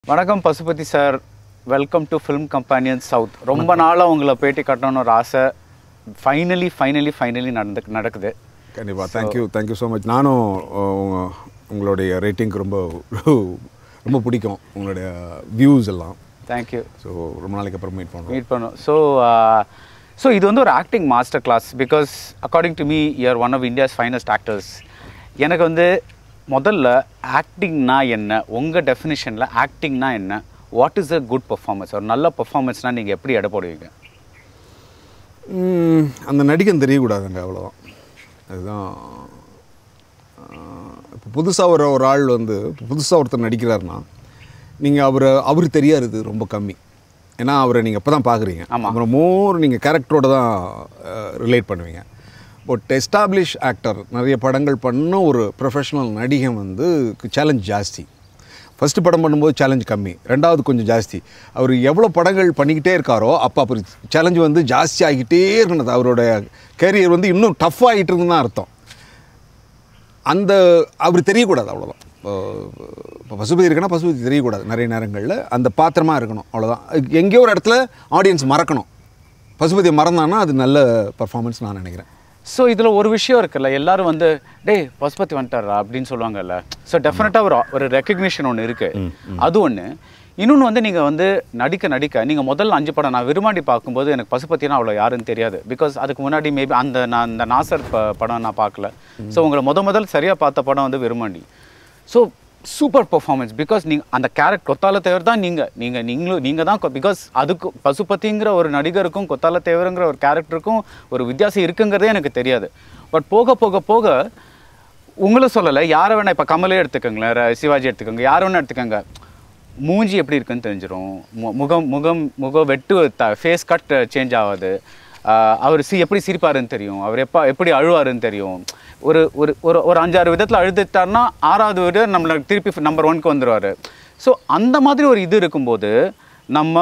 வணக்கம் Pasupathi sir welcome to Film Companion South ரொம்ப நாளாக உங்களை பேட்டி கட்டணும்னு ஒரு ஆசை ஃபைனலி ஃபைனலி ஃபைனலி நடந்து நடக்குது கண்டிப்பாக தேங்க்யூ தேங்க்யூ ஸோ மச் நானும் அஹ், உங்க- உங்களுடைய ரேட்டிங்க்கு ரொம்ப ரொம்ப பிடிக்கும் உங்களுடைய வியூஸ் எல்லாம் தேங்க்யூ ஸோ ரொம்ப நாளைக்கு அப்புறம் மீட் பண்ணுறோம் மீட் பண்ணோம் ஸோ ஸோ இது வந்து ஒரு acting master class because according to me you're one of India's finest actors எனக்கு வந்து முதல்ல ஆக்டிங்னா என்ன உங்கள் டெஃபினிஷனில் ஆக்டிங்னா என்ன what is a good performance ஒரு நல்ல பர்ஃபார்மன்ஸ்னால் நீங்கள் எப்படி எடை போடுவீங்க ம், அந்த நடிகன் தெரியக்கூடாதுங்க அவ்வளோதான் அதுதான் இப்போ புதுசாக ஒரு ஒரு ஆள் வந்து புதுசாக ஒருத்தர் நடிக்கிறாருன்னா நீங்கள் அவரை அவர் தெரியாது ரொம்ப கம்மி ஏன்னா அவரை நீங்கள் இப்போ தான் பார்க்குறீங்க ஆமா. அப்புறம் மோர் நீங்கள் கேரக்டரோட தான் ரிலேட் பண்ணுவீங்க பட் எஸ்டாப்ளிஷ் ஆக்டர் நிறைய படங்கள் பண்ண ஒரு ப்ரொஃபஷனல் நடிகன் வந்து சேலஞ்ச் ஜாஸ்தி ஃபஸ்ட்டு படம் பண்ணும்போது சேலஞ்ச் கம்மி ரெண்டாவது கொஞ்சம் ஜாஸ்தி அவர் எவ்வளோ படங்கள் பண்ணிக்கிட்டே இருக்காரோ அப்போ அப்போ சேலஞ்ச் வந்து ஜாஸ்தி ஆகிட்டே இருக்கணும் அவரோட கேரியர் வந்து இன்னும் டஃப் ஆகிட்டு இருக்குன்னு தான் அர்த்தம் அந்த அவர் தெரியக்கூடாது அவ்வளோதான் இப்போ பசுபதி இருக்குன்னா பசுபதி தெரியக்கூடாது நிறைய நேரங்களில் அந்த பாத்திரமா இருக்கணும் அவ்வளோதான் எங்கேயோ ஒரு இடத்துல ஆடியன்ஸ் மறக்கணும் பசுபதியை மறந்தான்னா அது நல்ல பர்ஃபார்மன்ஸ் நான் நினைக்கிறேன் ஸோ இதில் ஒரு விஷயம் இருக்குல்ல எல்லாரும் வந்து டேய் பசுபதி வந்துட்டாரா அப்படின்னு சொல்லுவாங்கல்ல ஸோ டெஃபினட்டாக ஒரு ஒரு ரெக்கக்னிஷன் ஒன்று இருக்கு அது ஒன்று இன்னொன்று வந்து நீங்கள் வந்து நடிக்க நடிக்க நீங்கள் முதல்ல அஞ்சு படம் நான் விரும்பாண்டி பார்க்கும்போது எனக்கு பசுபத்தினா அவ்வளோ யாருன்னு தெரியாது பிகாஸ் அதுக்கு முன்னாடி மேபி அந்த நான் அந்த நாசர் ப படம் நான் பார்க்கல ஸோ உங்களை முத முதல் சரியாக பார்த்த படம் வந்து Virumaandi so super performance because நீங்கள் அந்த கேரக்ட் கொத்தால தேவர் தான் நீங்கள் நீங்கள் நீங்களும் நீங்கள் தான் பிகாஸ் அதுக்கு பசுபதிங்கிற ஒரு நடிகருக்கும் கொத்தால தேவருங்கிற ஒரு கேரக்டருக்கும் ஒரு வித்தியாசம் இருக்குங்கிறதே எனக்கு தெரியாது பட் போக போக போக உங்களை சொல்லலை யாரை வேணா இப்போ கமலே எடுத்துக்கோங்களேன் ர- சிவாஜி எடுத்துக்கோங்க யாரை வேணா எடுத்துக்கோங்க மூஞ்சி எப்படி இருக்குன்னு தெரிஞ்சிடும் மு- முகம் முகம் முகம் வெட்டு ஃபேஸ் கட் சேஞ்ச் ஆகாது ஆஹ் அவர் சி எப்படி சிரிப்பாருன்னு தெரியும் அவர் எப்போ எப்படி அழுவாருன்னு தெரியும் ஒரு ஒரு ஒரு ஒரு அஞ்சாறு விதத்தில் அழுதுட்டாருன்னா ஆறாவது விட நம்மளை திருப்பி நம்பர் ஒன்க்கு வந்துடுவார் ஸோ அந்த மாதிரி ஒரு இது இருக்கும்போது நம்ம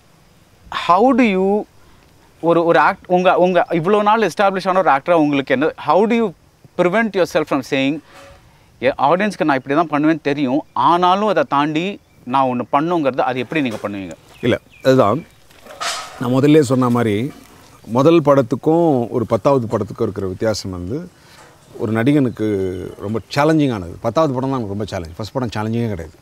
ஹவு டு யூ ஒரு ஒரு ஆக்ட் உங்கள் உங்கள் இவ்வளோ நாள் எஸ்டாப்ளிஷ் ஆன ஒரு ஆக்டராக உங்களுக்கு என்ன how do you prevent yourself from saying ஆடியன்ஸ்க்கு நான் இப்படி தான் பண்ணுவேன்னு தெரியும் ஆனாலும் அதை தாண்டி நான் ஒன்று பண்ணுங்கிறது அது எப்படி நீங்கள் பண்ணுவீங்க இல்லை அதுதான் நான் முதல்ல சொன்ன மாதிரி முதல் படத்துக்கும் ஒரு பத்தாவது படத்துக்கும் இருக்கிற வித்தியாசம் வந்து ஒரு நடிகனுக்கு ரொம்ப சேலஞ்சிங்கானது பத்தாவது படம் தான் எனக்கு ரொம்ப சேலஞ்ச் ஃபஸ்ட் படம் சேலஞ்சிங்கே கிடையாது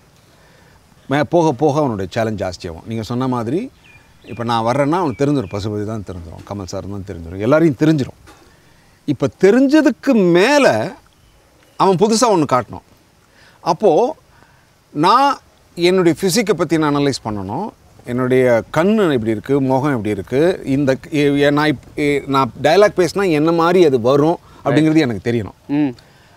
மே போக போக அவனுடைய சேலஞ்ச் ஜாஸ்தியாகும் நீங்கள் சொன்ன மாதிரி இப்போ நான் வர்றேன்னா அவனுக்கு தெரிஞ்சிடும் பசுபதி தான் தெரிஞ்சிடும் கமல் சார் தான் தெரிஞ்சிடும் எல்லாரையும் தெரிஞ்சிடும் இப்போ தெரிஞ்சதுக்கு மேலே அவன் புதுசாக ஒன்று காட்டணும் அப்போது நான் என்னுடைய ஃபிசிக்கை பற்றி நான் அனலைஸ் பண்ணணும் என்னுடைய கண் எப்படி இருக்குது முகம் எப்படி இருக்குது இந்த எ- எ- நான் இப் எ- நான் டயலாக் பேசினா என்ன மாதிரி அது வரும் அப்படிங்கிறது எனக்கு தெரியணும் ம்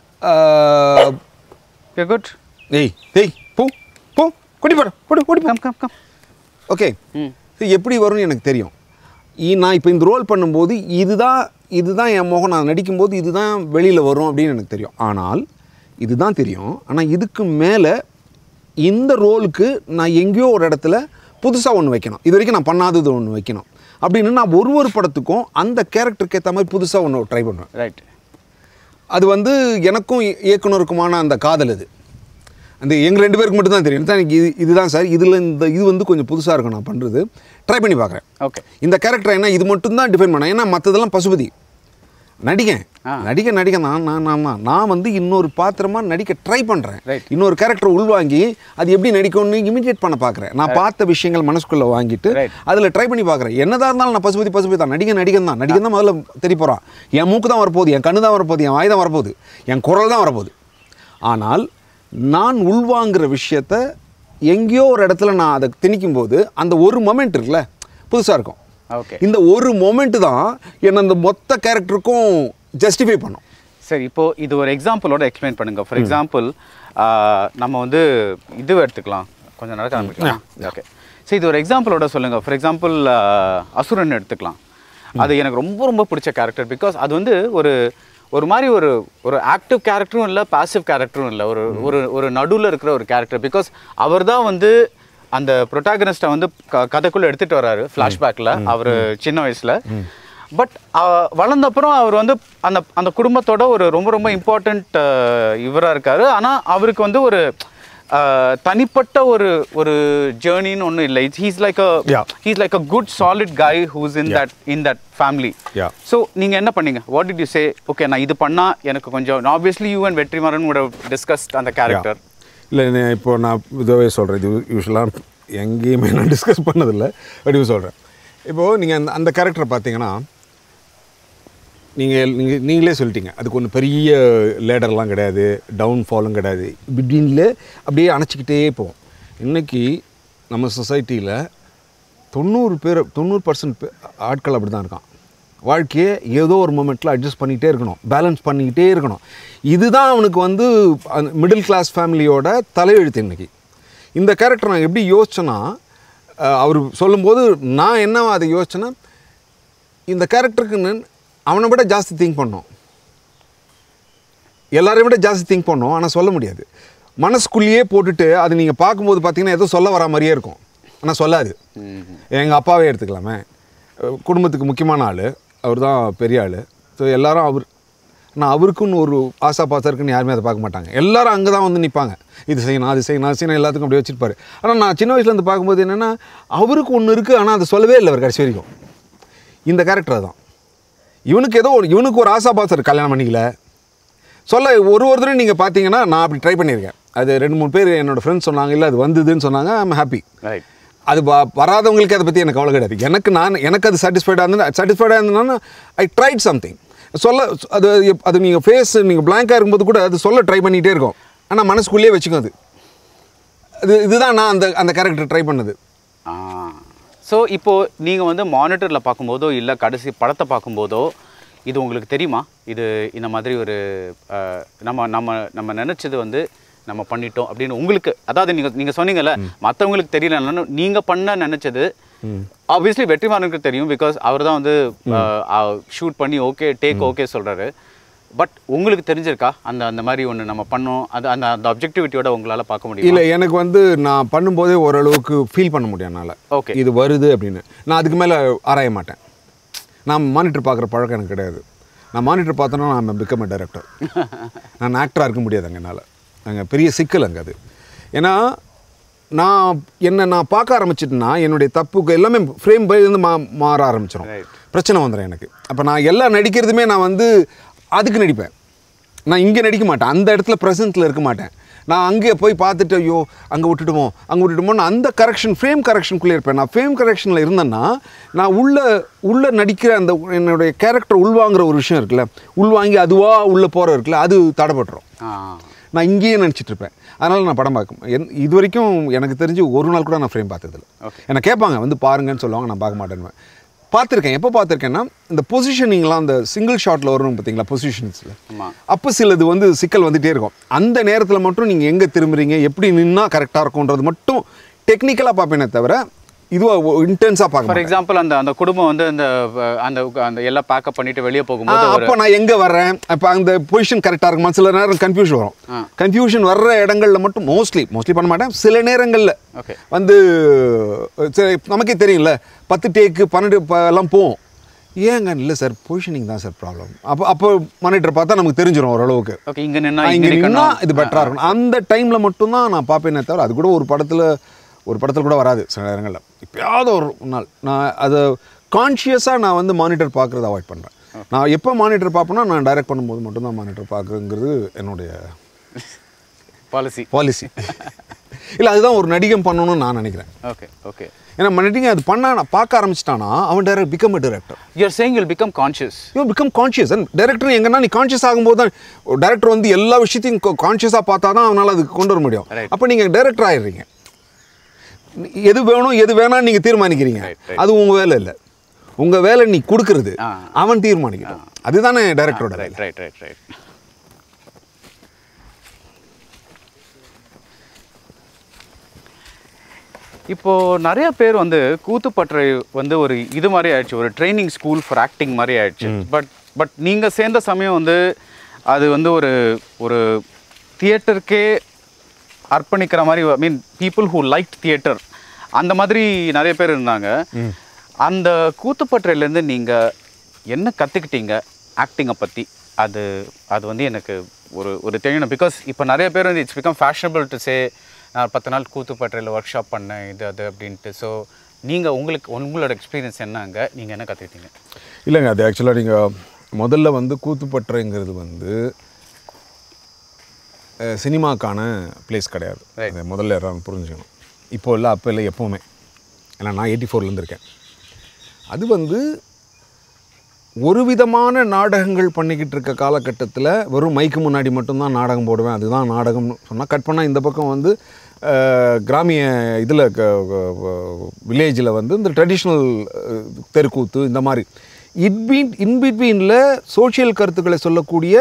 ஆஹ், குட் ஏய் டேய் போ போ குடி போட குடி குடி கம் கம் கம் ஓகே ம் இது எப்படி வரும்னு எனக்கு தெரியும் இ- நான் இப்போ இந்த ரோல் பண்ணும்போது இதுதான் இதுதான் என் முகம் நான் நடிக்கும்போது இதுதான் வெளியில் வரும் அப்படின்னு எனக்கு தெரியும் ஆனால் இதுதான் தெரியும் ஆனால் இதுக்கு மேலே இந்த ரோலுக்கு நான் எங்கேயோ ஒரு இடத்துல புதுசாக ஒன்று வைக்கணும் இது வரைக்கும் நான் பண்ணாதது ஒன்று வைக்கணும் அப்படின்னு நான் ஒரு ஒரு படத்துக்கும் அந்த கேரக்டருக்கு ஏற்ற மாதிரி புதுசாக ஒன்று ட்ரை பண்ணுவேன் ரைட் அது வந்து எனக்கும் இ- இயக்குனருக்குமான அந்த காதல் அது அந்த எங்கள் ரெண்டு பேருக்கு மட்டும் தான் தெரியும் தான் எனக்கு இது இதுதான் சார் இதில் இந்த இது வந்து கொஞ்சம் புதுசாக இருக்கும் நான் பண்ணுறது ட்ரை பண்ணி பார்க்குறேன் ஓகே இந்த கேரக்டர் என்ன இது மட்டும் தான் டிஃபைன் பண்ணேன் ஏன்னா மற்றதெல்லாம் பசுபதி நடிகன் ஆ. நடிக்க நடிக்க நான் நான் நான் தான் நான் வந்து இன்னொரு பாத்திரமாக நடிக்க ட்ரை பண்ணுறேன் Right. இன்னொரு கேரக்டர் உள்வாங்கி அது எப்படி நடிக்கும்னு இமிடியேட் பண்ண பார்க்குறேன் நான் பார்த்த விஷயங்கள் மனசுக்குள்ளே வாங்கிட்டு Right. அதில் ட்ரை பண்ணி பார்க்குறேன் என்னதான் இருந்தாலும் நான் பசுபதி பசுபதி தான் நடிகன் நடிகன் தான் நடிகன் தான் முதல்ல தெரிய போகிறான் என் மூக்கு தான் வரப்போகுது என் கண்ணு தான் வரப்போகுது என் வாய் தான் வரப்போகுது என் குரல் தான் வரப்போகுது ஆனால் நான் உள்வாங்குற விஷயத்த எங்கேயோ ஒரு இடத்துல நான் அதை திணிக்கும் போது அந்த ஒரு மொமெண்ட் இருக்குல்ல புதுசாக இருக்கும் ஓகே இந்த ஒரு மொமெண்ட் தான் என்ன அந்த மொத்த கேரக்டருக்கும் ஜஸ்டிஃபை பண்ணும் சரி இப்போ இது ஒரு எக்ஸாம்பிளோட எக்ஸ்பிளைன் பண்ணுங்க ஃபார் எக்ஸாம்பிள் நம்ம வந்து இது எடுத்துக்கலாம் கொஞ்சம் நடக்க ஆரம்பிக்கலாம் ஓகே சரி இது ஒரு எக்ஸாம்பிளோட சொல்லுங்க ஃபார் எக்ஸாம்பிள் அசுரன் எடுத்துக்கலாம் அது எனக்கு ரொம்ப ரொம்ப பிடிச்ச கேரக்டர் பிகாஸ் அது வந்து ஒரு ஒரு மாதிரி ஒரு ஒரு ஆக்டிவ் கேரக்டரும் இல்லை பாசிவ் கேரக்டரும் இல்லை ஒரு ஒரு ஒரு நடுவில் இருக்கிற ஒரு கேரக்டர் பிகாஸ் அவர் தான் வந்து அந்த ப்ரொட்டாகனிஸ்ட்டை வந்து க கதைக்குள்ளே எடுத்துகிட்டு வர்றாரு ஃப்ளாஷ்பேக்கில் அவர் சின்ன வயசில் பட் வளர்ந்த அப்புறம் அவர் வந்து அந்த அந்த குடும்பத்தோட ஒரு ரொம்ப ரொம்ப இம்பார்ட்டண்ட் இவராக இருக்காரு ஆனால் அவருக்கு வந்து ஒரு தனிப்பட்ட ஒரு ஒரு ஜேர்னின்னு ஒன்றும் இல்லை he's like a Yeah. He's like a good solid guy who's in that in that family Yeah. So நீங்கள் என்ன பண்ணீங்க what did you say okay நான் இது பண்ணால் எனக்கு கொஞ்சம் obviously you and Vetrimaaran would have discussed அந்த கேரக்டர் இல்லை நான் இப்போ நான் இதுவே சொல்கிறேன் இது யூஸ்வலாக எங்கேயுமே நான் டிஸ்கஸ் பண்ணதில்லை பட் இது சொல்கிறேன் இப்போது நீங்கள் அந்த அந்த கேரக்டரை பார்த்தீங்கன்னா நீங்கள் நீங்கள் நீங்களே சொல்லிட்டீங்க அதுக்கு ஒன்றும் பெரிய லேடர்லாம் கிடையாது டவுன் ஃபாலும் கிடையாது பிட்வீனில் அப்படியே அணைச்சிக்கிட்டே போவோம் இன்றைக்கி நம்ம சொசைட்டியில் தொண்ணூறு பேர் தொண்ணூறு பர்சன்ட் ஆட்கள் அப்படி தான் இருக்கான் வாழ்க்கையை ஏதோ ஒரு மூமெண்ட்டில் அட்ஜஸ்ட் பண்ணிக்கிட்டே இருக்கணும் பேலன்ஸ் பண்ணிக்கிட்டே இருக்கணும் இதுதான் அவனுக்கு வந்து மிடில் கிளாஸ் ஃபேமிலியோட தலையெழுத்து இன்னைக்கு இந்த கேரக்டர் நான் எப்படி யோசிச்சேன்னா அஹ், அவர் சொல்லும்போது நான் என்ன அதை யோசிச்சேன்னா இந்த கேரக்டருக்கு நான் அவனை விட ஜாஸ்தி திங்க் பண்ணோம் எல்லாரையும் விட ஜாஸ்தி திங்க் பண்ணோம் ஆனால் சொல்ல முடியாது மனசுக்குள்ளேயே போட்டுட்டு அது நீங்கள் பார்க்கும்போது பார்த்தீங்கன்னா ஏதோ சொல்ல வர மாதிரியே இருக்கும் ஆனால் சொல்லாது எங்கள் அப்பாவே எடுத்துக்கலாமே அஹ் குடும்பத்துக்கு முக்கியமான ஆள் அவர் தான் பெரிய ஆள் ஸோ எல்லாரும் அவர் நான் அவருக்குன்னு ஒரு ஆசா பாசா இருக்குன்னு யாருமே அதை பார்க்க மாட்டாங்க எல்லாரும் அங்கே தான் வந்து நிற்பாங்க இது செய்யணும் அது செய்யணும் அது செய்யணும் எல்லாத்துக்கும் அப்படி வச்சிருப்பாரு ஆனால் நான் சின்ன வயசுலேருந்து பார்க்கும்போது என்னென்னா அவருக்கு ஒன்று இருக்குது ஆனால் அதை சொல்லவே இல்லை அவர் கடைசி வரைக்கும் இந்த கேரக்டர் தான் இவனுக்கு ஏதோ ஒரு இவனுக்கு ஒரு ஆசா பாசம் இருக்கு கல்யாணம் பண்ணிக்கல சொல்ல ஒரு ஒரு தடவை நீங்கள் பார்த்தீங்கன்னா நான் அப்படி ட்ரை பண்ணியிருக்கேன் அது ரெண்டு மூணு பேர் என்னோட ஃப்ரெண்ட்ஸ் சொன்னாங்க இல்லை அது வந்ததுன்னு சொன்னாங்க ஐம் ஹாப்பி ரைட் அது வ- வராதவங்களுக்கு அதை பற்றி எனக்கு கவலை கிடையாது எனக்கு நான் எனக்கு அது சாட்டிஸ்ஃபைடாக இருந்தது சாட்டிஸ்ஃபைடாக இருந்ததுன்னா ஐ ட்ரைட் சம்திங் சொல்ல அது எப்- அது நீங்கள் ஃபேஸ் நீங்கள் பிளாங்காக இருக்கும்போது கூட அது சொல்ல ட்ரை பண்ணிகிட்டே இருக்கும் ஆனால் மனசுக்குள்ளேயே வச்சுக்கும் அது அது இதுதான் நான் அந்த அந்த கேரக்டர் ட்ரை பண்ணது ஸோ இப்போ நீங்கள் வந்து மானிட்டரில் பார்க்கும்போதோ இல்லை கடைசி படத்தை பார்க்கும்போதோ இது உங்களுக்கு தெரியுமா இது இந்த மாதிரி ஒரு அஹ், நம்ம நம்ம நம்ம நினச்சது வந்து நம்ம பண்ணிட்டோம் அப்படின்னு உங்களுக்கு அதாவது நீங்கள் நீங்கள் சொன்னீங்கல்ல மற்றவங்களுக்கு தெரியலனாலும் நீங்கள் பண்ண நினச்சது ஆப்வியஸ்லி வெற்றிமாறனுக்கு தெரியும் பிகாஸ் அவர் தான் வந்து ஷூட் பண்ணி ஓகே டேக் ஓகே சொல்கிறாரு பட் உங்களுக்கு தெரிஞ்சிருக்கா அந்த அந்த மாதிரி ஒன்று நம்ம பண்ணோம் அது அந்த அந்த அப்ஜெக்டிவிட்டியோட உங்களால் பார்க்க முடியும் இல்லை எனக்கு வந்து நான் பண்ணும்போதே ஓரளவுக்கு ஃபீல் பண்ண முடியும் என்னால் Okay. இது வருது அப்படின்னு நான் அதுக்கு மேலே ஆராய மாட்டேன் நான் மானிட்டர் பார்க்குற பழக்கம் எனக்கு கிடையாது நான் மானிட்டர் பார்த்தோன்னா நான் பிகம் டைரக்டர் நான் ஆக்டராக இருக்க முடியாது அங்கே என்னால் அங்கே பெரிய சிக்கல் அங்கே அது ஏன்னா நான் என்ன நான் பார்க்க ஆரம்பிச்சிட்டேன்னா என்னுடைய தப்புக்கு எல்லாமே ஃப்ரேம் வந்து மா மாற ஆரம்பிச்சிடும் Right. பிரச்சனை வந்துடும் எனக்கு அப்போ நான் எல்லாம் நடிக்கிறதுமே நான் வந்து அதுக்கு நடிப்பேன் நான் இங்கே நடிக்க மாட்டேன் அந்த இடத்துல ப்ரெசென்ட்டில் இருக்க மாட்டேன் நான் அங்கே போய் பார்த்துட்டு ஐயோ அங்கே விட்டுட்டுமோ அங்கே விட்டுட்டுமோன்னு அந்த கரெக்ஷன் ஃப்ரேம் கரெக்ஷனுக்குள்ளே இருப்பேன் நான் ஃப்ரேம் கரெக்ஷனில் இருந்தேன்னா நான் உள்ள உள்ள நடிக்கிற அந்த என்னுடைய கேரக்டர் உள்வாங்குற ஒரு விஷயம் இருக்குல்ல உள்வாங்கி அதுவாக உள்ளே போகிற இருக்குல்ல அது தடைப்பட்டுரும் ஆ நான் இங்கேயே நினச்சிட்டு இருப்பேன் அதனால் நான் படம் பார்க்க என் இது வரைக்கும் எனக்கு தெரிஞ்சு ஒரு நாள் கூட நான் ஃப்ரேம் பார்த்ததில்ல Okay. என்னை கேட்பாங்க வந்து பாருங்கன்னு சொல்லுவாங்க நான் பார்க்க மாட்டேன்னு பார்த்துருக்கேன் எப்போ பார்த்துருக்கேன்னா இந்த பொசிஷனிங்லாம் அந்த சிங்கிள் ஷாட்டில் வரணும் பார்த்தீங்களா பொசிஷன்ஸில் ஆமா அப்போ சிலது வந்து சிக்கல் வந்துகிட்டே இருக்கும் அந்த நேரத்தில் மட்டும் நீங்கள் எங்கே திரும்புறீங்க எப்படி நின்னா கரெக்டாக இருக்கும்ன்றது மட்டும் டெக்னிக்கலாக பார்ப்பேனே தவிர இதுவாக இன்டென்ஸாக பார்க்க ஃபார் மாட்டேன். எக்ஸாம்பிள் அந்த அந்த குடும்பம் வந்து அந்த அஹ், அந்த அந்த எல்லாம் பேக்கப் பண்ணிட்டு வெளியே ஆ, போகும்போது ஒரு அப்போ நான் எங்கே வர்றேன் அப்போ அந்த பொசிஷன் கரெக்டாக இருக்குமா சில நேரம் கன்ஃபியூஷன் வரும் ஆ. கன்ஃபியூஷன் வர்ற இடங்கள்ல மட்டும் மோஸ்ட்லி மோஸ்ட்லி பண்ண மாட்டேன் சில நேரங்களில் ஓகே வந்து சரி நமக்கே தெரியும்ல பத்து டேக்கு பன்னெண்டு ப- எல்லாம் போவோம் ஏங்க இல்லை சார் பொசிஷனிங் தான் சார் ப்ராப்ளம் அப்போ அப்போ மானிட்டர் பார்த்தா நமக்கு தெரிஞ்சிடும் ஓரளவுக்கு ஓகே இங்க நின்னா நான் இங்க இங்கே நின்னா நிக்கணும் இது பெட்டராக இருக்கணும் அந்த டைமில் மட்டும்தான் நான் பார்ப்பேனே தவிர அது கூட ஒரு படத்தில் ஒரு படத்தில் கூட வராது சில நேரங்களில் எப்பயாவது ஒரு நாள் நான் அதை கான்ஷியஸாக நான் வந்து மானிட்டர் பார்க்குறத அவாய்ட் பண்ணுறேன் நான் எப்போ மானிட்டர் பார்ப்பேன்னா நான் டைரக்ட் பண்ணும்போது மட்டும்தான் மானிட்டர் பார்க்குறங்கிறது என்னுடைய பாலிசி பாலிசி இல்லை அதுதான் ஒரு நடிகன் பண்ணணும்னு நான் நினைக்கிறேன் ஓகே ஓகே ஏன்னா நடிகன் அது பண்ண பார்க்க ஆரம்பிச்சிட்டானா அவன் direct become a director you're saying will become conscious you become conscious and director எங்கன்னா நீ கான்ஷியஸ் ஆகும்போது தான் டேரக்டர் வந்து எல்லா விஷயத்தையும் கான்ஷியஸாக பார்த்தா தான் அவனால் அதுக்கு கொண்டு வர முடியும் Right. அப்போ நீங்கள் டேரக்டர் ஆயிடுறீங்க எது வேணும் எது வேணாம்னு நீங்கள் தீர்மானிக்கிறீங்க Right, right. அது உங்கள் வேலை இல்லை உங்கள் வேலை நீ கொடுக்கறது ஆ. அவன் தீர்மானிக்கட்டும் அதுதானே டேரக்டரோட வேலை ரைட் ரைட் ரைட் ரைட் இப்போ நிறைய பேர் வந்து கூத்துப்பற்றை வந்து ஒரு இது மாதிரி ஆயிடுச்சு ஒரு ட்ரைனிங் ஸ்கூல் ஃபார் ஆக்டிங் மாதிரி ஆயிடுச்சு பட் பட் நீங்க சேர்ந்த சமயம் வந்து அது வந்து ஒரு ஒரு தியேட்டருக்கே அர்ப்பணிக்கிற மாதிரி I mean people who like theatre அந்த மாதிரி நிறைய பேர் இருந்தாங்க அந்த கூத்துப்பற்றையிலேருந்து நீங்கள் என்ன கற்றுக்கிட்டீங்க ஆக்டிங்கை பற்றி அது அது வந்து எனக்கு ஒரு ஒரு தெரியணும் பிகாஸ் இப்போ நிறைய பேர் வந்து it's become fashionable to say நான் பத்து நாள் கூத்துப்பட்டறையில் ஒர்க் ஷாப் பண்ணேன் இது அது அப்படின்ட்டு ஸோ நீங்கள் உங்களுக்கு உங்களோட எக்ஸ்பீரியன்ஸ் என்னங்க நீங்கள் என்ன கற்றுக்கிட்டீங்க இல்லைங்க அது ஆக்சுவலாக நீங்கள் முதல்ல வந்து கூத்துப்பற்றைங்கிறது வந்து அஹ், சினிமாக்கான பிளேஸ் கிடையாது Right. அதை முதல்ல எல்லாரும் புரிஞ்சுக்கணும் இப்போ இல்லை அப்போ இல்லை எப்போவுமே ஏன்னா நான் எயிட்டி ஃபோர்லேருந்து இருக்கேன் அது வந்து ஒரு விதமான நாடகங்கள் பண்ணிக்கிட்டு இருக்க காலகட்டத்தில் வெறும் மைக்கு முன்னாடி மட்டும்தான் நாடகம் போடுவேன் அதுதான் நாடகம்னு சொன்னால் கட் பண்ணால் இந்த பக்கம் வந்து அஹ், கிராமிய இதில் வில்லேஜில் வந்து இந்த ட்ரெடிஷ்னல் தெருக்கூத்து இந்த மாதிரி இட்பீன் இன்பிட்வீனில் சோஷியல் கருத்துக்களை சொல்லக்கூடிய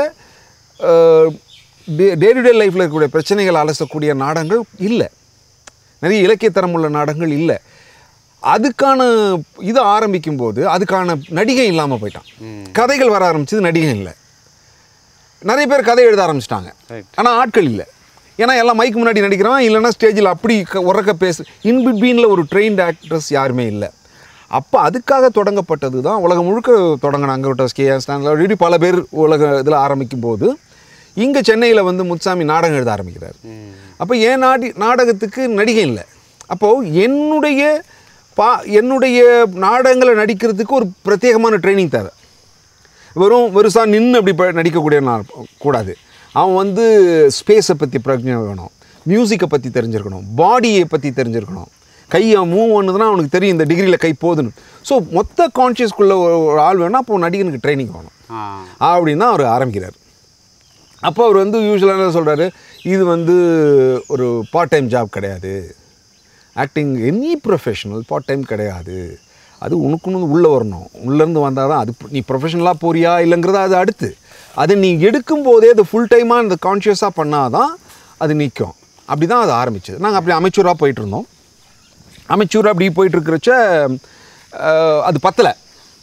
டே டு டே லைஃப்பில் இருக்கக்கூடிய பிரச்சனைகள் அலசக்கூடிய நாடகங்கள் இல்லை நிறைய இலக்கியத்தரம் உள்ள நாடகங்கள் இல்லை அதுக்கான இது ஆரம்பிக்கும் போது அதுக்கான நடிகை இல்லாமல் போயிட்டான் கதைகள் வர ஆரம்பிச்சது நடிகை இல்லை நிறைய பேர் கதை எழுத ஆரம்பிச்சிட்டாங்க Right. ஆனால் ஆட்கள் இல்லை ஏன்னா எல்லாம் மைக்கு முன்னாடி நடிக்கிறான் இல்லைன்னா ஸ்டேஜில் அப்படி க- உறக்க பேசு இன்பிட்வீனில் ஒரு ட்ரெயின்ட் ஆக்ட்ரஸ் யாருமே இல்லை அப்போ அதுக்காக தொடங்கப்பட்டது தான் உலகம் முழுக்க தொடங்கினாங்க கேஎஸ் இப்படி பல பேர் உலக இதில் ஆரம்பிக்கும் போது இங்கே சென்னையில் வந்து முத்துசாமி நாடகம் எழுத ஆரம்பிக்கிறார் அப்போ என் நாடி நாடகத்துக்கு நடிகை இல்லை அப்போது என்னுடைய பா என்னுடைய நாடகங்களை நடிக்கிறதுக்கு ஒரு பிரத்யேகமான ட்ரைனிங் தேவை வெறும் வெறுசா நின்று அப்படி ப- நடிக்கக்கூடிய நான் கூடாது அவன் வந்து ஸ்பேஸை பற்றி பிரஜை வேணும் மியூசிக்கை பற்றி தெரிஞ்சிருக்கணும் பாடியை பற்றி தெரிஞ்சிருக்கணும் கையை மூவ் பண்ணுதுன்னா அவனுக்கு தெரியும் இந்த டிகிரியில் கை போகுதுன்னு ஸோ மொத்த கான்ஷியஸ்குள்ளே ஒரு ஆள் வேணும் அப்போ நடிகனுக்கு ட்ரைனிங் வேணும் ஆ அப்படின்னு தான் அவர் ஆரம்பிக்கிறார் அப்போ அவர் வந்து யூஸ்வலாக என்ன சொல்கிறாரு இது வந்து ஒரு பார்ட் டைம் ஜாப் கிடையாது acting any professional part time கிடையாது அது உனக்குன்னு உள்ளே வரணும் உள்ளேருந்து வந்தால் தான் அது நீ ப்ரொஃபஷனலாக போறியா இல்லைங்கிறது அது அடுத்து அதை நீ எடுக்கும் போதே அது ஃபுல் டைமாக இந்த கான்ஷியஸாக பண்ணால் தான் அது நிற்கும் அப்படி தான் அது ஆரம்பிச்சது நாங்கள் அப்படி அமைச்சூராக போயிட்டு இருந்தோம் அமைச்சூராக அப்படி போயிட்டு இருக்கிறச்ச அஹ், அது பத்தலை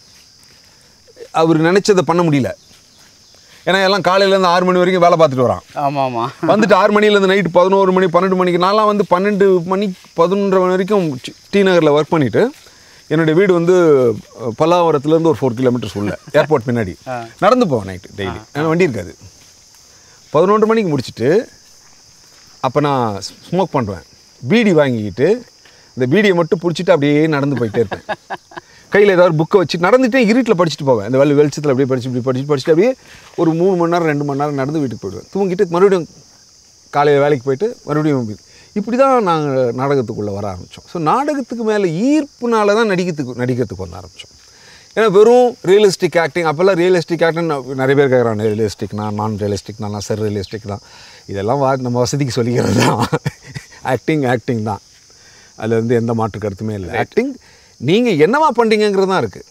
அவர் நினச்சதை பண்ண முடியல ஏன்னா எல்லாம் காலையிலேருந்து ஆறு மணி வரைக்கும் வேலை பார்த்துட்டு வரான் ஆமாம் ஆமாம் வந்துட்டு ஆறு மணிலேருந்து நைட்டு பதினோரு மணி பன்னெண்டு மணிக்கு நான்லாம் வந்து பன்னெண்டு மணி பதினொன்றரை மணி வரைக்கும் டி- டி நகரில் ஒர்க் பண்ணிவிட்டு என்னுடைய வீடு வந்து அஹ், பல்லாவரத்துலேருந்து ஒரு ஃபோர் கிலோமீட்டர்ஸ் உள்ள ஏர்போர்ட் பின்னாடி நடந்து போவேன் நைட்டு டெய்லி ஏன்னா வண்டி இருக்காது பதினொன்று மணிக்கு முடிச்சுட்டு அப்போ நான் ஸ்மோக் பண்ணுவேன் பீடி வாங்கிக்கிட்டு இந்த பீடியை மட்டும் பிடிச்சிட்டு அப்படியே நடந்து போயிட்டே இருப்பேன் கையில் ஏதாவது புக்கை வச்சு நடந்துட்டே இருட்டில் படிச்சுட்டு போவேன் இந்த வெளி வெளிச்சத்தில் அப்படியே படிச்சு இப்படி படிச்சு படிச்சுட்டு அப்படியே ஒரு மூணு மணி நேரம் ரெண்டு மணி நேரம் நடந்து வீட்டுக்கு போயிடுவேன் தூங்கிட்டு மறுபடியும் காலையில் வேலைக்கு போயிட்டு மறுபடியும் வீ- இப்படி தான் நாங்கள் நாடகத்துக்குள்ளே வர ஆரம்பித்தோம் ஸோ நாடகத்துக்கு மேலே ஈர்ப்புனால தான் நடிக்கிறதுக்கு நடிக்கிறதுக்கு வர ஆரம்பித்தோம் ஏன்னா வெறும் ரியலிஸ்டிக் ஆக்டிங் அப்போல்லாம் ரியலிஸ்டிக் ஆக்டிங் நிறைய பேர் கேட்குறாங்க ரியலிஸ்டிக்னா நான் ரியலிஸ்டிக் நான் சர் ரியலிஸ்டிக் தான் இதெல்லாம் வா நம்ம வசதிக்கு சொல்லிக்கிறது தான் ஆக்டிங் ஆக்டிங் தான் அதில் வந்து எந்த மாற்று கருத்துமே இல்லை ஆக்டிங் நீங்கள் என்னவா பண்ணுறீங்கிறது தான் இருக்குது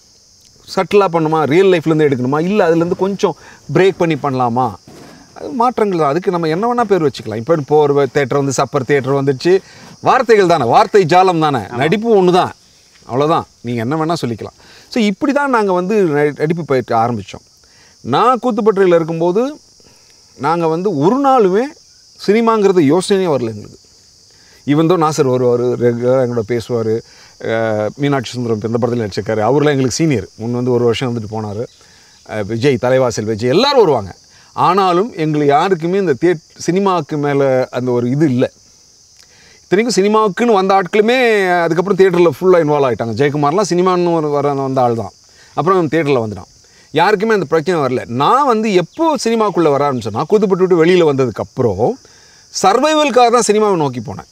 சட்டிலாக பண்ணுமா ரியல் லைஃப்லேருந்து எடுக்கணுமா இல்லை அதுலேருந்து கொஞ்சம் பிரேக் பண்ணி பண்ணலாமா அது மாற்றங்கள் தான் அதுக்கு நம்ம என்ன வேணால் பேர் வச்சுக்கலாம் இப்போ இப்போ ஒரு தேட்டர் வந்து சப்பர் தேட்டர் வந்துடுச்சு வார்த்தைகள் தானே வார்த்தை ஜாலம் தானே நடிப்பு ஒன்று தான் அவ்வளோதான் நீங்கள் என்ன வேணால் சொல்லிக்கலாம் ஸோ இப்படி தான் நாங்கள் வந்து நடி- நடிப்பு பயிற்சி ஆரம்பித்தோம் நான் கூத்துப்பட்டியில் இருக்கும்போது நாங்கள் வந்து ஒரு நாளுமே சினிமாங்கிறது யோசனையே வரல எங்களுக்கு ஈவன் தோ நாசர் வருவார் ரெகுலராக எங்களோட பேசுவார் மீனாட்சி சுந்தரம் இப்ப இந்த படத்தில் நடிச்சிருக்காரு அவர்லாம் எங்களுக்கு சீனியர் முன் வந்து ஒரு வருஷம் வந்துட்டு போனார் விஜய் தலைவாசல் விஜய் எல்லாரும் வருவாங்க ஆனாலும் எங்களுக்கு யாருக்குமே இந்த தே சினிமாவுக்கு மேலே அந்த ஒரு இது இல்லை இத்தனைக்கும் சினிமாவுக்குன்னு வந்த ஆட்களுமே அதுக்கப்புறம் தியேட்டரில் ஃபுல்லாக இன்வால்வ் ஆகிட்டாங்க ஜெயக்குமார்லாம் சினிமான்னு ஒரு வர வந்த ஆள் தான் அப்புறம் தியேட்டரில் வந்துட்டான் யாருக்குமே அந்த பிரச்சனை வரல நான் வந்து எப்போ சினிமாக்குள்ளே வர ஆரம்பிச்சேன்னா கூத்துப்பட்டு விட்டு வெளியில் வந்ததுக்கப்புறம் சர்வைவலுக்காக தான் சினிமாவை நோக்கி போனேன்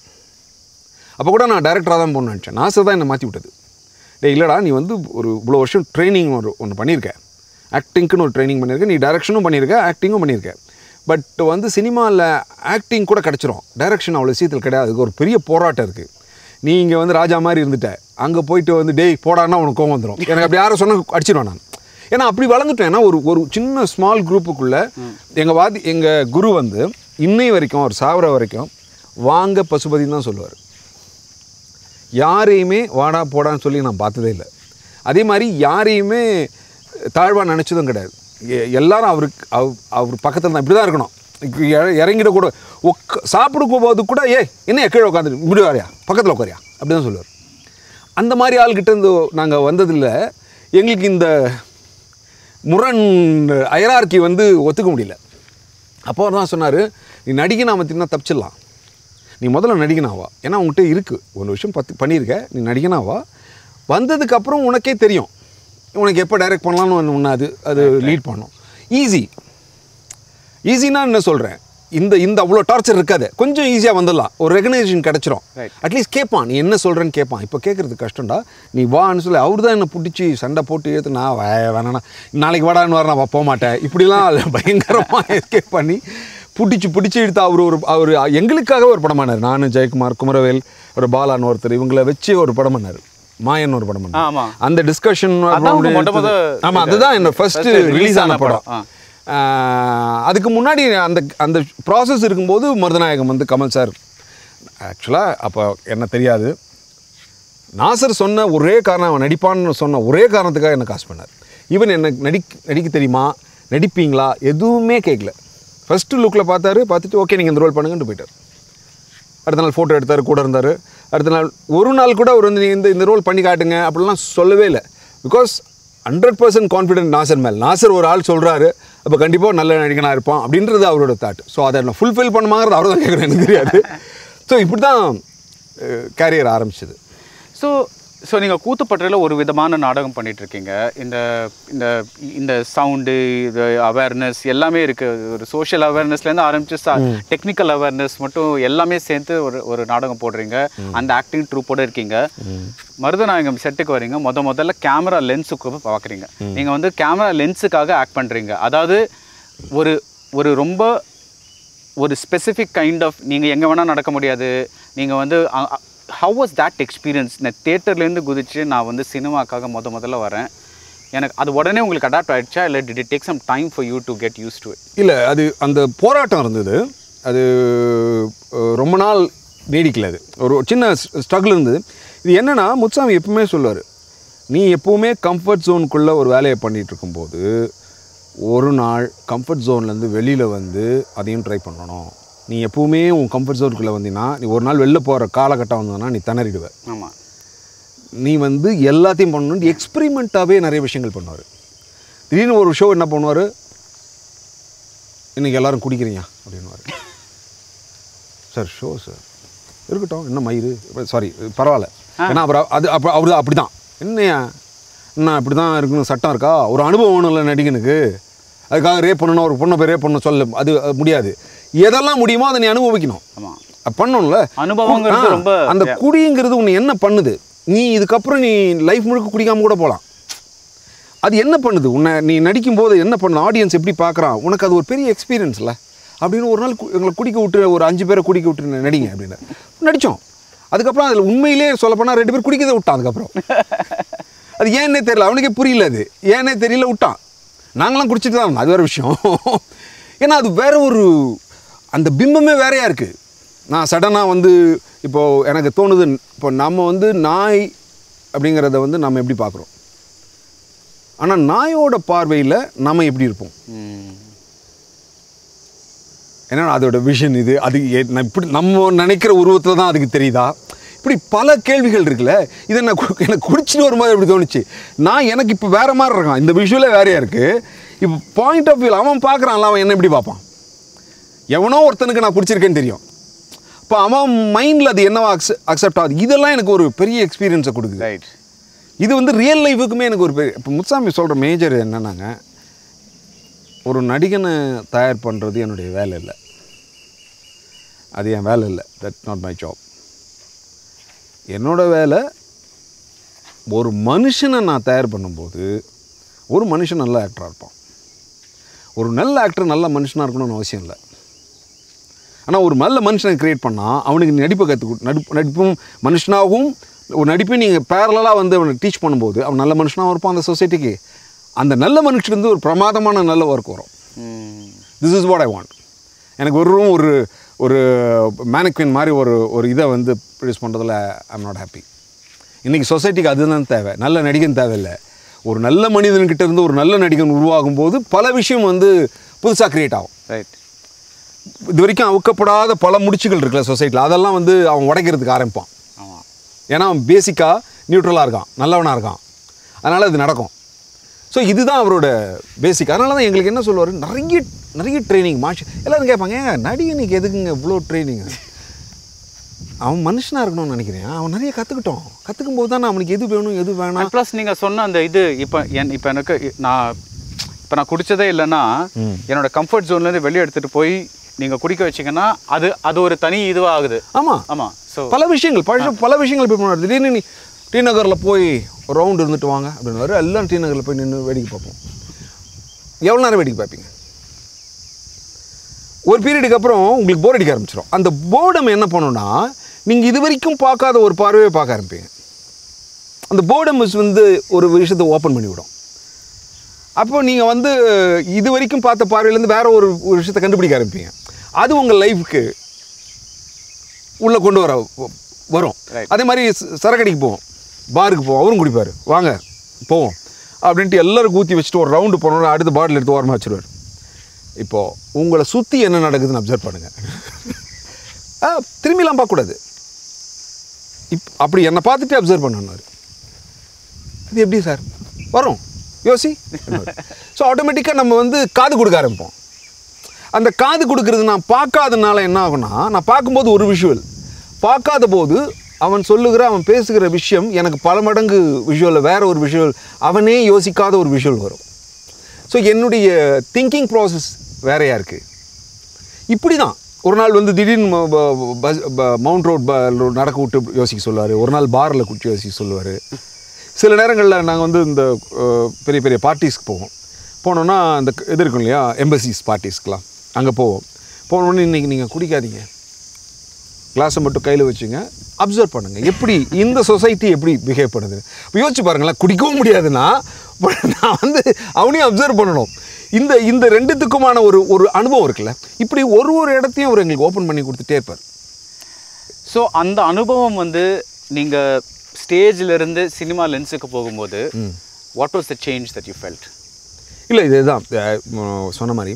அப்போ கூட நான் டைரக்டராக தான் போகணும்னு நினச்சேன் நாசர் தான் என்னை மாற்றி விட்டது டேய் இல்லைடா நீ வந்து ஒரு இவ்வளோ வருஷம் ட்ரைனிங் ஒரு ஒன்று பண்ணியிருக்க ஆக்டிங்க்குன்னு ஒரு ட்ரைனிங் பண்ணியிருக்க நீ டைரக்ஷனும் பண்ணியிருக்க ஆக்டிங்கும் பண்ணியிருக்க பட் வந்து சினிமாவில் ஆக்டிங் கூட கிடச்சிரும் டைரக்ஷன் அவ்வளோ சீத்தில் கிடையாது அதுக்கு ஒரு பெரிய போராட்டம் இருக்குது நீ இங்கே வந்து ராஜா மாதிரி இருந்துட்ட அங்கே போயிட்டு வந்து டேய் போடான்னா உனக்கு கோவம் வந்துடும் எனக்கு அப்படி யாரும் சொன்ன அடிச்சிடுவேன் நான் ஏன்னா அப்படி வளர்ந்துட்டேன் ஏன்னா ஒரு ஒரு சின்ன ஸ்மால் குரூப்புக்குள்ளே எங்கள் வாதி எங்கள் குரு வந்து இன்னை வரைக்கும் அவர் சாவர வரைக்கும் வாங்க பசுபதின்னு தான் சொல்லுவார் யாரையுமே வாடா போடான்னு சொல்லி நான் பார்த்ததே இல்லை அதே மாதிரி யாரையுமே தாழ்வாக நினச்சதும் கிடையாது எ- எல்லாரும் அவருக்கு அவ் அவர் பக்கத்தில் தான் இப்படி தான் இருக்கணும் இப்ப இற- இறங்கிட கூட உக்க சாப்பிட போகும்போது கூட ஏய் என்ன கீழே உட்காந்து இப்படி வரையா பக்கத்தில் உட்காரியா அப்படி தான் சொல்லுவார் அந்த மாதிரி ஆள்கிட்ட இருந்து நாங்கள் வந்ததில் எங்களுக்கு இந்த முரண் அயரார்க்கி வந்து ஒத்துக்க முடியல அப்போ அவர் தான் சொன்னார் நீ நடிகை நாம தின்னா தப்பிச்சிடலாம் நீ முதல்ல நடிகனாவா ஏன்னா உங்ககிட்ட இருக்குது ஒரு விஷயம் பத்து பண்ணியிருக்க நீ நடிகனாவா வந்ததுக்கப்புறம் உனக்கே தெரியும் உனக்கு எப்போ டைரக்ட் பண்ணலாம்னு ஒன்று ஒன்று அது அது லீட் பண்ணும் ஈஸி ஈஸினா என்ன சொல்கிறேன் இந்த இந்த அவ்வளோ டார்ச்சர் இருக்காது கொஞ்சம் ஈஸியாக வந்துடலாம் ஒரு ரெகனைசேஷன் கிடச்சிரும் Right. அட்லீஸ்ட் கேட்பான் நீ என்ன சொல்கிறேன்னு கேட்பான் இப்போ கேட்குறது கஷ்டம்டா நீ வான்னு சொல்லி அவர் தான் என்னை பிடிச்சி சண்டை போட்டு ஏற்று நான் வே- வேணாண்ணா நாளைக்கு வாடான்னு வர நான் போக மாட்டேன் இப்படிலாம் பயங்கரமாக எஸ்கேப் பண்ணி பிடிச்சி பிடிச்சி எடுத்து அவர் ஒரு அவர் எங்களுக்காக ஒரு படம் பண்ணார் நான் ஜெயக்குமார் குமரவேல் ஒரு பாலான்னு ஒருத்தர் இவங்களை வச்சு ஒரு படம் பண்ணார் மாயன் ஒரு படம் பண்ணார் ஆமா. அந்த டிஸ்கஷன் அதான் உங்க மொத மொத ஆமாம் அதுதான் என்னோட ஃபர்ஸ்ட் first release ரிலீஸ் ஆன ஆன படம் படம். ஆ. ஆஹ் அதுக்கு முன்னாடி அந்த அந்த ப்ராசஸ் இருக்கும்போது மருதநாயகம் வந்து கமல் சார் ஆக்சுவலாக அப்போ என்ன தெரியாது நாசர் சொன்ன ஒரே காரணம் அவன் நடிப்பான்னு சொன்ன ஒரே காரணத்துக்காக என்ன காசு பண்ணார் ஈவன் என்ன நடிக்க நடிக்க தெரியுமா நடிப்பீங்களா எதுவுமே கேட்கல ஃபஸ்ட்டு லுக்கில் பார்த்தாரு பார்த்துட்டு ஓகே நீங்கள் இந்த ரோல் பண்ணுங்கன்னு போயிட்டார் அடுத்த நாள் ஃபோட்டோ எடுத்தார் கூட இருந்தார் அடுத்த நாள் ஒரு நாள் கூட அவர் வந்து நீ இந்த இந்த ரோல் பண்ணி காட்டுங்க அப்படிலாம் சொல்லவே இல்லை because hundred percent confident Nasser மேல் நாசர் ஒரு ஆள் சொல்கிறாரு அப்போ கண்டிப்பாக நல்ல நடிகனாக இருப்பான் அப்படின்றது அவரோட தாட் ஸோ அதை நான் ஃபுல்ஃபில் பண்ணுமாங்கிறது அவர் தான் கேட்குறேன் எனக்கு தெரியாது ஸோ இப்படி தான் கேரியர் ஆரம்பிச்சது ஸோ ஸோ நீங்கள் கூத்துப்பட்டில் ஒரு விதமான நாடகம் பண்ணிட்டு இருக்கீங்க இந்த இந்த இந்த சவுண்டு இது அவேர்னஸ் எல்லாமே இருக்கு ஒரு சோஷியல் அவேர்னஸ்லேருந்து ஆரம்பிச்சு டெக்னிக்கல் அவேர்னஸ் மட்டும் எல்லாமே சேர்த்து ஒரு ஒரு நாடகம் போடுறீங்க அந்த ஆக்டிங் ட்ரூப்போட இருக்கீங்க மருதநாயகம் செட்டுக்கு வரீங்க முத முதல்ல கேமரா லென்ஸுக்கு பார்க்குறீங்க நீங்கள் வந்து கேமரா லென்ஸுக்காக ஆக்ட் பண்ணுறீங்க அதாவது ஒரு ஒரு ரொம்ப ஒரு ஸ்பெசிஃபிக் கைண்ட் ஆஃப் நீங்கள் எங்கே வேணால் நடக்க முடியாது நீங்கள் வந்து ஹவ் வாஸ் that எக்ஸ்பீரியன்ஸ் நான் தேட்டர்லேருந்து குதிச்சு நான் வந்து சினிமாக்காக முத முதல்ல வரேன் எனக்கு அது உடனே உங்களுக்கு அடாப்ட் ஆயிடுச்சா இல்லை did it take some time for you to get used to it இல்லை அது அந்த போராட்டம் இருந்தது அது அஹ், ரொம்ப நாள் நீடிக்கல அது ஒரு சின்ன ஸ்ட்ரகிள் இருந்தது இது என்னன்னா முத்துசாமி எப்பவுமே சொல்லுவார் நீ எப்பவுமே கம்ஃபர்ட் ஜோனுக்குள்ளே ஒரு வேலையை பண்ணிட்டு இருக்கும்போது ஒரு நாள் கம்ஃபர்ட் ஜோன்லேருந்து வெளியில் வந்து அதையும் ட்ரை பண்ணணும் நீ எப்பவுமே உன் கம்ஃபர்ட் ஜோனுக்குள்ளே வந்தீங்கன்னா நீ ஒரு நாள் வெளில போகிற காலகட்டம் வந்ததுன்னா நீ திணறிடுவ ஆமாம் நீ வந்து எல்லாத்தையும் பண்ணணும் எக்ஸ்பெரிமெண்ட்டாகவே நிறைய விஷயங்கள் பண்ணுவார் திடீர்னு ஒரு ஷோ என்ன பண்ணுவார் இன்னைக்கு எல்லாரும் குடிக்கிறீங்க அப்படின்னுவார் சார் ஷோ சார் இருக்கட்டும் என்ன மயிறு சாரி பரவாயில்ல ஏன்னா அப்புறம் அது அப்போ அவர் அப்படி தான் என்னையா என்ன இப்படி தான் இருக்கணும் சட்டம் இருக்கா ஒரு அனுபவம் வேணும் இல்லை நடிகனுக்கு அதுக்காக ரேப் பண்ணணும் ஒரு பொண்ணை போய் ரேப் பண்ண சொல்ல அது அது முடியாது எதெல்லாம் முடியுமோ அதை நீ அனுபவிக்கணும் ஆமாம் அது பண்ணணும்ல அனுபவங்கிறது ஆ, ரொம்ப அந்த குடிங்கிறது உன்னை என்ன பண்ணுது நீ இதுக்கப்புறம் நீ லைஃப் முழுக்க குடிக்காம கூட போகலாம் அது என்ன பண்ணுது உன்னை நீ நடிக்கும்போது என்ன பண்ணுது ஆடியன்ஸ் எப்படி பார்க்குறான் உனக்கு அது ஒரு பெரிய எக்ஸ்பீரியன்ஸ்ல அப்படின்னு ஒரு நாள் கு- எங்களை குடிக்க விட்டு ஒரு அஞ்சு பேரை குடிக்க விட்டு நடிங்க அப்படின்னு நடித்தோம் அதுக்கப்புறம் அதில் உண்மையிலே சொல்லப்போனால் ரெண்டு பேர் குடிக்கதை விட்டான் அதுக்கப்புறம் அது ஏன்னே தெரியல அவனுக்கே புரியல அது ஏன்னே தெரியல விட்டான் நாங்களாம் குடிச்சிட்டு தான் இருந்தோம் அது வேறு விஷயம் ஏன்னா அது வேற ஒரு அந்த பிம்பமே வேறையாக இருக்குது நான் சடனாக வந்து இப்போது எனக்கு தோணுது இப்போ நம்ம வந்து நாய் அப்படிங்கிறத வந்து நம்ம எப்படி பார்க்குறோம் ஆனால் நாயோட பார்வையில் நம்ம எப்படி இருப்போம் ஏன்னா அதோட விஷன் இது அது எ- நான் இப்படி நம்ம நினைக்கிற உருவத்தில் தான் அதுக்கு தெரியுதா இப்படி பல கேள்விகள் இருக்குல்ல இதை நான் கு- எனக்கு குடிச்சிட்டு வரும்போது எப்படி தோணுச்சு நான் எனக்கு இப்போ வேற மாதிரி இருக்கான் இந்த விஷுவலே வேறையா இருக்கு இப்போ பாயிண்ட் ஆஃப் வியூ அவன் பார்க்குறான்ல அவன் என்ன எப்படி பார்ப்பான் எவனோ ஒருத்தனுக்கு நான் குடிச்சிருக்கேன்னு தெரியும் இப்போ அவன் மைண்டில் அது என்னவா அக்செ அக்செப்ட் ஆகுது இதெல்லாம் எனக்கு ஒரு பெரிய எக்ஸ்பீரியன்ஸை கொடுக்குது ரைட் இது வந்து ரியல் லைஃபுக்குமே எனக்கு ஒரு பெரிய இப்போ முத்துசாமி சொல்கிற மேஜர் என்னன்னாங்க ஒரு நடிகனை தயார் பண்ணுறது என்னுடைய வேலை இல்லை அது என் வேலை இல்லை தட் நாட் மை ஜாப் என்னோட வேலை ஒரு மனுஷனை நான் தயார் பண்ணும்போது ஒரு மனுஷன் நல்ல ஆக்டராக இருப்பான் ஒரு நல்ல ஆக்டர் நல்ல மனுஷனாக இருக்கணும்னு அவசியம் இல்லை ஆனால் ஒரு நல்ல மனுஷனை கிரியேட் பண்ணால் அவனுக்கு நடிப்பை கற்றுக் நடிப்பு நடிப்பும் மனுஷனாகவும் ஒரு நடிப்பையும் நீங்கள் பேரலாக வந்து அவனை டீச் பண்ணும்போது அவன் நல்ல மனுஷனாகவும் இருப்பான் அந்த சொசைட்டிக்கு அந்த நல்ல மனுஷனுக்கு ஒரு பிரமாதமான நல்ல ஒர்க் வரும் this is what I want எனக்கு ஒரு room, ஒரு ஒரு மேனக்வின் மாதிரி ஒரு ஒரு இதை வந்து ப்ரொடியூஸ் பண்ணுறதுல ஐம் நாட் ஹாப்பி இன்றைக்கி சொசைட்டிக்கு அதுதான் தேவை நல்ல நடிகன் தேவையில்லை ஒரு நல்ல மனிதன்கிட்ட இருந்து ஒரு நல்ல நடிகன் உருவாகும் போது பல விஷயம் வந்து புதுசாக க்ரியேட் ஆகும் ரைட் இது வரைக்கும் அவுக்கப்படாத பல முடிச்சுகள் இருக்குல்ல சொசைட்டியில் அதெல்லாம் வந்து அவன் உடைக்கிறதுக்கு ஆரம்பிப்பான் ஆமாம் ஏன்னா அவன் பேசிக்காக நியூட்ரலாக இருக்கான் நல்லவனாக இருக்கான் அதனால் இது நடக்கும் ஸோ இதுதான் அவரோட பேசிக் அதனால தான் எங்களுக்கு என்ன சொல்லுவார் நிறைய நிறைய ட்ரைனிங் மாஷ் எல்லாரும் கேட்பாங்க ஏங்க நடிகனுக்கு எதுக்குங்க இவ்வளோ ட்ரைனிங் அவன் மனுஷனாக இருக்கணும்னு நினைக்கிறேன் அவன் நிறைய கற்றுக்கிட்டோம் கற்றுக்கும் போது தான் அவனுக்கு எது வேணும் எது வேணாம் ப்ளஸ் நீங்கள் சொன்ன அந்த இது இப்போ என் இப்போ எனக்கு நான் இப்போ நான் குடிச்சதே இல்லைன்னா என்னோட கம்ஃபர்ட் ஜோன்லேருந்து வெளியே எடுத்துகிட்டு போய் நீங்கள் குடிக்க வச்சீங்கன்னா அது அது ஒரு தனி இதுவாக ஆகுது ஆமாம் ஆமாம் ஸோ பல விஷயங்கள் பல பல விஷயங்கள் போய் பண்ணுவார் திடீர்னு நீ டி நகரில் போய் ஒரு ரவுண்ட் இருந்துட்டு வாங்க அப்படின்னு எல்லாம் டி நகரில் போய் நின்று வேடிக்கை பார்ப்போம் எவ்வளோ நேரம் வேடிக்கை பார்ப்பீங்க ஒரு பீரியடுக்கு அப்புறம் உங்களுக்கு போர் அடிக்க ஆரம்பிச்சிடும் அந்த போர்டம் என்ன பண்ணுன்னா நீங்கள் இது வரைக்கும் பார்க்காத ஒரு பார்வையை பார்க்க ஆரம்பிப்பீங்க அந்த போர்டம் வந்து ஒரு விஷயத்தை ஓப்பன் பண்ணி விடும் அப்போ நீங்கள் வந்து இது வரைக்கும் பார்த்த பார்வையிலேருந்து வேற ஒரு ஒரு விஷயத்தை கண்டுபிடிக்க ஆரம்பிப்பீங்க அது உங்கள் லைஃப்க்கு உள்ளே கொண்டு வர வ- வரும் Right. அதே மாதிரி ச- சரக்கடிக்கு போவோம் பாருக்கு போவோம் அவரும் குடிப்பார் வாங்க போவோம் அப்படின்ட்டு எல்லாரும் ஊற்றி வச்சுட்டு ஒரு ரவுண்டு போனோம் அடுத்த பாட்டில் எடுத்து ஓரமாக வச்சுருவார் இப்போது உங்களை சுற்றி என்ன நடக்குதுன்னு அப்சர்வ் பண்ணுங்கள் ஆ திரும்பிலாம் பார்க்கக்கூடாது இப் அப்படி என்னை பார்த்துட்டு அப்சர்வ் பண்ணார் இது எப்படி சார் வரும் யோசி ஸோ ஆட்டோமேட்டிக்காக நம்ம வந்து காது கொடுக்க ஆரம்பிப்போம் அந்த காது கொடுக்கறது நான் பார்க்காதனால என்ன ஆகும்னா நான் பார்க்கும்போது ஒரு விஷுவல் பார்க்காத போது அவன் சொல்லுகிற அவன் பேசுகிற விஷயம் எனக்கு பல மடங்கு விஷுவலில் வேற ஒரு விஷுவல் அவனே யோசிக்காத ஒரு விஷுவல் வரும் ஸோ என்னுடைய திங்கிங் ப்ராசஸ் வேறையாக இருக்குது இப்படி தான் ஒரு நாள் வந்து திடீர்னு ம- ப- பஸ் ப- மவுண்ட் ரோட் ப நடக்க விட்டு யோசிக்க சொல்லுவார் ஒரு நாள் பாரில் குடிச்சு யோசிக்க சொல்லுவார் சில நேரங்களில் நாங்கள் வந்து இந்த அஹ், பெரிய பெரிய பார்ட்டிஸ்க்கு போவோம் போனோன்னா அந்த க- இது இருக்கும் இல்லையா எம்பசிஸ் பார்ட்டிஸ்க்கெலாம் அங்கே போவோம் போனோடனே இன்றைக்கி நீங்கள் குடிக்காதீங்க கிளாஸை மட்டும் கையில் வச்சுங்க அப்சர்வ் பண்ணுங்கள் எப்படி இந்த சொசைட்டி எப்படி பிஹேவ் பண்ணுது இப்போ யோசிச்சு பாருங்களேன் குடிக்கவும் முடியாதுன்னா but நான் வந்து அவனையும் அப்சர்வ் பண்ணணும் இந்த இந்த ரெண்டுத்துக்குமான ஒரு ஒரு அனுபவம் இருக்குல்ல இப்படி ஒரு ஒரு இடத்தையும் அவர் எங்களுக்கு ஓப்பன் பண்ணி கொடுத்துட்டே இருப்பார் ஸோ அந்த அனுபவம் வந்து நீங்கள் ஸ்டேஜில் இருந்து சினிமா லென்ஸுக்கு போகும்போது what was the change that you felt இல்லை இதுதான் அஹ், ம- சொன்ன மாதிரி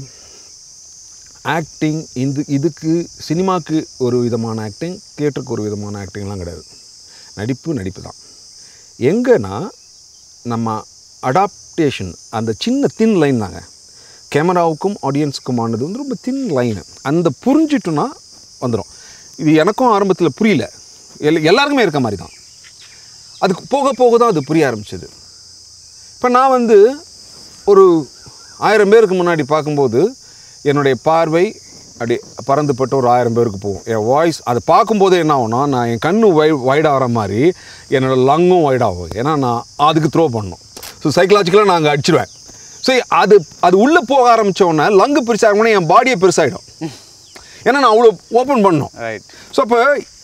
ஆக்டிங் இந்த இதுக்கு சினிமாக்கு ஒரு விதமான ஆக்டிங் தியேட்டருக்கு ஒரு விதமான ஆக்டிங்லாம் கிடையாது நடிப்பு நடிப்பு தான் எங்கன்னா நம்ம அடாப்டேஷன் அந்த சின்ன தின் லைன் தாங்க கேமராவுக்கும் ஆடியன்ஸுக்குமானது வந்து ரொம்ப தின் லைனு அந்த புரிஞ்சிட்டோன்னா வந்துடும் இது எனக்கும் ஆரம்பத்தில் புரியல எல் எல்லாருக்குமே இருக்க மாதிரி தான் அதுக்கு போக போக தான் அது புரிய ஆரம்பிச்சது இப்போ நான் வந்து ஒரு ஆயிரம் பேருக்கு முன்னாடி பார்க்கும்போது என்னுடைய பார்வை அப்படி பறந்துப்பட்ட ஒரு ஆயிரம் பேருக்கு போகும் என் வாய்ஸ் அதை பார்க்கும்போதே என்ன ஆகும்னா நான் என் கண்ணு வை வைட் ஆகிற மாதிரி என்னோட லங்கும் வைட் ஆகும் ஏன்னா நான் அதுக்கு த்ரோ பண்ணணும் ஸோ சைக்கலாஜிக்கலாக நான் அங்கே அடிச்சிடுவேன் ஸோ அது அது உள்ளே போக ஆரம்பிச்ச உடனே லங்கு பெருசாகணும்னா என் பாடியே பெருசாகிடும் ஏன்னா நான் அவ்வளோ ஓப்பன் பண்ணணும் ரைட் ஸோ அப்போ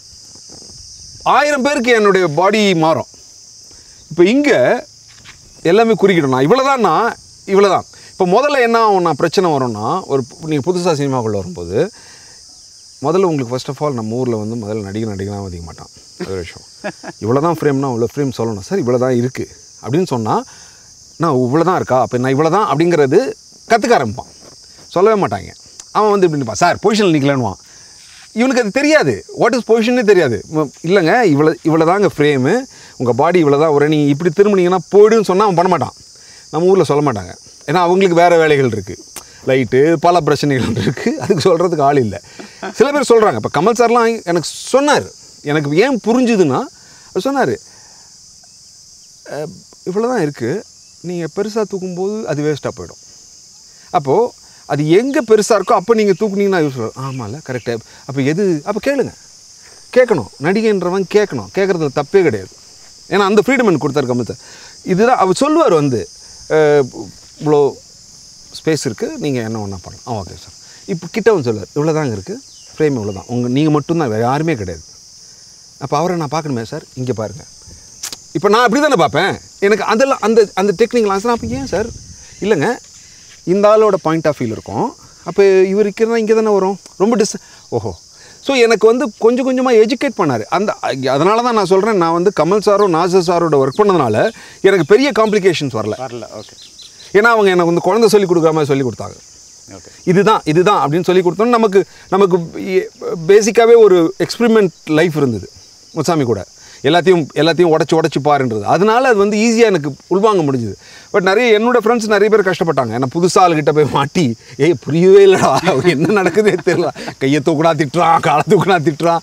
ஆயிரம் பேருக்கு என்னுடைய பாடி மாறும் இப்போ இங்கே எல்லாமே குறிக்கிடும் நான் இவ்வளோ தான் நான் இவ்வளோ தான் இப்போ முதல்ல என்ன ஆகும் நான் பிரச்சனை வரும்னா ஒரு நீங்கள் புதுசாக சினிமாக்குள்ளே வரும்போது முதல்ல உங்களுக்கு ஃபர்ஸ்ட் ஆஃப் ஆல் நம்ம ஊரில் வந்து முதல்ல நடிகர் நடிகலாம் மதிக்க மாட்டான் அது ஒரு விஷயம் இவ்வளோ தான் ஃப்ரேம்னா இவ்வளோ ஃப்ரேம் சொல்லணும் சார் இவ்வளோ தான் இருக்குது அப்படின்னு சொன்னால் நான் இவ்வளோ தான் இருக்கா அப்போ நான் இவ்வளோ தான் அப்படிங்கிறது கற்றுக்க ஆரம்பிப்பான் சொல்லவே மாட்டாங்க அவன் வந்து இப்படி நிற்பான் சார் பொசிஷனில் நிற்கலன்னுவான் இவனுக்கு அது தெரியாது வாட் இஸ் பொசிஷனே தெரியாது ம- இல்லைங்க இவ்வளோ இவ்வளோ தாங்க ஃப்ரேமு உங்கள் பாடி இவ்வளோ தான் ஒரு நீங்கள் இப்படி திரும்பினீங்கன்னா போயிடுன்னு சொன்னால் அவன் பண்ண மாட்டான் நம்ம ஊரில் சொல்ல மாட்டாங்க ஏன்னா அவங்களுக்கு வேறு வேலைகள் இருக்குது லைட்டு பல பிரச்சனைகள் இருக்குது அதுக்கு சொல்கிறதுக்கு ஆள் இல்லை சில பேர் சொல்கிறாங்க இப்போ கமல் சார்லாம் எனக்கு சொன்னார் எனக்கு ஏன் புரிஞ்சுதுன்னா அவர் சொன்னார் இவ்வளோ தான் இருக்குது நீங்கள் பெருசாக தூக்கும்போது அது வேஸ்ட்டாக போயிடும் அப்போது அது எங்கே பெருசாக இருக்கோ அப்போ நீங்கள் தூக்குனீங்கன்னா யூஸ் ஆமாம்ல கரெக்டாக அப்போ எது அப்போ கேளுங்க கேட்கணும் நடிகைன்றவன் கேட்கணும் கேட்குறதுல தப்பே கிடையாது ஏன்னா அந்த ஃப்ரீடம் எனக்கு கொடுத்தாரு கமல் சார் இதுதான் அவர் சொல்லுவார் வந்து அஹ், இவ்வளோ ஸ்பேஸ் இருக்குது நீங்கள் என்ன ஒன்றா பண்ணலாம் ஆ ஓகே சார் இப்போ கிட்ட வந்து சொல்லுவார் இவ்வளோ தாங்க இருக்குது ஃப்ரேம் இவ்வளோ தான் உங்கள் நீங்கள் மட்டும்தான் வேறு யாருமே கிடையாது அப்போ அவரை நான் பார்க்கணுமே சார் இங்கே பாருங்கள் இப்போ நான் அப்படி தானே பார்ப்பேன் எனக்கு அதெல்லாம் அந்த அந்த டெக்னிக்கல் ஆன்சர் அப்போ ஏன் சார் இல்லைங்க இந்த ஆளோட பாயிண்ட் ஆஃப் வியூவில் இருக்கும் அப்போ இவர் இருக்கிறதா இங்கே தானே வரும் ரொம்ப டிஸ் ஓஹோ ஸோ எனக்கு வந்து கொஞ்சம் கொஞ்சமாக எஜுகேட் பண்ணார் அந்த அதனால தான் நான் சொல்கிறேன் நான் வந்து கமல் சாரும் நாசர் சாரோட ஒர்க் பண்ணதுனால எனக்கு பெரிய காம்ப்ளிகேஷன்ஸ் வரல வரல ஓகே ஏன்னா அவங்க எனக்கு வந்து குழந்தை சொல்லி கொடுக்குற மாதிரி சொல்லி கொடுத்தாங்க ஓகே இதுதான் இதுதான் அப்படின்னு சொல்லி கொடுத்தோன்னு நமக்கு நமக்கு பேசிக்காகவே ஒரு எக்ஸ்பிரிமெண்ட் லைஃப் இருந்தது முசாமி கூட எல்லாத்தையும் எல்லாத்தையும் உடச்சி உடச்சி பாருன்றது அதனால அது வந்து ஈஸியாக எனக்கு உள்வாங்க முடிஞ்சுது பட் நிறைய என்னோட ஃப்ரெண்ட்ஸ் நிறைய பேர் கஷ்டப்பட்டாங்க ஏன்னா புதுசாக ஆளுகிட்ட போய் மாட்டி ஏய் புரியவே இல்லைடா என்ன நடக்குதே தெரியல கையை தூக்குனா திட்டுறான் காலை தூக்குனா திட்டுறான்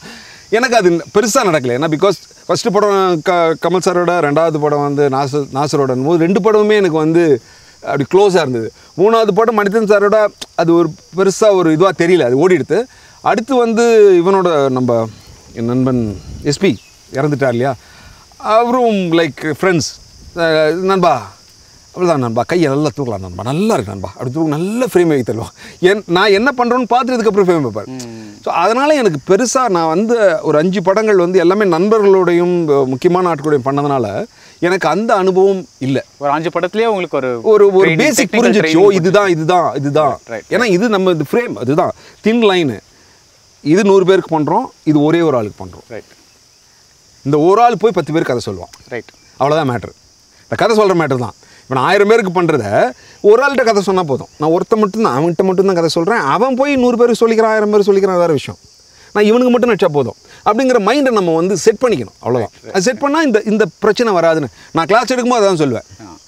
எனக்கு அது பெருசாக நடக்கல ஏன்னா பிகாஸ் ஃபஸ்ட்டு படம் க கமல் சாரோட ரெண்டாவது படம் வந்து நாசர் நாசரோட போது ரெண்டு படமுமே எனக்கு வந்து அப்படி க்ளோஸாக இருந்தது மூணாவது படம் மனிதன் சாரோட அது ஒரு பெருசாக ஒரு இதுவாக தெரியல அது ஓடிடுது அடுத்து வந்து இவனோட நம்ம என் நண்பன் எஸ்பி இறந்துட்டார் இல்லையா அவரும் லைக் ஃப்ரெண்ட்ஸ் நண்பா அவ்வளோதான் நண்பா கையை நல்லா தூக்கலாம் நண்பா நல்லா இருக்கு நண்பா அப்படி தூக்கு நல்ல ஃப்ரேம் வைக்க தருவோம் என் நான் என்ன பண்ணுறோன்னு பார்த்துட்டதுக்கப்புறம் ஃப்ரேம் வைப்பார் ஸோ அதனால் எனக்கு பெருசாக நான் வந்து ஒரு அஞ்சு படங்கள் வந்து எல்லாமே நண்பர்களோடையும் முக்கியமான ஆட்களோடையும் பண்ணதுனால எனக்கு அந்த அனுபவம் இல்லை ஒரு அஞ்சு படத்துலயே உங்களுக்கு ஒரு ஒரு ஒரு training, பேசிக் technical புரிஞ்சிருச்சு ஓ training இதுதான் இதுதான் இதுதான் right, ஏன்னா இது நம்ம இது ஃப்ரேம் அதுதான் தின் லைனு இது நூறு பேருக்கு பண்ணுறோம் இது ஒரே ஒரு ஆளுக்கு பண்ணுறோம் ரைட் இந்த ஒரு ஆள் போய் பத்து பேருக்கு கதை சொல்லுவான் ரைட் அவ்வளோதான் மேட்ரு இந்த கதை சொல்கிற மேட்ரு தான் இப்போ நான் ஆயிரம் பேருக்கு பண்ணுறத ஒரு ஆள்கிட்ட கதை சொன்னால் போதும் நான் ஒருத்த மட்டும்தான் அவன்கிட்ட மட்டும்தான் கதை சொல்கிறேன் அவன் போய் நூறு பேருக்கு சொல்லிக்கிறான் ஆயிரம் பேர் சொல்லிக்கிறான் வேறு விஷயம் நான் இவனுக்கு மட்டும் நடிச்சா போதும் அப்படிங்கிற மைண்டை நம்ம வந்து செட் பண்ணிக்கணும் அவ்வளோதான் அது செட் பண்ணால் இந்த இந்த பிரச்சனை வராதுன்னு நான் கிளாஸ் எடுக்கும்போது அதான் சொல்லுவேன்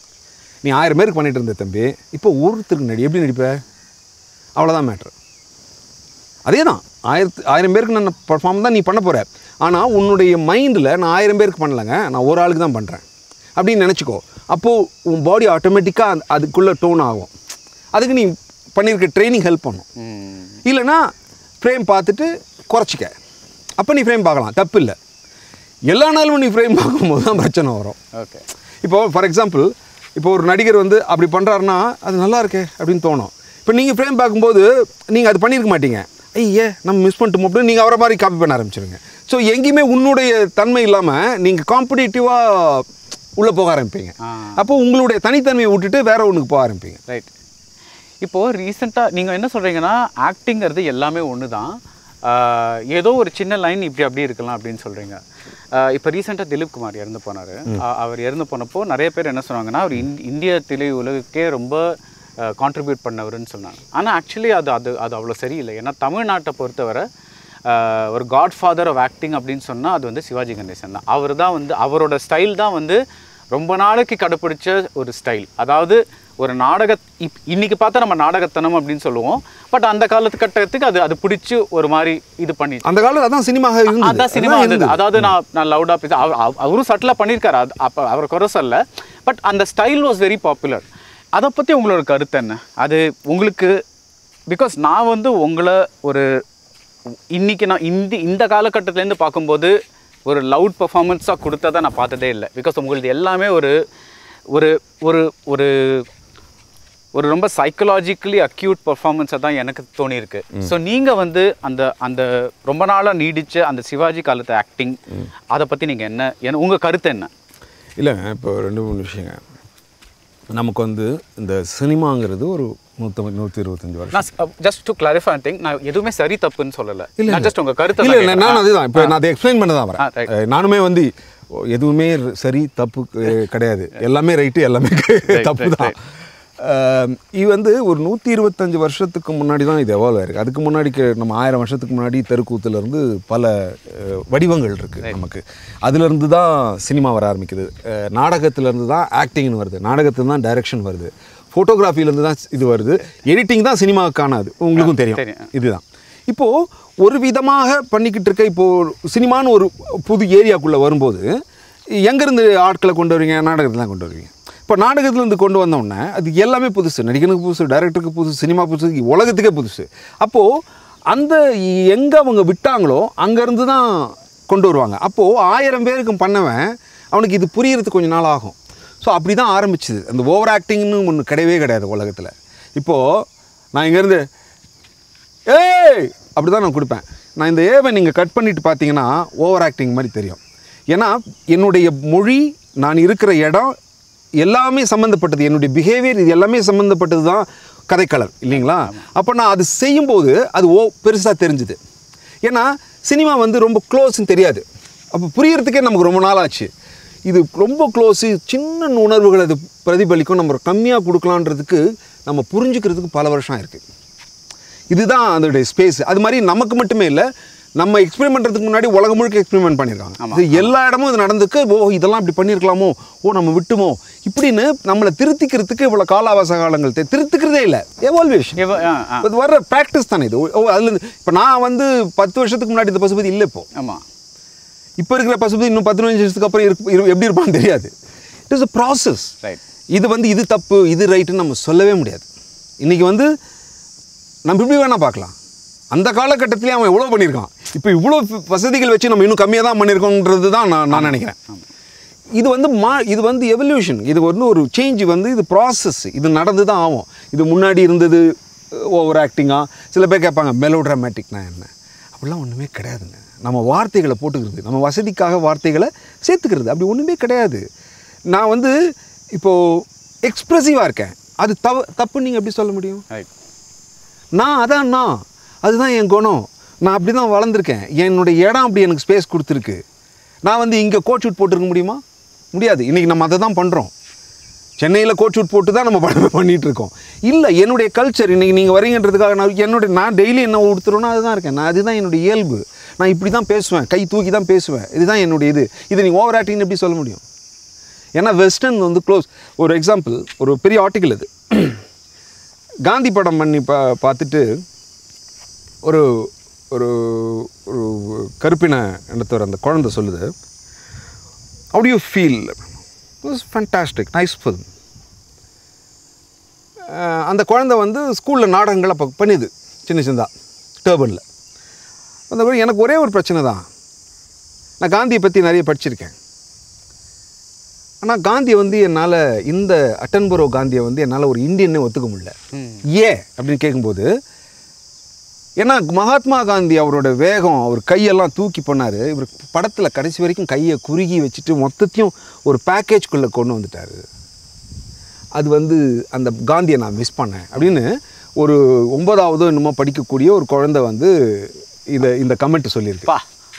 நீ ஆயிரம் பேருக்கு பண்ணிட்டு இருந்த தம்பி இப்போ ஒருத்தருக்கு நடி எப்படி நடிப்ப அவ்வளோதான் மேட்ரு அதே தான் ஆயிரத்து ஆயிரம் பேருக்கு நான் பர்ஃபார்ம் தான் நீ பண்ண போகிற ஆனால் உன்னுடைய மைண்டில் நான் ஆயிரம் பேருக்கு பண்ணலைங்க நான் ஒரு ஆளுக்கு தான் பண்ணுறேன் அப்படின்னு நினச்சிக்கோ அப்போது உன் பாடி ஆட்டோமேட்டிக்காக அந்த அதுக்குள்ளே டோன் ஆகும் அதுக்கு நீ பண்ணியிருக்க ட்ரைனிங் ஹெல்ப் பண்ணும் ம் இல்லைன்னா ஃப்ரேம் பார்த்துட்டு குறைச்சிக்க அப்போ நீ ஃப்ரேம் பார்க்கலாம் தப்பு இல்லை எல்லா நாளும் நீ ஃப்ரேம் பார்க்கும்போது தான் பிரச்சனை வரும் ஓகே இப்போ ஃபார் எக்ஸாம்பிள் இப்போ ஒரு நடிகர் வந்து அப்படி பண்ணுறாருன்னா அது நல்லா இருக்கே அப்படின்னு தோணும் இப்போ நீங்கள் ஃப்ரேம் பார்க்கும்போது நீங்கள் அது பண்ணியிருக்க மாட்டீங்க ஐயே நம்ம மிஸ் பண்ணிட்டோம் அப்படின்னு நீங்கள் அவரை மாதிரி காப்பி பண்ண ஆரம்பிச்சிருங்க ஸோ எங்கேயுமே உன்னுடைய தன்மை இல்லாமல் நீங்கள் காம்படிட்டிவாக உள்ளே போக ஆரம்பிப்பீங்க ஆ. அப்போ உங்களுடைய தனித்தன்மையை விட்டுட்டு வேற ஒன்றுக்கு போக ஆரம்பிப்பீங்க ரைட் இப்போ ரீசெண்டாக நீங்கள் என்ன சொல்கிறீங்கன்னா ஆக்டிங்கிறது எல்லாமே ஒன்று தான் ஆஹ் ஏதோ ஒரு சின்ன லைன் இப்படி அப்படி இருக்கலாம் அப்படின்னு சொல்கிறீங்க இப்போ ரீசெண்டாக திலீப் குமார் இறந்து போனார் அவர் இறந்து போனப்போ நிறைய பேர் என்ன சொன்னாங்கன்னா அவர் இந் இந்திய திரை உலகுக்கே ரொம்ப கான்ட்ரிபியூட் பண்ணவருன்னு சொன்னாங்க ஆனால் ஆக்சுவலி அது அது அது அவ்வளோ சரியில்லை ஏன்னா தமிழ்நாட்டை பொறுத்தவரை ஆஹ் ஒரு காட் ஃபாதர் ஆஃப் ஆக்டிங் அப்படின்னு சொன்னால் அது வந்து சிவாஜி கணேசன் தான் அவர் தான் வந்து அவரோட ஸ்டைல் தான் வந்து ரொம்ப நாளைக்கு கடைப்பிடிச்ச ஒரு ஸ்டைல் அதாவது ஒரு நாடக இப் இன்னைக்கு பார்த்தா நம்ம நாடகத்தனம் அப்படின்னு சொல்லுவோம் பட் அந்த காலத்து கட்டத்துக்கு அது அது பிடிச்சி ஒரு மாதிரி இது பண்ணி அந்த காலத்தில் அதான் சினிமாக இருந்தது அதான் சினிமா இருந்தது அதாவது நான் நான் லவுடா பேச அவ- அவ- அவரும் சட்டிலாக பண்ணியிருக்காரு அது அப்போ அவர் குறை சொல்ல பட் அந்த ஸ்டைல் வாஸ் வெரி பாப்புலர் அதை பற்றி உங்களோட கருத்து என்ன அது உங்களுக்கு பிகாஸ் நான் வந்து உங்களை ஒரு இன்னைக்கு நான் இந்த இந்த காலகட்டத்துலேருந்து பார்க்கும்போது ஒரு லவுட் பர்ஃபார்மன்ஸாக கொடுத்ததை நான் பார்த்ததே இல்லை பிகாஸ் உங்களது எல்லாமே ஒரு ஒரு ஒரு ஒரு ஒரு ரொம்ப சைக்கலாஜிக்கலி அக்யூட் பர்ஃபார்மன்ஸை தான் எனக்கு தோணியிருக்கு ஸோ நீங்கள் வந்து அந்த அந்த ரொம்ப நாளாக நீடிச்ச அந்த சிவாஜி காலத்து ஆக்டிங் அதை பற்றி நீங்கள் என்ன என்ன உங்கள் கருத்து என்ன இல்லைங்க இப்போ ரெண்டு மூணு விஷயங்க நமக்கு வந்து இந்த சினிமாங்கிறது ஒரு நூற்றி நூற்றி இருபத்தஞ்சி வருஷம் நான் ஜஸ்ட் டு கிளாரிஃபை திங் நான் எதுவுமே சரி தப்புன்னு சொல்லலை இல்ல, நான் ஜஸ்ட் உங்கள் கருத்தை இல்லை தான் இல்லை கேட்கிறேன். நான் அதுதான் இப்போ நான் அதை எக்ஸ்பிளைன் பண்ண தான் ஆ, வரேன் right. அஹ் நானுமே வந்து ஓ, எதுவுமே ர- சரி தப்பு அஹ், கிடையாது எல்லாமே ரைட்டு எல்லாமே தப்பு right, தான் அஹ், இது வந்து ஒரு நூற்றி இருபத்தஞ்சு வருஷத்துக்கு முன்னாடி தான் இது எவால்வ் ஆயிருக்கு அதுக்கு முன்னாடி கே- நம்ம ஆயிரம் வருஷத்துக்கு முன்னாடி தெருக்கூத்துல இருந்து பல அஹ், வடிவங்கள் இருக்குது நமக்கு அதுலேருந்து தான் சினிமா வர ஆரம்பிக்குது அஹ், நாடகத்திலேருந்து தான் ஆக்டிங்னு வருது நாடகத்துல தான் டைரக்ஷன் வருது ஃபோட்டோகிராஃபிலேருந்து தான் இது வருது எடிட்டிங் தான் சினிமாவுக்கானது உங்களுக்கும் தெரியும் தெரியும். இதுதான் இப்போது ஒரு விதமாக பண்ணிக்கிட்டு இருக்க இப்போது சினிமான்னு ஒரு புது ஏரியாக்குள்ளே வரும்போது எங்கேருந்து ஆட்களை கொண்டு வருவீங்க நாடகத்தில் தான் கொண்டு வருவீங்க இப்போ நாடகத்துலேருந்து கொண்டு வந்தோடனே அது எல்லாமே புதுசு நடிகனுக்கு புதுசு டைரக்டருக்கு புதுசு சினிமா புதுசு உலகத்துக்கே புதுசு அப்போது அந்த எங்கே அவங்க விட்டாங்களோ அங்கேருந்து தான் கொண்டு வருவாங்க அப்போது ஆயிரம் பேருக்கு பண்ணவன் அவனுக்கு இது புரியறதுக்கு கொஞ்சம் நாள் ஆகும் ஸோ அப்படி தான் ஆரம்பிச்சுது அந்த ஓவர் ஆக்டிங்னு ஒன்று கிடையவே கிடையாது உலகத்தில் இப்போது நான் இங்கேருந்து ஏய் அப்படி தான் நான் கொடுப்பேன் நான் இந்த ஏவை நீங்கள் கட் பண்ணிட்டு பார்த்தீங்கன்னா ஓவர் ஆக்டிங் மாதிரி தெரியும் ஏன்னா என்னுடைய மொழி நான் இருக்கிற இடம் எல்லாமே சம்மந்தப்பட்டது என்னுடைய பிஹேவியர் இது எல்லாமே சம்மந்தப்பட்டது தான் கதைக்களம் இல்லைங்களா அப்போ நான் அது செய்யும்போது அது ஓ பெருசாக தெரிஞ்சுது ஏன்னா சினிமா வந்து ரொம்ப க்ளோஸ்ன்னு தெரியாது அப்போ புரியறதுக்கே நமக்கு ரொம்ப நாள் ஆச்சு இது ரொம்ப க்ளோஸு சின்ன உணர்வுகள் அது பிரதிபலிக்கும் நம்ம கம்மியாக கொடுக்கலான்றதுக்கு நம்ம புரிஞ்சுக்கிறதுக்கு பல வருஷம் இருக்குது இதுதான் அதோடைய ஸ்பேஸ் அது மாதிரி நமக்கு மட்டுமே இல்லை நம்ம எக்ஸ்பிளைன் பண்ணுறதுக்கு முன்னாடி உலகம் முழுக்க எக்ஸ்பெரிமெண்ட் பண்ணியிருக்காங்க இது எல்லா இடமும் இது நடந்துக்கு ஓ இதெல்லாம் இப்படி பண்ணியிருக்கலாமோ ஓ நம்ம விட்டுமோ இப்படின்னு நம்மளை திருத்திக்கிறதுக்கு இவ்வளோ கால அவகாச காலங்கள் தே- திருத்திக்கிறதே இல்லை எவால்வேஷன் இவ- ஆ, ஆ. இது வர்ற ப்ராக்டிஸ் தானே இது ஓ அதுலேருந்து இப்போ நான் வந்து பத்து வருஷத்துக்கு முன்னாடி இந்த பசுபதி இல்லை இப்போ ஆமா இப்போ இருக்கிற பசுபதி இன்னும் பதினஞ்சு வருஷத்துக்கு அப்புறம் இருக்கு- இரு- எப்படி இருப்பான்னு தெரியாது it is a process right இது வந்து இது தப்பு இது ரைட்டுன்னு நம்ம சொல்லவே முடியாது இன்றைக்கி வந்து நம்ம இப்படி வேணால் பார்க்கலாம் அந்த காலகட்டத்திலேயே அவன் எவ்வளோ பண்ணியிருக்கான் இப்போ இவ்வளோ வசதிகள் வச்சு நம்ம இன்னும் கம்மியாக தான் பண்ணியிருக்கோன்றது தான் நான் நான் நினைக்கிறேன் இது வந்து மா இது வந்து எவல்யூஷன் இது வந்து ஒரு சேஞ்ச் வந்து இது ப்ராசஸ் இது நடந்து தான் ஆகும் இது முன்னாடி இருந்தது ஓவர் ஆக்டிங்காக சில பேர் கேட்பாங்க மெலோ ட்ராமேட்டிக்னா என்ன அப்படிலாம் ஒன்றுமே கிடையாதுங்க நம்ம வார்த்தைகளை போட்டுக்கிறது நம்ம வசதிக்காக வார்த்தைகளை சேர்த்துக்கிறது அப்படி ஒன்றுமே கிடையாது நான் வந்து இப்போது எக்ஸ்ப்ரெசிவாக இருக்கேன் அது தவ தப்புன்னு நீங்கள் எப்படி சொல்ல முடியும் ரைட் நான் அதான் நான் அதுதான் என் குணம் நான் அப்படி தான் வளர்ந்துருக்கேன் என்னுடைய இடம் அப்படி எனக்கு ஸ்பேஸ் கொடுத்துருக்கு நான் வந்து இங்கே கோட் ஷூட் போட்டிருக்க முடியுமா முடியாது இன்றைக்கி நம்ம அதை தான் பண்ணுறோம் சென்னையில் கோட் ஷூட் போட்டு தான் நம்ம படம் பண்ணிகிட்டு இருக்கோம் இல்லை என்னுடைய கல்ச்சர் இன்றைக்கி நீங்கள் வரீங்கன்றதுக்காக நான் என்னுடைய நான் டெய்லி என்ன உடுத்துறோன்னா அதுதான் இருக்கேன் நான் அதுதான் என்னுடைய இயல்பு நான் இப்படி தான் பேசுவேன் கை தூக்கி தான் பேசுவேன் இதுதான் என்னுடைய இது இதை நீங்கள் ஓவர் ஆக்டிங்னு எப்படி சொல்ல முடியும் ஏன்னா வெஸ்டர்ன் வந்து க்ளோஸ் ஒரு எக்ஸாம்பிள் ஒரு பெரிய ஆர்டிக்கல் இது காந்தி படம் பண்ணி பா பார்த்துட்டு ஒரு ஒரு ஒரு கருப்பின இடத்தவர் அந்த குழந்தை சொல்லுது how do you feel was fantastic nice film அந்த குழந்தை வந்து ஸ்கூலில் நாடகங்கள் அப்போ பண்ணுது சின்ன சின்னதாக டேர்பனில் அந்த மாதிரி எனக்கு ஒரே ஒரு பிரச்சனை தான் நான் காந்தியை பற்றி நிறைய படிச்சிருக்கேன் ஆனால் காந்தியை வந்து என்னால் இந்த அட்டன்புரோ காந்தியை வந்து என்னால் ஒரு இந்தியன்னே ஒத்துக்க முடியல ஏன் அப்படின்னு கேட்கும்போது ஏன்னா மகாத்மா காந்தி அவரோட வேகம் அவர் கையெல்லாம் தூக்கி பண்ணார் இவர் படத்தில் கடைசி வரைக்கும் கையை குறுகி வச்சுட்டு மொத்தத்தையும் ஒரு பேக்கேஜ்குள்ளே கொண்டு வந்துட்டார் அது வந்து அந்த காந்தியை நான் மிஸ் பண்ணேன் அப்படின்னு ஒரு ஒன்பதாவதோ என்னமோ படிக்கக்கூடிய ஒரு குழந்தை வந்து இதை இந்த கமெண்ட் சொல்லியிருக்கு பா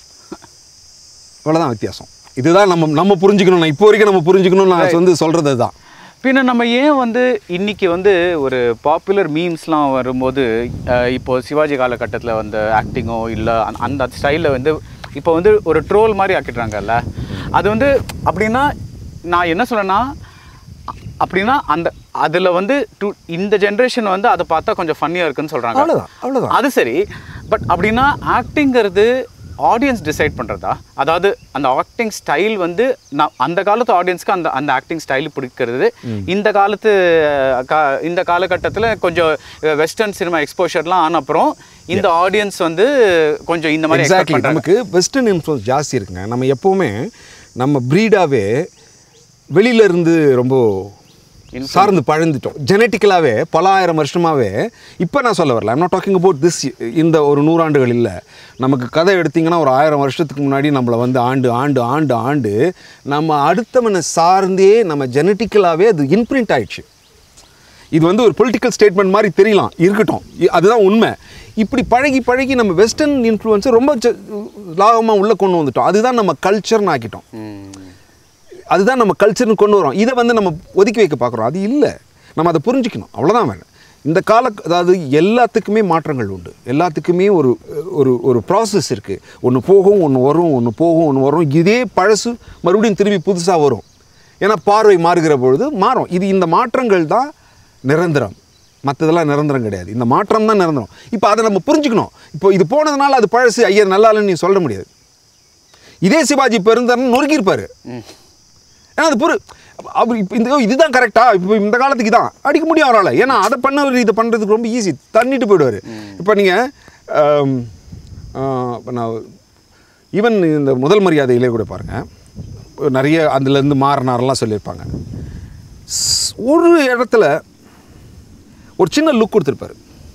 இவ்வளோதான் வித்தியாசம் இதுதான் நம்ம நம்ம புரிஞ்சுக்கணும் நான் இப்போ வரைக்கும் நம்ம புரிஞ்சுக்கணும்னு நான் வந்து சொல்கிறது தான் பின்ன நம்ம ஏன் வந்து இன்னைக்கு வந்து ஒரு பாப்புலர் மீம்ஸ்லாம் வரும்போது அஹ், இப்போ சிவாஜி காலகட்டத்தில் வந்த ஆக்டிங்கோ இல்லை அந்த ஸ்டைலில் வந்து இப்போ வந்து ஒரு ட்ரோல் மாதிரி ஆக்கிடுறாங்கல்ல அது வந்து அப்படின்னா நான் என்ன சொல்றேன்னா அ- அப்படின்னா அந்த அதில் வந்து டு இந்த ஜென்ரேஷன் வந்து அதை பார்த்தா கொஞ்சம் ஃபன்னியாக இருக்குன்னு சொல்கிறாங்க அவ்வளோதான் அவ்வளோதான் அது சரி பட் அப்படின்னா ஆக்டிங்கிறது ஆடியன்ஸ் டிசைட் பண்ணுறதா அதாவது அந்த ஆக்டிங் ஸ்டைல் வந்து நான் அந்த காலத்து ஆடியன்ஸ்க்கு அந்த அந்த ஆக்டிங் ஸ்டைல் பிடிக்கிறது இந்த காலத்து அஹ், கா- இந்த காலகட்டத்தில் கொஞ்சம் வெஸ்டர்ன் சினிமா எக்ஸ்போஷர்லாம் ஆன அப்புறம் இந்த ஆடியன்ஸ் வந்து கொஞ்சம் இந்த மாதிரி expect எக்ஸாக்ட்லி பண்றாங்க. நமக்கு வெஸ்டர்ன் இன்ஃப்ளூன்ஸ் ஜாஸ்தி இருக்குங்க நம்ம எப்போவுமே நம்ம ப்ரீடாகவே வெளியில இருந்து ரொம்ப சார்ந்து பழந்துட்டோம் ஜெனட்டிக்கலாகவே பல ஆயிரம் வருஷமாகவே இப்போ நான் சொல்ல வரல I'm not talking about this இந்த ஒரு நூறாண்டுகள் இல்லை நமக்கு கதை எடுத்தீங்கன்னா ஒரு ஆயிரம் வருஷத்துக்கு முன்னாடி நம்மளை வந்து ஆண்டு ஆண்டு ஆண்டு ஆண்டு நம்ம அடுத்தவனை சார்ந்தே நம்ம ஜெனட்டிக்கலாகவே அது இன்பிரிண்ட் ஆயிடுச்சு இது வந்து ஒரு பொலிட்டிக்கல் ஸ்டேட்மெண்ட் மாதிரி தெரியலாம் இருக்கட்டும் இ- அதுதான் உண்மை இப்படி பழகி பழகி நம்ம வெஸ்டர்ன் இன்ஃப்ளூயன்ஸை ரொம்ப லாபமாக உள்ளே கொண்டு வந்துட்டோம் அதுதான் நம்ம கல்ச்சர்னு ஆக்கிட்டோம் ம். அதுதான் நம்ம கல்ச்சர்னு கொண்டு வரோம் இதை வந்து நம்ம ஒதுக்கி வைக்க பார்க்குறோம் அது இல்லை நம்ம அதை புரிஞ்சுக்கணும் அவ்வளோதான் வேணும் இந்த கால அதாவது எல்லாத்துக்குமே மாற்றங்கள் உண்டு எல்லாத்துக்குமே ஒரு ஒரு ஒரு ப்ராசஸ் இருக்குது ஒன்று போகும் ஒன்று வரும் ஒன்று போகும் ஒன்று வரும் இதே பழசு மறுபடியும் திரும்பி புதுசாக வரும் ஏன்னா பார்வை மாறுகிற பொழுது மாறும் இது இந்த மாற்றங்கள் தான் நிரந்தரம் மற்றதெல்லாம் நிரந்தரம் கிடையாது இந்த மாற்றம் தான் நிரந்தரம் இப்போ அதை நம்ம புரிஞ்சுக்கணும் இப்போ இது போனதுனால அது பழசு ஐயர் நல்லா இல்லைன்னு நீ சொல்ல முடியாது இதே சிவாஜி இப்போ இருந்தாருன்னு நொறுக்கியிருப்பாரு ஏன்னா அது பொறு அவர் இப்போ இந்த இதுதான் கரெக்டா இப்போ இந்த காலத்துக்கு தான் அடிக்க முடியும் அவரால் ஏன்னா அதை பண்ணவர் இதை பண்ணுறதுக்கு ரொம்ப ஈஸி தண்ணிட்டு போயிடுவார் இப்போ நீங்கள் இப்போ நான் ஈவன் இந்த முதல் மரியாதையிலே கூட பாருங்கள் நிறைய அதுலேருந்து மாறினாரெல்லாம் சொல்லியிருப்பாங்க ஸ்- ஒரு இடத்துல ஒரு சின்ன லுக் கொடுத்துருப்பாரு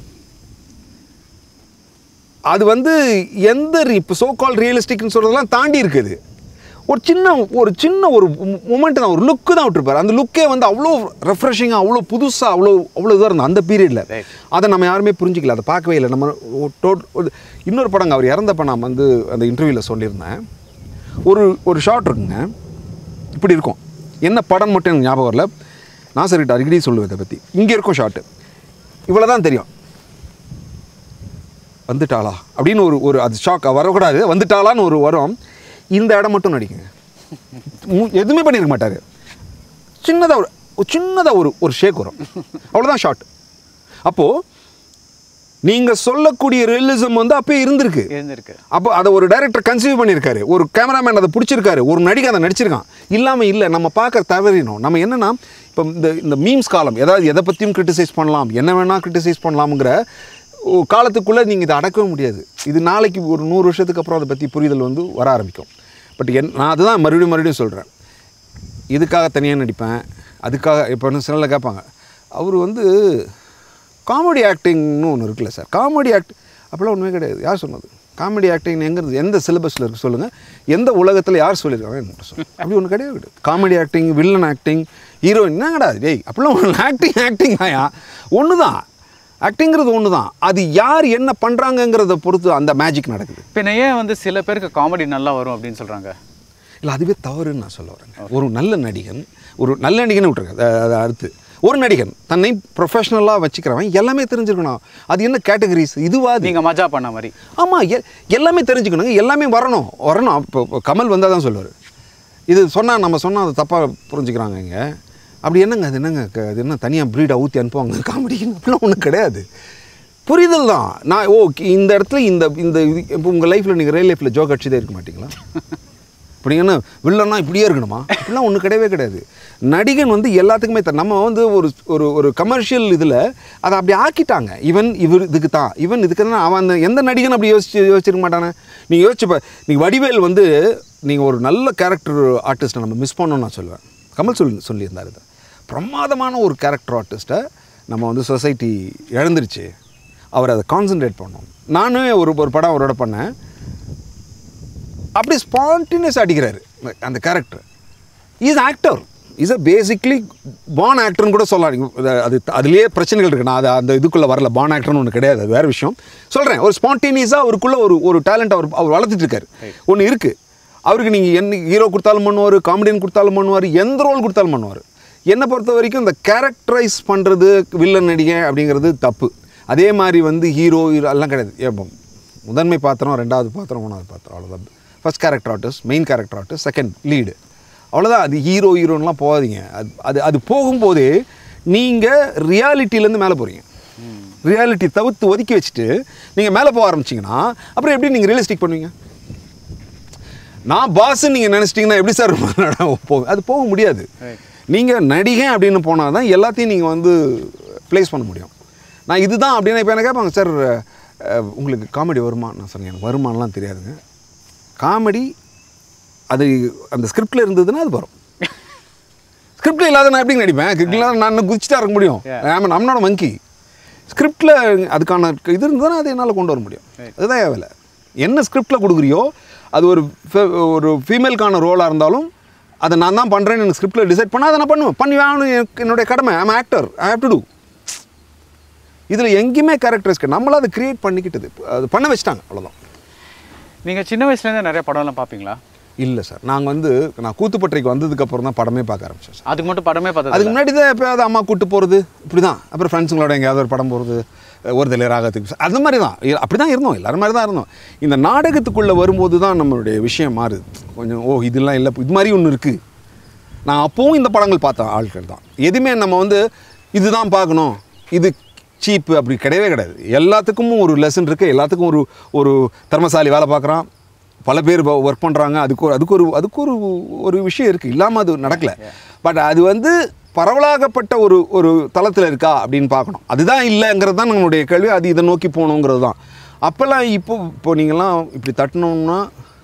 அது வந்து எந்த இப்போ சோ கால் ரியலிஸ்டிக்னு சொல்கிறதெல்லாம் தாண்டி இருக்குது ஒரு சின்ன ஒரு சின்ன ஒரு மூமெண்ட் தான் ஒரு லுக்கு தான் விட்டுருப்பாரு அந்த லுக்கே வந்து அவ்வளோ ரெஃப்ரெஷிங்காக அவ்வளோ புதுசாக அவ்வளோ அவ்வளோ இதாக இருந்தது அந்த பீரியடில் Right. அதை நம்ம யாருமே புரிஞ்சிக்கல அதை பார்க்கவே இல்லை நம்ம ஒ- டோட் ஒரு- இன்னொரு படங்க அவர் இறந்தப்ப நான் வந்து அந்த இன்டர்வியூவில் சொல்லியிருந்தேன் ஒரு ஒரு ஷார்ட் இருக்குங்க இப்படி இருக்கும் என்ன படம் மட்டும் எனக்கு ஞாபகம் வரல நான் சரிட்டு அடிக்கடி சொல்லுவேன் இதை பற்றி இங்கே இருக்கும் ஷார்ட்டு இவ்வளோ தான் தெரியும் வந்துட்டாளா அப்படின்னு ஒரு ஒரு அது ஷாக் வரக்கூடாது வந்துட்டாளான்னு ஒரு வரும் இந்த இடம் மட்டும் நடிக்குங்க மு- எதுவுமே பண்ணியிருக்க மாட்டார் சின்னதாக ஒரு ஒரு சின்னதாக ஒரு ஒரு ஷேக் வரும் அவ்வளோதான் ஷார்ட் அப்போது நீங்கள் சொல்லக்கூடிய ரியலிசம் வந்து அப்பயே இருந்திருக்கு இருந்திருக்கு அப்போ அதை ஒரு டைரக்டர் கன்சீவ் பண்ணியிருக்காரு ஒரு கேமராமேன் அதை பிடிச்சிருக்காரு ஒரு நடிகை அதை நடிச்சிருக்கான் இல்லாமல் இல்லை நம்ம பார்க்க தவறினோம் நம்ம என்னன்னா இப்போ இந்த இந்த மீம்ஸ் காலம் ஏதாவது எதை பற்றியும் கிரிட்டிசைஸ் பண்ணலாம் என்ன வேணால் கிரிட்டிசைஸ் பண்ணலாம்ங்கிற ஒரு காலத்துக்குள்ளே நீங்கள் இதை அடக்கவே முடியாது இது நாளைக்கு ஒரு நூறு வருஷத்துக்கு அப்புறம் அதை பற்றி புரிதல் வந்து வர ஆரம்பிக்கும் பட் என் நான் அதுதான் மறுபடியும் மறுபடியும் சொல்கிறேன் இதுக்காக தனியாக நடிப்பேன் அதுக்காக இப்போ இன்னும் சிலரில் கேட்பாங்க அவர் வந்து காமெடி ஆக்டிங்னு ஒன்று இருக்குல்ல சார் காமெடி ஆக்ட் அப்படிலாம் ஒன்றுமே கிடையாது யார் சொன்னது காமெடி ஆக்டிங் எங்கே இருந்து எந்த சிலபஸில் இருக்குது சொல்லுங்கள் எந்த உலகத்தில் யார் சொல்லியிருக்காங்க எனக்கு சொல்லுங்கள் அப்படி ஒன்று கிடையாது கிடையாது comedy acting villain acting heroine என்ன கிடையாது டேய் அப்படிலாம் ஒன்று ஆக்டிங் ஆக்டிங் தாயா ஒன்று தான் ஆக்டிங்கிறது ஒன்று தான் அது யார் என்ன பண்ணுறாங்கங்கிறத பொறுத்து அந்த மேஜிக் நடக்குது பின்ன ஏன் வந்து சில பேருக்கு காமெடி நல்லா வரும் அப்படின்னு சொல்றாங்க இல்லை அதுவே தவறுன்னு நான் சொல்ல வரேங்க ஒரு நல்ல நடிகன் ஒரு நல்ல நடிகன் விட்டுருங்க அத- அதை அடுத்து ஒரு நடிகன் தன்னை ப்ரொஃபஷ்னலாக வச்சுக்கிறவன் எல்லாமே தெரிஞ்சுக்கணும் அது என்ன கேட்டகரிஸ் இதுவா அது நீங்க மஜா பண்ண மாதிரி ஆமாம் எ எல்லாமே தெரிஞ்சுக்கணுங்க எல்லாமே வரணும் வரணும் இப்போ இப்போ கமல் வந்தால் தான் சொல்லுவார் இது சொன்னால் நம்ம சொன்னால் அதை தப்பாக புரிஞ்சுக்கிறாங்க இங்கே அப்படி என்னங்க அது என்னங்க க- அது என்ன தனியாக ப்ரீடாக ஊற்றி அனுப்புவாங்க காமெடிக்கு அப்படிலாம் ஒன்றும் கிடையாது புரிதல் தான் நான் ஓ இந்த இடத்துல இந்த இந்த இது இப்போ உங்கள் லைஃப்பில் நீங்கள் ரியல் லைஃப்பில் ஜோக் அடிச்சுதே இருக்க மாட்டீங்களா இப்படி என்ன வில்லன்னா இப்படியே இருக்கணுமா இப்படிலாம் ஒன்றும் கிடையவே கிடையாது நடிகன் வந்து எல்லாத்துக்குமே த நம்ம வந்து ஒரு ஒரு ஒரு கமர்ஷியல் இதில் அதை அப்படி ஆக்கிட்டாங்க இவன் இவர் இதுக்கு தான் இவன் இதுக்கு தான் அவன் அந்த எந்த நடிகன் அப்படி யோசிச்சு யோசிச்சிருக்க மாட்டானே நீங்கள் யோசிச்சுப்ப நீங்கள் வடிவேல் வந்து நீங்கள் ஒரு நல்ல கேரக்டர் ஆர்டிஸ்ட்டை நம்ம மிஸ் பண்ணோம்னு நான் சொல்லுவேன் கமல் சொல்லி சொல்லியிருந்தார் இதை பிரமாதமான ஒரு கேரக்டர் ஆர்டிஸ்ட்டை நம்ம வந்து சொசைட்டி இழந்துருச்சு அவர் அதை கான்சென்ட்ரேட் பண்ணோம் நானும் ஒரு ஒரு படம் அவரோட பண்ணேன் அப்படி ஸ்பான்டினியஸ் அடிக்கிறாரு அந்த- அந்த character is actor is a basically born ஆக்டர்னு கூட சொல்லலாம் நீங்க அது- அது அதுலேயே பிரச்சனைகள் இருக்குது நான் அது அந்த இதுக்குள்ளே வரல பான் ஆக்டர்னு ஒன்று கிடையாது அது வேறு விஷயம் சொல்கிறேன் ஒரு ஸ்பான்டேனியஸாக அவருக்குள்ள ஒரு ஒரு டேலண்ட் அவர் அவர் வளர்த்துட்டு இருக்காரு ஒன்று இருக்குது அவருக்கு நீங்கள் என்ன ஹீரோ கொடுத்தாலும் பண்ணுவார் காமெடியன் கொடுத்தாலும் பண்ணுவார் எந்த ரோல் கொடுத்தாலும் பண்ணுவார் என்னை பொறுத்த வரைக்கும் இந்த கேரக்டரைஸ் பண்ணுறது வில்லன் நடிகை அப்படிங்கிறது தப்பு அதே மாதிரி வந்து ஹீரோ ஹீரோ எல்லாம் கிடையாது ஏன் முதன்மை பாத்திரம் ரெண்டாவது பாத்திரம் மூணாவது பாத்திரம் அவ்வளோதான் first character artist main character artist second lead அவ்வளோதான் அது ஹீரோ ஹீரோன்லாம் போகாதீங்க அது அது அது போகும்போதே நீங்கள் ரியாலிட்டிலேருந்து மேலே போகிறீங்க ரியாலிட்டி தவிர்த்து ஒதுக்கி வச்சுட்டு நீங்கள் மேலே போக ஆரம்பிச்சிங்கன்னா அப்புறம் எப்படி நீங்கள் ரியலிஸ்டிக் பண்ணுவீங்க நான் பாஸ்ன்னு நீங்கள் நினச்சிட்டிங்கன்னா எப்படி சார் போகும் அது போக முடியாது Right. நீங்கள் நடிகை அப்படின்னு போனால் தான் எல்லாத்தையும் நீங்கள் வந்து ப்ளேஸ் பண்ண முடியும் நான் இதுதான் அப்படின்னா இப்போ என்ன கேட்பாங்க சார் அஹ், உங்களுக்கு காமெடி வருமா நான் சொன்னேன் எனக்கு வருமானலாம் தெரியாதுங்க காமெடி அது அந்த ஸ்கிரிப்டில் இருந்ததுன்னா அது வரும் ஸ்கிரிப்டில் இல்லாத நான் எப்படி நடிப்பேன் ஸ்கிரிப்டில் இல்லாத நான் இன்னும் குதிச்சுட்டா இருக்க முடியும் Yeah. ஆமாம் நம்மளோட மங்கி ஸ்கிரிப்டில் அதுக்கான இது இருந்ததுன்னா அதை என்னால் கொண்டு வர முடியும் Right. அதுதான் என் வேலை என்ன ஸ்கிரிப்டில் கொடுக்குறியோ அது ஒரு fe- ஒரு ஃபீமேலுக்கான ரோலாக இருந்தாலும் அதை நான் தான் பண்ணுறேன்னு எனக்கு ஸ்கிரிப்டில் டிசைட் பண்ணால் அதை நான் பண்ணுவேன் பண்ணி ஆகணும் எனக்கு என்னுடைய கடமை I'm actor I have to do இதில் எங்கேயுமே கேரக்டர்ஸ்க்கு நம்மளாம் அதை கிரியேட் பண்ணிக்கிட்டது அது பண்ண வச்சிட்டாங்க அவ்வளோதான் நீங்க சின்ன வயசுல இருந்தே நிறைய படம்லாம் பாப்பீங்களா இல்லை சார் நாங்கள் வந்து நான் கூத்துப்பட்டறைக்கு வந்ததுக்கப்புறம் தான் படமே பார்க்க ஆரம்பிச்சேன் சார் அதுக்கு மட்டும் படமே பார்த்தது அதுக்கு முன்னாடி தான் எப்போயாவது அம்மா கூட்டு போகிறது இப்படி தான் அப்புறம் ஃப்ரெண்ட்ஸுங்களோட எங்கேயாவது ஒரு படம் போகிறது ஒரு தலை ராகத்துக்கு அந்த மாதிரி தான் அப்படி தான் இருந்தோம் எல்லாரும் மாதிரி தான் இருந்தோம் இந்த நாடகத்துக்குள்ளே வரும்போது தான் நம்மளுடைய விஷயம் மாறுது கொஞ்சம் ஓ இதெல்லாம் இல்லை இது மாதிரி ஒன்று இருக்குது நான் அப்போவும் இந்த படங்கள் பார்த்த ஆட்கள் தான் எதுவுமே நம்ம வந்து இதுதான் பார்க்கணும் இது சீப்பு அப்படி கிடையவே கிடையாது எல்லாத்துக்கும் ஒரு லெசன் இருக்குது எல்லாத்துக்கும் ஒரு ஒரு தர்மசாலி வேலை பார்க்குறான் பல பேர் ஒர்க் பண்ணுறாங்க அதுக்கு ஒரு அதுக்கு ஒரு அதுக்கு ஒரு ஒரு விஷயம் இருக்குது இல்லாமல் அது நடக்கலை பட் அது வந்து பரவலாகப்பட்ட ஒரு ஒரு தளத்தில் இருக்கா அப்படின்னு பார்க்கணும் அதுதான் இல்லைங்கிறது தான் நம்மளுடைய கேள்வி அது இதை நோக்கி போகணுங்கிறது தான் அப்போல்லாம் இப்போ இப்போ நீங்கள்லாம் இப்படி தட்டினோம்னா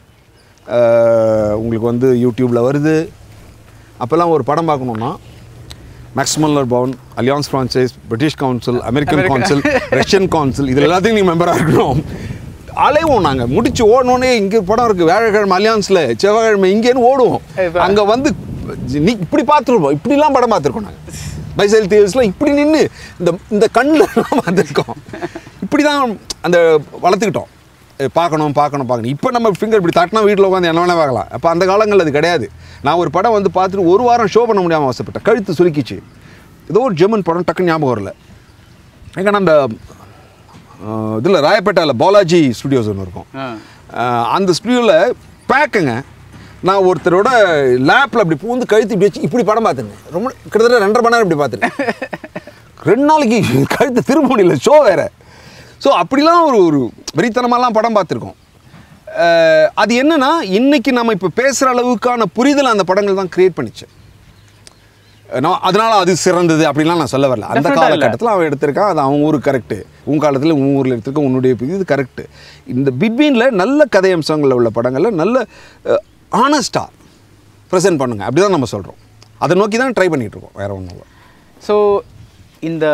அஹ், உங்களுக்கு வந்து யூடியூப்பில் வருது அப்போல்லாம் ஒரு படம் பார்க்கணுன்னா Max Mueller Bhavan Alliance Francaise British Council American Council Russian Council இது எல்லாத்தையும் நீங்கள் மெம்பராக இருக்கணும் அலைவோம் நாங்கள் முடிச்சு ஓடனோடனே இங்கே படம் இருக்குது வியாழக்கிழமை அலியான்ஸில் செவ்வாய்க்கிழமை இங்கேன்னு ஓடுவோம் இப்ப- அங்கே வந்து நீ இப்படி பார்த்துருப்போம் இப்படிலாம் படம் பார்த்துருக்கோம் நாங்கள் பைசைல் தேவ்ஸ்லாம் இப்படி நின்று இந்த இந்த கண்ணில் பார்த்துருக்கோம் இப்படி தான் அந்த வளர்த்துக்கிட்டோம் ஏ, பார்க்கணும் பார்க்கணும் பார்க்கணும் இப்போ நம்ம ஃபிங்கர் இப்படி தட்டினா வீட்டில் உட்காந்து என்ன வேணால் பார்க்கலாம் அப்போ அந்த காலங்கள் அது கிடையாது நான் ஒரு படம் வந்து பார்த்துட்டு ஒரு வாரம் ஷோ பண்ண முடியாமல் அவசப்பட்டேன் கழுத்து சுருக்கிச்சு ஏதோ ஒரு ஜெர்மன் படம் டக்குன்னு ஞாபகம் வரல ஏன்னா அந்த இதில் ராயப்பேட்டாவில் பாலாஜி ஸ்டுடியோஸ் ஒன்று இருக்கும் ஆ. அஹ், அந்த ஸ்டுடியோவில் பேக்குங்க நான் ஒருத்தரோட லேப்பில் அப்படி பூந்து கழுத்து இப்படி வச்சு இப்படி படம் பார்த்துங்க ரொம்ப கிட்டத்தட்ட ரெண்டரை மணி நேரம் இப்படி பார்த்துட்டேன் ரெண்டு நாளைக்கு கழுத்து திரும்ப முடியல ஷோ வேற ஸோ அப்படிலாம் ஒரு ஒரு வெறித்தனமாலாம் படம் பார்த்துருக்கோம் அஹ், அது என்னன்னா இன்னைக்கு நம்ம இப்போ பேசுகிற அளவுக்கான புரிதல் அந்த படங்கள் தான் கிரியேட் பண்ணிச்சு நான் அதனால அது சிறந்தது அப்படிலாம் நான் சொல்ல வரல அந்த Definitely இல்ல. காலகட்டத்தில் அவன் எடுத்திருக்கான் அது அவன் ஊருக்கு கரெக்டு உன் காலத்தில் உன் ஊரில் எடுத்திருக்க உன்னுடைய இது கரெக்டு இந்த பிட்வீனில் நல்ல கதை அம்சங்களில் உள்ள படங்களில் நல்ல ஆனஸ்டாக ப்ரெசென்ட் பண்ணுங்க அப்படி தான் நம்ம சொல்கிறோம் அதை நோக்கி தான் ட்ரை பண்ணிகிட்டு இருக்கோம் வேறு ஒன்றும் இல்லை ஸோ இந்த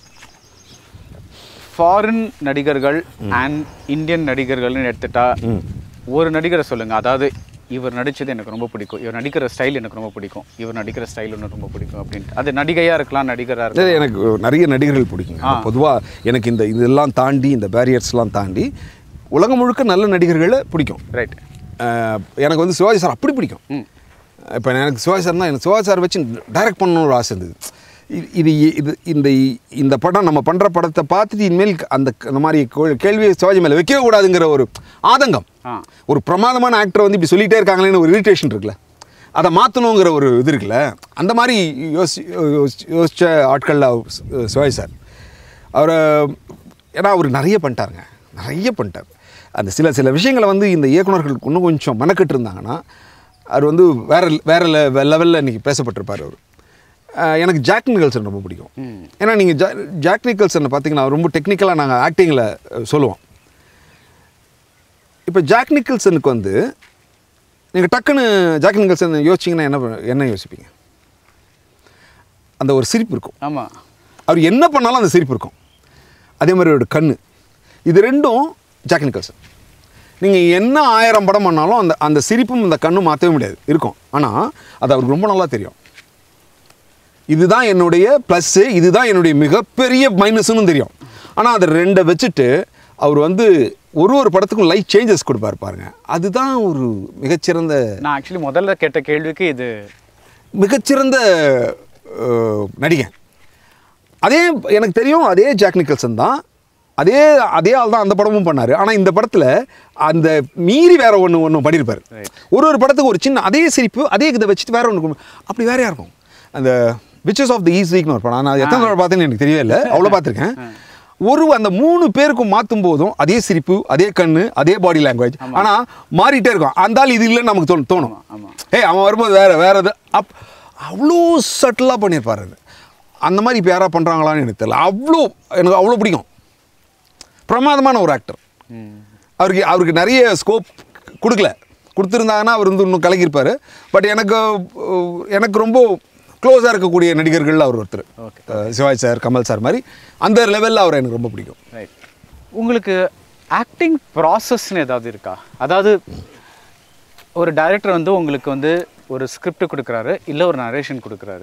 ஃபாரின் நடிகர்கள் அண்ட் இந்தியன் நடிகர்கள்னு எடுத்துட்டா ஒரு நடிகரை சொல்லுங்க அதாவது இவர் நடிச்சது எனக்கு ரொம்ப பிடிக்கும் இவர் நடிக்கிற ஸ்டைல் எனக்கு ரொம்ப பிடிக்கும் இவர் நடிக்கிற ஸ்டைல் எனக்கு ரொம்ப பிடிக்கும் அப்படின்ட்டு அது நடிகையா இருக்கலாம் நடிகரா இருக்கலாம் இல்லை, எனக்கு நிறைய நடிகர்கள் பிடிக்குங்க பொதுவாக எனக்கு இந்த இதெல்லாம் தாண்டி இந்த பேரியர்ஸ்லாம் தாண்டி உலகம் முழுக்க நல்ல நடிகர்களை பிடிக்கும் ரைட் அஹ், எனக்கு வந்து சிவாஜி சார் அப்படி பிடிக்கும் ம். இப்போ எனக்கு சிவாஜி சார் தான் எனக்கு சிவாஜி சார் வச்சு டைரக்ட் பண்ணணும்னு ஒரு ஆசை இருந்தது இது இது இது இந்த இந்த படம் நம்ம பண்ணுற படத்தை பார்த்துட்டு இனிமேல் அந்த இந்த மாதிரி கோ- கேள்வியை சிவாஜி மேலே வைக்கவே கூடாதுங்கிற ஒரு ஆதங்கம் ஆ ஒரு பிரமாதமான ஆக்டரை வந்து இப்படி சொல்லிகிட்டே இருக்காங்களேன்னு ஒரு இரிட்டேஷன் இருக்குல்ல அதை மாற்றணுங்கிற ஒரு இது இருக்குல்ல அந்த மாதிரி யோசி யோசி- யோசிச்ச ஆட்களில் அவர் சிவாஜி சார் அவரை ஏன்னா அவர் நிறைய பண்ணிட்டாருங்க நிறைய பண்ணிட்டார் அந்த சில சில விஷயங்களை வந்து இந்த இயக்குனர்களுக்கு இன்னும் கொஞ்சம் மெனக்கெட்டு இருந்தாங்கன்னா அவர் வந்து வேற வேற லெவலில் இன்றைக்கி பேசப்பட்டிருப்பார் அவர் அஹ் எனக்கு ஜாக் நிக்கல்சன் ரொம்ப பிடிக்கும் ஏன்னா நீங்கள் ஜா ஜாக் நிக்கல்சனை பார்த்தீங்கன்னா ரொம்ப டெக்னிக்கலாக நாங்கள் ஆக்டிங்கில் சொல்லுவோம் இப்போ ஜாக் நிக்கல்சனுக்கு வந்து நீங்கள் டக்குன்னு ஜாக் நிக்கல்சன் யோசிச்சிங்கன்னா என்ன பண்ண- என்ன யோசிப்பீங்க அந்த ஒரு சிரிப்பு இருக்கும் ஆமா அவர் என்ன பண்ணாலும் அந்த சிரிப்பு இருக்கும் அதே மாதிரி அவரோட கண்ணு இது ரெண்டும் ஜாக் நிக்கல்சன் நீங்கள் என்ன ஆயிரம் படம் பண்ணாலும் அந்த அந்த சிரிப்பும் இந்த கண்ணும் மாற்றவே முடியாது இருக்கும் ஆனால் அது அவருக்கு ரொம்ப நல்லா தெரியும் இதுதான் என்னுடைய ப்ளஸ்ஸு இதுதான் என்னுடைய மிகப்பெரிய மைனஸ்னு தெரியும் ஆனால் அதை ரெண்டை வச்சுட்டு அவர் வந்து ஒரு ஒரு படத்துக்கும் லைஃப் சேஞ்சஸ் கொடுப்பாரு பாருங்க அதுதான் ஒரு மிகச்சிறந்த நான் ஆக்சுவலி முதல்ல கேட்ட கேள்விக்கு இது மிகச்சிறந்த அஹ், நடிகன் அதே எனக்கு தெரியும் அதே ஜாக் நிக்கல்சன் தான் அதே அதே ஆள் தான் அந்த படமும் பண்ணார் ஆனால் இந்த படத்தில் அந்த மீறி வேற ஒன்று ஒன்று பண்ணியிருப்பார் Right. ஒரு ஒரு படத்துக்கு ஒரு சின்ன அதே சிரிப்பு அதே இதை வச்சுட்டு வேற ஒன்று அப்படி வேறையா இருக்கும் அந்த விச்சஸ் ஆஃப் தி ஈஸ் வீக்னு ஒரு படம் நான் எத்தனை தடவை பார்த்தேன்னு எனக்கு தெரியவே இல்லை அவ்வளோ பார்த்துருக்கேன் ஒரு அந்த மூணு பேருக்கும் மாற்றும் போதும் அதே சிரிப்பு அதே கண்ணு அதே பாடி லாங்குவேஜ் ஆனால் மாறிட்டே இருக்கும் அந்த ஆள் இது இல்லைன்னு நமக்கு தோணும் தோணும் ஆமா. ஏய் அவன் வரும்போது வேற வேற இது அப் அவ்வளோ சட்டிலாக பண்ணியிருப்பாரு அது அந்த மாதிரி இப்போ யாராவது பண்ணுறாங்களான்னு எனக்கு தெரியல அவ்வளோ எனக்கு அவ்வளோ பிடிக்கும் பிரமாதமான ஒரு ஆக்டர் ம். அவருக்கு அவருக்கு நிறைய ஸ்கோப் கொடுக்கல கொடுத்துருந்தாங்கன்னா அவர் வந்து இன்னும் கலக்கியிருப்பார் பட் எனக்கு அஹ், எனக்கு ரொம்ப க்ளோஸாக இருக்கக்கூடிய நடிகர்கள் அவர் ஒருத்தர் Okay. அஹ், சிவாஜி சார் கமல் சார் மாதிரி அந்த லெவலில் அவர் எனக்கு ரொம்ப பிடிக்கும் ரைட் உங்களுக்கு ஆக்டிங் ப்ராசஸ்னு ஏதாவது இருக்கா அதாவது ஒரு டைரக்டர் வந்து உங்களுக்கு வந்து ஒரு ஸ்கிரிப்ட் கொடுக்குறாரு இல்லை ஒரு நரேஷன் கொடுக்குறாரு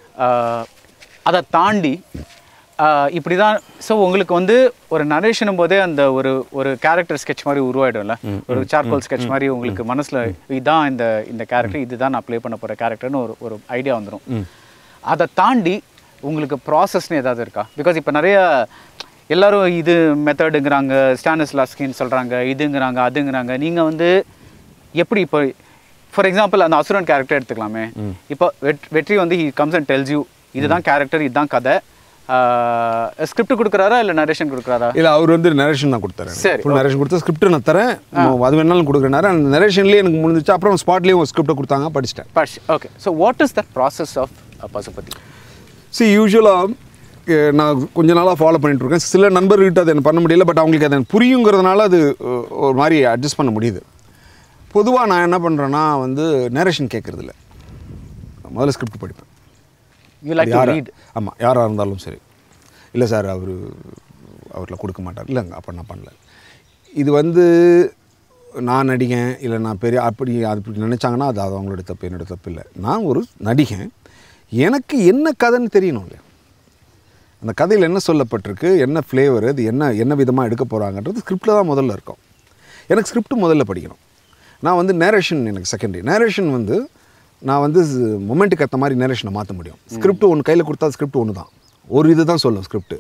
அதை தாண்டி ஆஹ் இப்படி தான் ஸோ உங்களுக்கு வந்து ஒரு நரேஷனும் போதே அந்த ஒரு ஒரு கேரக்டர் ஸ்கெட்ச் மாதிரி உருவாயிடும்ல ஒரு சார்கோல் ஸ்கெட்ச் மாதிரி உங்களுக்கு மனசில் இதான் இந்த இந்த கேரக்டர் இதுதான் நான் ப்ளே பண்ண போகிற கேரக்டர்னு ஒரு ஒரு ஐடியா வந்துடும் அதை தாண்டி உங்களுக்கு ப்ராசஸ்னு ஏதாவது இருக்கா பிகாஸ் இப்போ நிறைய எல்லாரும் இது மெத்தடுங்கிறாங்க ஸ்டானஸ் லாஸ்கின்னு சொல்கிறாங்க இதுங்கிறாங்க அதுங்கிறாங்க நீங்கள் வந்து எப்படி இப்போ ஃபார் எக்ஸாம்பிள் அந்த அசுரன் கேரக்டர் எடுத்துக்கலாமே இப்போ வெட் வெற்றி வந்து he comes and tells you இதுதான் கேரக்டர் இதுதான் கதை ஸ்கிரிப்ட் கொடுக்குறாரா இல்லை நரேஷன் கொடுக்குறாரா இல்லை அவர் வந்து நரேஷன் தான் கொடுத்தாரு சரி, ஃபுல் நரேஷன் கொடுத்தா ஸ்கிரிப்ட் நான் தரேன் அது வேணாலும் கொடுக்குறேனாரு அந்த நரேஷன்லேயே எனக்கு முடிஞ்சிச்சு அப்புறம் ஸ்பாட்லேயும் ஒரு ஸ்கிரிப்டை கொடுத்தாங்க படிச்சிட்டேன் பட்ஸ் okay so what is the process of Pasupathi சி யூஸ்வலாக நான் கொஞ்ச நாளாக ஃபாலோ பண்ணிட்டு இருக்கேன் சில நண்பர்கிட்ட அதை எனக்கு பண்ண முடியல பட் அவங்களுக்கு அதை எனக்கு புரியுங்கிறதுனால அது அஹ், ஒரு மாதிரி அட்ஜஸ்ட் பண்ண முடியுது பொதுவாக நான் என்ன பண்ணுறேன்னா வந்து நேரேஷன் கேட்குறது இல்ல முதல்ல ஸ்கிரிப்ட் படிப்பேன் யூ லைக் டு யாரா ரீட் ஆமாம் யாராக இருந்தாலும் சரி இல்லை சார் அவர் அவரில் கொடுக்க மாட்டார் இல்லைங்க அப்போ நான் பண்ணல இது வந்து நான் நடிகன் இல்லை நான் பெரிய அப்படி அது அப்படி நினச்சாங்கன்னா அது அது அவங்களோட தப்பு என்னோட தப்பு இல்லை நான் ஒரு நடிகன் எனக்கு என்ன கதைன்னு தெரியணும் இல்லையா அந்த கதையில் என்ன சொல்லப்பட்டிருக்கு என்ன ஃப்ளேவர் அது என்ன என்ன விதமாக எடுக்க போகிறாங்கன்றது ஸ்கிரிப்டில் தான் முதல்ல இருக்கும் எனக்கு ஸ்கிரிப்ட் முதல்ல படிக்கணும் நான் வந்து நேரேஷன் எனக்கு செகண்டரி நேரேஷன் வந்து நான் வந்து மொமெண்ட்டுக்கு ஏற்ற மாதிரி நேரேஷனை மாற்ற முடியும் ஸ்கிரிப்ட் ஒன்று கையில் கொடுத்தா ஸ்கிரிப்ட் ஒன்று தான் ஒரு இது தான் சொல்லும் ஸ்கிரிப்ட்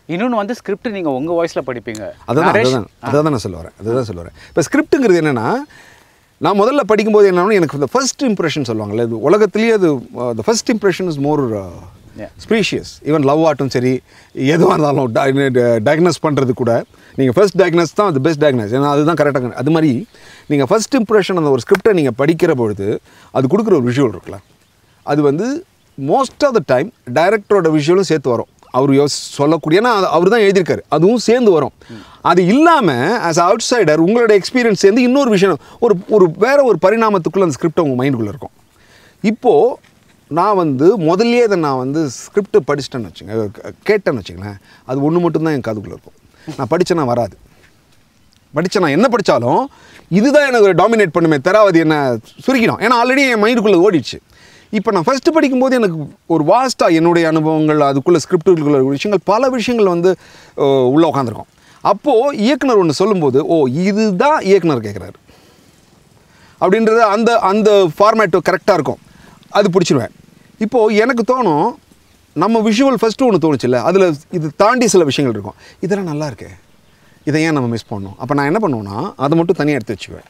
இன்னொன்று வந்து ஸ்கிரிப்ட் நீங்க உங்க வாய்ஸ்ல படிப்பீங்க அதுதான் Narration- அதுதான் அதுதான் நான் சொல்ல வரேன் அதுதான் சொல்ல வரேன் இப்போ ஸ்கிரிப்ட்டுங்கிறது என்னென்னா நான் முதல்ல படிக்கும்போது என்னன்னா எனக்கு இந்த ஃபர்ஸ்ட் இம்ப்ரெஷன் சொல்லுவாங்கல்ல இது உலகத்திலேயே அது the first impression is more Yeah. Specious even love ஆட்டும் சரி எதுவாக இருந்தாலும் டயக்னோஸ் பண்ணுறது கூட நீங்கள் ஃபர்ஸ்ட் டயக்னோஸ் தான் அது பெஸ்ட் டயக்னோஸ் ஏன்னா அதுதான் கரெக்டாக அது மாதிரி நீங்கள் ஃபர்ஸ்ட் இம்ப்ரெஷன் அந்த ஒரு ஸ்கிரிப்டை நீங்கள் படிக்கிற பொழுது அது கொடுக்குற ஒரு விஷுவல் இருக்குல்ல அது வந்து மோஸ்ட் ஆஃப் த டைம் டைரக்டரோட விஷுவலும் சேர்த்து வரும் அவர் யோசி சொல்லக்கூடிய ஏன்னா அவர் தான் எழுதியிருக்காரு அதுவும் சேர்ந்து வரும் அது இல்லாமல் ஆஸ் அவுட் சைடர் உங்களோட எக்ஸ்பீரியன்ஸ் சேர்ந்து இன்னொரு விஷயம் ஒரு ஒரு வேற ஒரு பரிணாமத்துக்குள்ளே அந்த ஸ்கிரிப்ட் உங்கள் மைண்டுக்குள்ளே இருக்கும் இப்போது நான் வந்து முதல்லயே அதை நான் வந்து ஸ்கிரிப்ட் படிச்சிட்டேன்னு வச்சுங்க க- கேட்டேன்னு வச்சுங்களேன் அது ஒன்று மட்டும்தான் என் காதுக்குள்ளே இருக்கும் நான் படிச்சேன்னா வராது படிச்ச நான் என்ன படித்தாலும் இதுதான் எனக்கு டாமினேட் பண்ணுமே தராவது என்ன சுருக்கிடும் ஏன்னா ஆல்ரெடி என் மைண்டுக்குள்ளே ஓடிடுச்சு இப்போ நான் ஃபஸ்ட்டு படிக்கும்போது எனக்கு ஒரு வாஸ்ட்டாக என்னுடைய அனுபவங்கள் அதுக்குள்ளே ஸ்கிரிப்டுக்குள்ள விஷயங்கள் பல விஷயங்கள் வந்து அஹ், உள்ள உட்காந்துருக்கும் அப்போது இயக்குனர் ஒன்று சொல்லும்போது ஓ இதுதான் இயக்குனர் கேட்குறாரு அப்படின்றது அந்த அந்த ஃபார்மேட்டு கரெக்டாக இருக்கும் அது பிடிச்சிருவேன் இப்போது எனக்கு தோணும் நம்ம விஷுவல் ஃபஸ்ட்டு ஒன்று தோணுச்சுல்ல அதில் இது தாண்டி சில விஷயங்கள் இருக்கும் இதெல்லாம் நல்லா இருக்கே இதை ஏன் நம்ம மிஸ் பண்ணோம் அப்போ நான் என்ன பண்ணுவேன்னா அதை மட்டும் தனியாக எடுத்து வச்சுக்குவேன்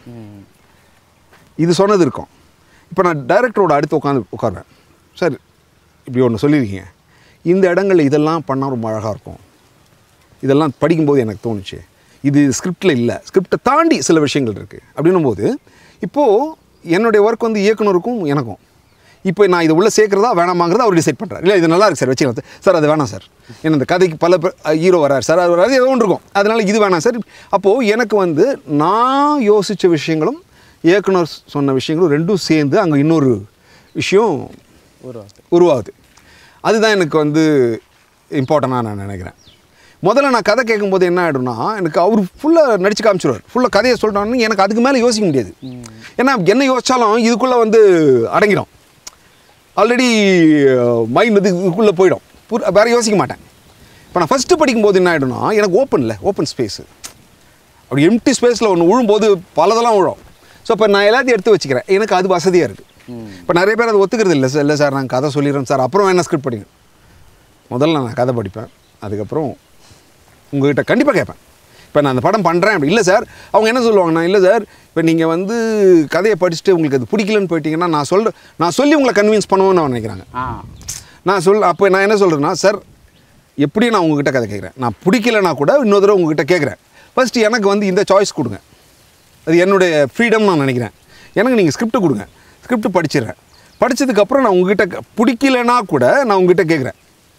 இது சொன்னது இருக்கும் இப்போ நான் டைரக்டரோட அடுத்து உட்காந்து உட்காருவேன் சார் இப்படி ஒன்று சொல்லியிருக்கீங்க இந்த இடங்கள்ல இதெல்லாம் பண்ணால் ரொம்ப அழகாக இருக்கும் இதெல்லாம் படிக்கும்போது எனக்கு தோணுச்சு இது ஸ்கிரிப்டில் இல்லை ஸ்கிரிப்டை தாண்டி சில விஷயங்கள் இருக்குது அப்படின்னும் போது இப்போது என்னுடைய ஒர்க் வந்து இயக்குனருக்கும் எனக்கும் இப்போ நான் இதை உள்ளே சேர்க்குறதா வேணாமாங்கிறத அவர் டிசைட் பண்ணுறாரு இல்லை இது நல்லா இருக்கு சார் வச்சுக்கலாம் சார். சார் அது வேணாம் சார் ஏன்னா இந்த கதைக்கு பல ஹீரோ வரார் சார் அது வராது ஏதோ ஒன்று இருக்கும் அதனால் இது வேணாம் சார் அப்போது எனக்கு வந்து நான் யோசித்த விஷயங்களும் இயக்குனர் சொன்ன விஷயங்களும் ரெண்டும் சேர்ந்து அங்கே இன்னொரு விஷயம் உருவாகுது உருவாகுது அதுதான் எனக்கு வந்து இம்பார்ட்டண்ட்டாக நான் நினைக்கிறேன் முதல்ல நான் கதை கேட்கும்போது என்ன ஆகிடும்னா எனக்கு அவர் ஃபுல்லாக நடிச்சு காமிச்சிருவார் ஃபுல்லாக கதையை சொல்லிட்டோன்னு எனக்கு அதுக்கு மேலே யோசிக்க முடியாது ஏன்னா என்ன யோசித்தாலும் இதுக்குள்ளே வந்து அடங்கிடும் ஆல்ரெடி மைண்ட் வந்து இதுக்குள்ளே போயிடும் புர் வேறு யோசிக்க மாட்டேன் இப்போ நான் ஃபஸ்ட்டு படிக்கும்போது என்ன ஆகிடும்னா எனக்கு ஓப்பனில் ஓப்பன் ஸ்பேஸு அப்படி எம்டி ஸ்பேஸில் ஒன்று விழும்போது பலதெல்லாம் விழும் ஸோ இப்போ நான் எல்லாத்தையும் எடுத்து வச்சுக்கிறேன் எனக்கு அது வசதியாக இருக்குது இப்போ நிறைய பேர் அதை ஒத்துக்கிறது இல்லை சார் இல்லை சார் நான் கதை சொல்லிடுறேன் சார் அப்புறம் என்ன ஸ்கிரிப்ட் படிங்க முதல்ல நான் கதை படிப்பேன் அதுக்கப்புறம் உங்ககிட்ட கண்டிப்பாக கேட்பேன் இப்போ நான் அந்த படம் பண்ணுறேன் அப்படி இல்லை சார் அவங்க என்ன சொல்லுவாங்கன்னா இல்லை சார் இப்போ நீங்கள் வந்து கதையை படிச்சுட்டு உங்களுக்கு அது பிடிக்கலன்னு போயிட்டீங்கன்னா நான் சொல்ற நான் சொல்லி உங்களை கன்வின்ஸ் பண்ணுவேன்னு நான் நினைக்கிறாங்க ஆ நான் சொல் அப்போ நான் என்ன சொல்கிறேன்னா சார் எப்படி நான் உங்ககிட்ட கதை கேட்குறேன் நான் பிடிக்கலனா கூட இன்னொரு தடவை உங்ககிட்ட கேட்குறேன் ஃபஸ்ட்டு எனக்கு வந்து இந்த சாய்ஸ் கொடுங்க அது என்னுடைய ஃப்ரீடம் நான் நினைக்கிறேன் எனக்கு நீங்கள் ஸ்கிரிப்ட் கொடுங்க ஸ்கிரிப்ட் படிச்சிடுறேன் படித்ததுக்கப்புறம் நான் உங்ககிட்ட க- பிடிக்கலனா கூட நான் உங்ககிட்ட கேட்குறேன்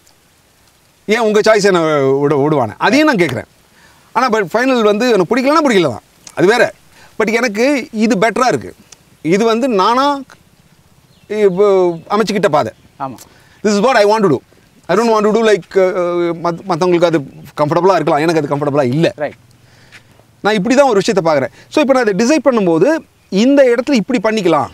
ஏன் உங்கள் சாய்ஸ் என்ன விட விடுவானே அதையும் நான் கேட்குறேன் ஆனால் பட் ஃபைனல் வந்து எனக்கு பிடிக்கலனா பிடிக்கல தான் அது வேறு பட் எனக்கு இது பெட்டராக இருக்குது இது வந்து நானாக இப்போ அமைச்சுக்கிட்ட பாதை ஆமாம் this is what I want to do I don't want to do like மற்றவங்களுக்கு அது கம்ஃபர்டபுளாக இருக்கலாம் எனக்கு அது கம்ஃபர்டபுளாக இல்லை ரைட் நான் இப்படி தான் ஒரு விஷயத்தை பார்க்குறேன் ஸோ இப்போ நான் அதை டிசைட் பண்ணும்போது இந்த இடத்துல இப்படி பண்ணிக்கலாம்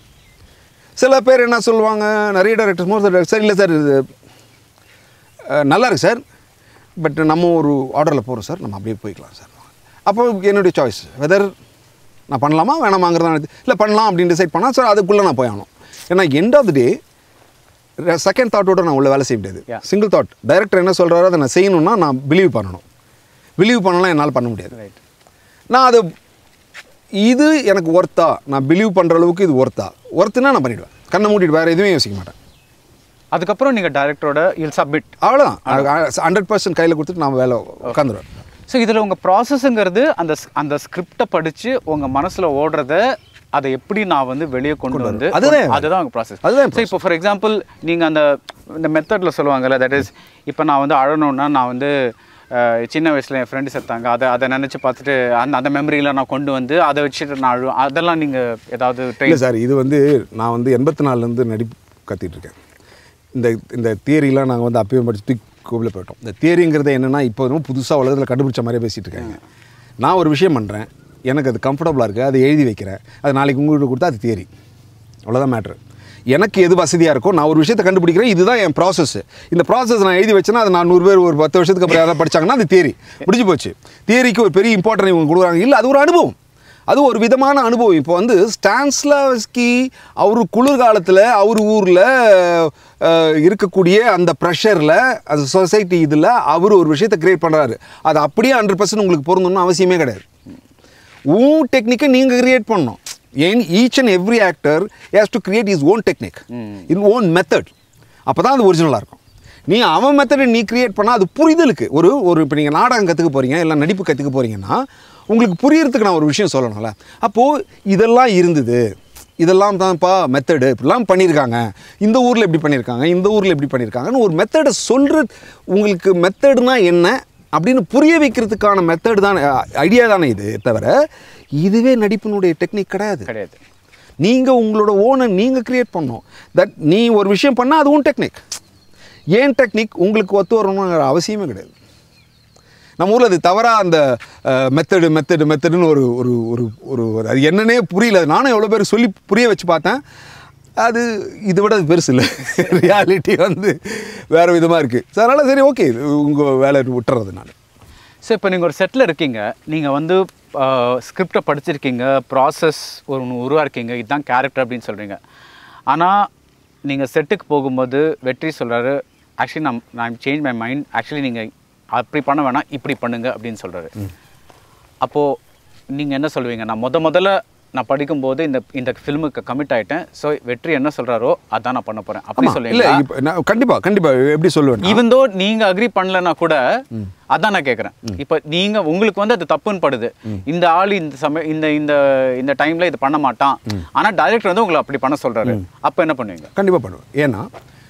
சில பேர் என்ன சொல்லுவாங்க நிறைய டேரக்டர்ஸ் மோர் சார் இல்லை சார் இது அஹ், நல்லா இருக்கு சார் பட் நம்ம ஒரு ஆர்டரில் போகிறோம் சார் நம்ம அப்படியே போய்க்கலாம் சார் அப்போ என்னுடைய சாய்ஸ் வெதர் நான் பண்ணலாமா வேணாமாங்கிறத இல்லை பண்ணலாம் அப்படின்னு டிசைட் பண்ணால் சார் அதுக்குள்ளே நான் போய் ஆகணும் ஏன்னா end of the day second தாட்டோட நான் உள்ள வேலை செய்ய முடியாது Yeah. சிங்கிள் தாட் டைரக்டர் என்ன சொல்கிறாரோ அதை நான் செய்யணும்னா நான் பிலீவ் பண்ணணும் பிலீவ் பண்ணலாம் என்னால் பண்ண முடியாது ரைட் நான் அது இது எனக்கு ஒர்த்தா நான் பிலீவ் பண்ணுற அளவுக்கு இது ஒர்த்தா ஒர்த்துனா நான் பண்ணிவிடுவேன் கண்ணை மூடிட்டு வேறு எதுவுமே யோசிக்க மாட்டேன் அதுக்கப்புறம் நீங்கள் டைரக்டரோட இல் சப்மிட் அவ்வளோதான் ஹண்ட்ரட் பர்சன்ட் கையில் கொடுத்துட்டு நான் வேலை உட்காந்துருவேன் ஸோ இதில் உங்கள் ப்ராசஸ்ங்கிறது அந்த ஸ்- அந்த ஸ்கிரிப்டை படித்து உங்கள் மனசில் ஓடுறத அதை எப்படி நான் வந்து வெளியே கொண்டு வந்து அதுதான் அதுதான் உங்கள் ப்ராசஸ் அதுதான் ஸோ இப்போ ஃபார் எக்ஸாம்பிள் நீங்கள் அந்த இந்த மெத்தடில் சொல்லுவாங்கல்ல தட் இஸ் இப்போ நான் வந்து அழணும்னா நான் வந்து அஹ், சின்ன வயசில் என் ஃப்ரெண்டு செத்தாங்க அதை அதை நினச்சி பார்த்துட்டு அந்த அந்த மெமரியில் நான் கொண்டு வந்து அதை வச்சுட்டு நான் அழுவேன் அதெல்லாம் நீங்கள் ஏதாவது இல்லை ட்ரெயின் சார் இது வந்து நான் வந்து எண்பத்தி நாலுலேருந்து நடிப்பு கத்திட்டு இருக்கேன் இந்த இந்த தியரிலாம் நாங்கள் வந்து அப்பயும் படிச்சு தூக்கி கோவில போயிட்டோம் இந்த தியரிங்கிறது என்னென்னா இப்போ ரொம்ப புதுசாக உலகத்தில் கண்டுபிடிச்ச மாதிரியே பேசிகிட்டு இருக்காங்க நான் ஒரு விஷயம் பண்ணுறேன் எனக்கு அது கம்ஃபர்டபுளாக இருக்குது அதை எழுதி வைக்கிறேன் அது நாளைக்கு உங்கள்கிட்ட கொடுத்தா அது தியரி அவ்வளோதான் மேட்ரு எனக்கு எது வசதியாக இருக்கோ நான் ஒரு விஷயத்தை கண்டுபிடிக்கிறேன் இதுதான் என் ப்ராசஸ் இந்த ப்ராசஸ் நான் எழுதி வச்சேன்னா அது நான் நூறு பேர் ஒரு பத்து வருஷத்துக்கு அப்புறம் யாராவது படிச்சாங்கன்னா அது தியரி முடிஞ்சு போச்சு தியரிக்கு ஒரு பெரிய இம்பார்ட்டன்ட் இவங்க கொடுக்குறாங்க இல்லை அது ஒரு அனுபவம் அது ஒரு விதமான அனுபவம் இப்போ வந்து ஸ்டான்ஸ்லாஸ்கி அவர் குளிர்காலத்தில் அவர் ஊரில் இருக்கக்கூடிய அந்த ப்ரெஷரில் அந்த சொசைட்டி இதில் அவர் ஒரு விஷயத்தை கிரியேட் பண்ணுறாரு அது அப்படியே ஹண்ட்ரட் பர்சன்ட் உங்களுக்கு பொருந்தணும்னு அவசியமே கிடையாது உன் டெக்னிக்கை நீங்கள் கிரியேட் பண்ணணும் ஏன் each and every actor has to create his own technique in own method அப்போ தான் அது ஒரிஜினலாக இருக்கும் நீ அவன் மெத்தடை நீ கிரியேட் பண்ணால் அது புரிதலுக்கு ஒரு ஒரு இப்போ நீங்கள் நாடகம் கற்றுக்க போகிறீங்க இல்லை நடிப்பு கற்றுக்க போகிறீங்கன்னா உங்களுக்கு புரியறதுக்கு நான் ஒரு விஷயம் சொல்லணும்ல அப்போது இதெல்லாம் இருந்தது இதெல்லாம் தான்ப்பா மெத்தடு இப்படிலாம் பண்ணியிருக்காங்க இந்த ஊரில் எப்படி பண்ணியிருக்காங்க இந்த ஊரில் எப்படி பண்ணியிருக்காங்கன்னு ஒரு மெத்தடை சொல்கிற உங்களுக்கு மெத்தடுனா என்ன அப்படின்னு புரிய வைக்கிறதுக்கான மெத்தடு தானே ஐடியா தானே இது தவிர இதுவே நடிப்பினுடைய டெக்னிக் கிடையாது கிடையாது நீங்கள் உங்களோட ஓனை நீங்கள் கிரியேட் பண்ணணும் தட் நீ ஒரு விஷயம் பண்ணால் அதுவும் டெக்னிக் ஏன் டெக்னிக் உங்களுக்கு ஒத்து வரணுங்கிற அவசியமே கிடையாது நம்ம ஊரில் அது தவறாக அந்த மெத்தடு மெத்தடு மெத்தடுன்னு ஒரு ஒரு ஒரு ஒரு ஒரு- அது என்னன்னே புரியல நானும் எவ்வளோ பேர் சொல்லி புரிய வச்சு பார்த்தேன் அது இதை விட அது பெருசு இல்லை ரியாலிட்டி வந்து வேறு விதமாக இருக்குது ஸோ அதனால் சரி ஓகே உங்கள் வேலை விட்டுறது நான் ஸோ இப்போ நீங்கள் ஒரு செட்டில் இருக்கீங்க நீங்கள் வந்து ஸ்கிரிப்டை படிச்சிருக்கீங்க ப்ராசஸ் ஒரு ஒன்று உருவாக்கீங்க இதுதான் கேரக்டர் அப்படின்னு சொல்கிறீங்க ஆனால் நீங்கள் செட்டுக்கு போகும்போது வெற்றி சொல்கிறாரு ஆக்சுவலி நான் நான் சேஞ்ச் மை மைண்ட் ஆக்சுவலி நீங்கள் அப்படி பண்ண வேணாம் இப்படி பண்ணுங்க அப்படின்னு சொல்கிறாரு அப்போது நீங்கள் என்ன சொல்லுவீங்க நான் முத முதல்ல நான் படிக்கும்போது இந்த இந்த ஃபில்முக்கு கமிட் ஆகிட்டேன் ஸோ வெற்றி என்ன சொல்கிறாரோ அதான் நான் பண்ண போகிறேன் அப்படி இல்லை சொல்லுவீங்களா இப்போ நான் கண்டிப்பாக கண்டிப்பாக எப்படி சொல்லுவேன் ஈவன் தோ நீங்க அக்ரி பண்ணலனா கூட அதான் நான் கேக்குறேன் இப்போ நீங்க உங்களுக்கு வந்து அது தப்புன்னு படுது இந்த ஆள் இந்த சமய இந்த இந்த இந்த டைம்ல இது பண்ண மாட்டான் ஆனா டைரக்டர் வந்து உங்களை அப்படி பண்ண சொல்றாரு அப்ப என்ன பண்ணுவீங்க கண்டிப்பாக பண்ணுவேன் ஏன்னா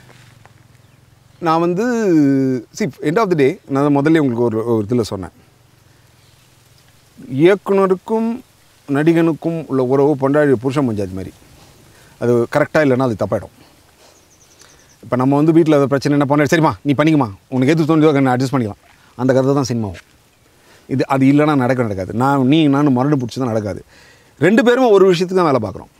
நான் வந்து சி எண்ட் ஆஃப் த டே நான் முதல்ல உங்களுக்கு ஒரு ஒரு இதில் சொன்னேன் இயக்குனருக்கும் நடிகனுக்கும் உள்ள உறவு பொண்டாடி புருஷன் பஞ்சாயத்து மாதிரி அது கரெக்டாக இல்லைன்னா அது தப்பாயிடும் இப்போ நம்ம வந்து வீட்டில் ஏதாவது பிரச்சனை என்ன பண்ண சரிம்மா நீ பண்ணிக்கமா உனக்கு எது தோணுதோ நான் அட்ஜஸ்ட் பண்ணிக்கலாம் அந்த கதை தான் சினிமாவும் இது அது இல்லைன்னா நடக்க நடக்காது நான் நீ நானும் மறுபடி பிடிச்சி தான் நடக்காது ரெண்டு பேரும் ஒரு விஷயத்துக்கு தான் வேலை பார்க்குறோம்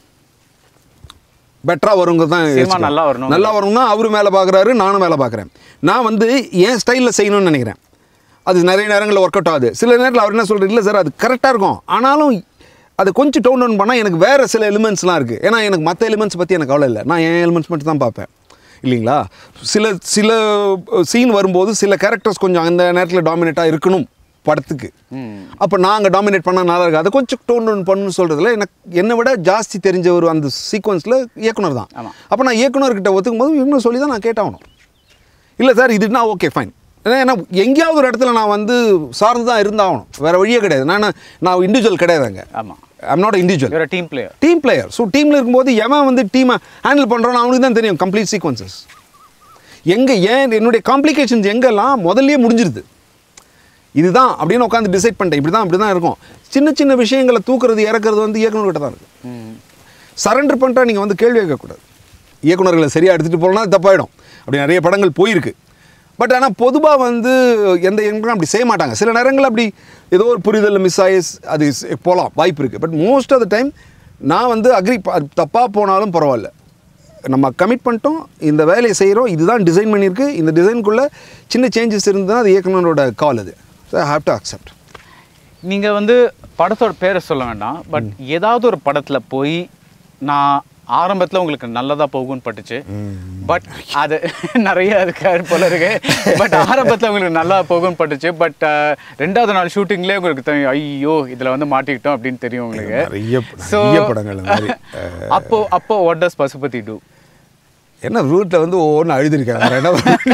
பெட்டராக வருங்க தான் சினிமா யோசிக்கிறோம். நல்லா வரணும். நல்லா வரணும் தான் அவரு மேலே பார்க்குறாரு நானும் வேலை பார்க்குறேன் நான் வந்து என் ஸ்டைலில் செய்யணும்னு நினைக்கிறேன் அது நிறைய நேரங்களில் ஒர்க் அவுட் ஆகுது சில நேரத்தில் அவர் என்ன சொல்கிறார் இல்லை சார் அது கரெக்டாக இருக்கும் ஆனாலும் அது கொஞ்சம் டவுன் டவுன் பண்ணால் எனக்கு வேறு சில எலிமெண்ட்ஸ்லாம் இருக்குது ஏன்னா எனக்கு மற்ற எலிமெண்ட்ஸ் பற்றி எனக்கு கவலை இல்லை நான் என் எலிமெண்ட்ஸ் மட்டும் தான் பார்ப்பேன் இல்லைங்களா சில சில சீன் வரும்போது சில கேரக்டர்ஸ் கொஞ்சம் அந்த நேரத்தில் டாமினேட்டாக இருக்கணும் படத்துக்கு அப்போ நாங்கள் டாமினேட் பண்ணால் நல்லா இருக்காது அதை கொஞ்சம் டோன் டவுன் பண்ணணும்னு சொல்கிறதுல எனக்கு என்னை விட ஜாஸ்தி தெரிஞ்ச ஒரு அந்த சீக்வன்ஸில் இயக்குனர் தான் ஆமா. அப்போ நான் இயக்குனர்கிட்ட ஒத்துக்கும் போது இவங்க சொல்லி தான் நான் கேட்டாகணும் இல்லை சார் இதுனா ஓகே ஃபைன் ஏன்னா ஏன்னா எங்கேயாவது ஒரு இடத்துல நான் வந்து சார்ந்து தான் இருந்தாகணும் வேறு வழியே கிடையாது நான் நான் இண்டிவிஜுவல் கிடையாதுங்க ஆமா ஐம் நாட் இண்டிவிஜுவல் ஒரு team player team player so டீமில் இருக்கும்போது எவன் வந்து டீமை ஹேண்டில் பண்ணுறான்னு அவனுக்கு தான் தெரியும் கம்ப்ளீட் சீக்வன்சஸ் எங்கே ஏன் என்னுடைய காம்ப்ளிகேஷன்ஸ் எங்கெல்லாம் முதல்லயே முடிஞ்சிருது இதுதான் அப்படின்னு உட்காந்து டிசைட் பண்ணிட்டேன் இப்படி தான் இப்படி தான் இருக்கும் சின்ன சின்ன விஷயங்களை தூக்குறது இறக்குறது வந்து இயக்குனர்கிட்ட தான் இருக்குது சரண்டர் பண்ணிட்டா நீங்கள் வந்து கேள்வி கேட்கக்கூடாது இயக்குனர்களை சரியாக எடுத்துகிட்டு போகலன்னா அது தப்பாயிடும் அப்படி நிறைய படங்கள் போயிருக்கு பட் ஆனால் பொதுவாக வந்து எந்த இயக்குனரும் அப்படி செய்ய மாட்டாங்க சில நேரங்கள் அப்படி ஏதோ ஒரு புரிதல் மிஸ் ஆகி அது போகலாம் வாய்ப்பு இருக்குது but most of the time நான் வந்து அக்ரி தப்பாக போனாலும் பரவாயில்ல நம்ம கமிட் பண்ணிட்டோம் இந்த வேலையை செய்கிறோம் இதுதான் டிசைன் பண்ணியிருக்கு இந்த டிசைனுக்குள்ளே சின்ன சேஞ்சஸ் இருந்ததுன்னா அது இயக்குனரோட கால் அது so I have to accept நீங்க வந்து படத்தோட பேரை சொல்ல வேண்டாம் பட் ஏதாவது ஒரு படத்துல போய் நான் ஆரம்பத்துல உங்களுக்கு நல்லதா போகும்னு பட்டுச்சு பட் அது நிறைய இருக்கு போல இருக்கு பட் ஆரம்பத்துல உங்களுக்கு நல்லா போகும்னு பட்டுச்சு பட் ரெண்டாவது நாள் ஷூட்டிங்லேயே உங்களுக்கு தெரியும் ஐயோ இதுல வந்து மாட்டிக்கிட்டோம் அப்படின்னு தெரியும் உங்களுக்கு நிறைய So, நிறைய படங்கள் இந்த மாதிரி அப்போ அப்போ வாட் டஸ் பசுபதி டூ என்ன ரூட்டில் வந்து ஒவ்வொன்றும் அழுதுருக்கேன் வேற என்ன பண்ண?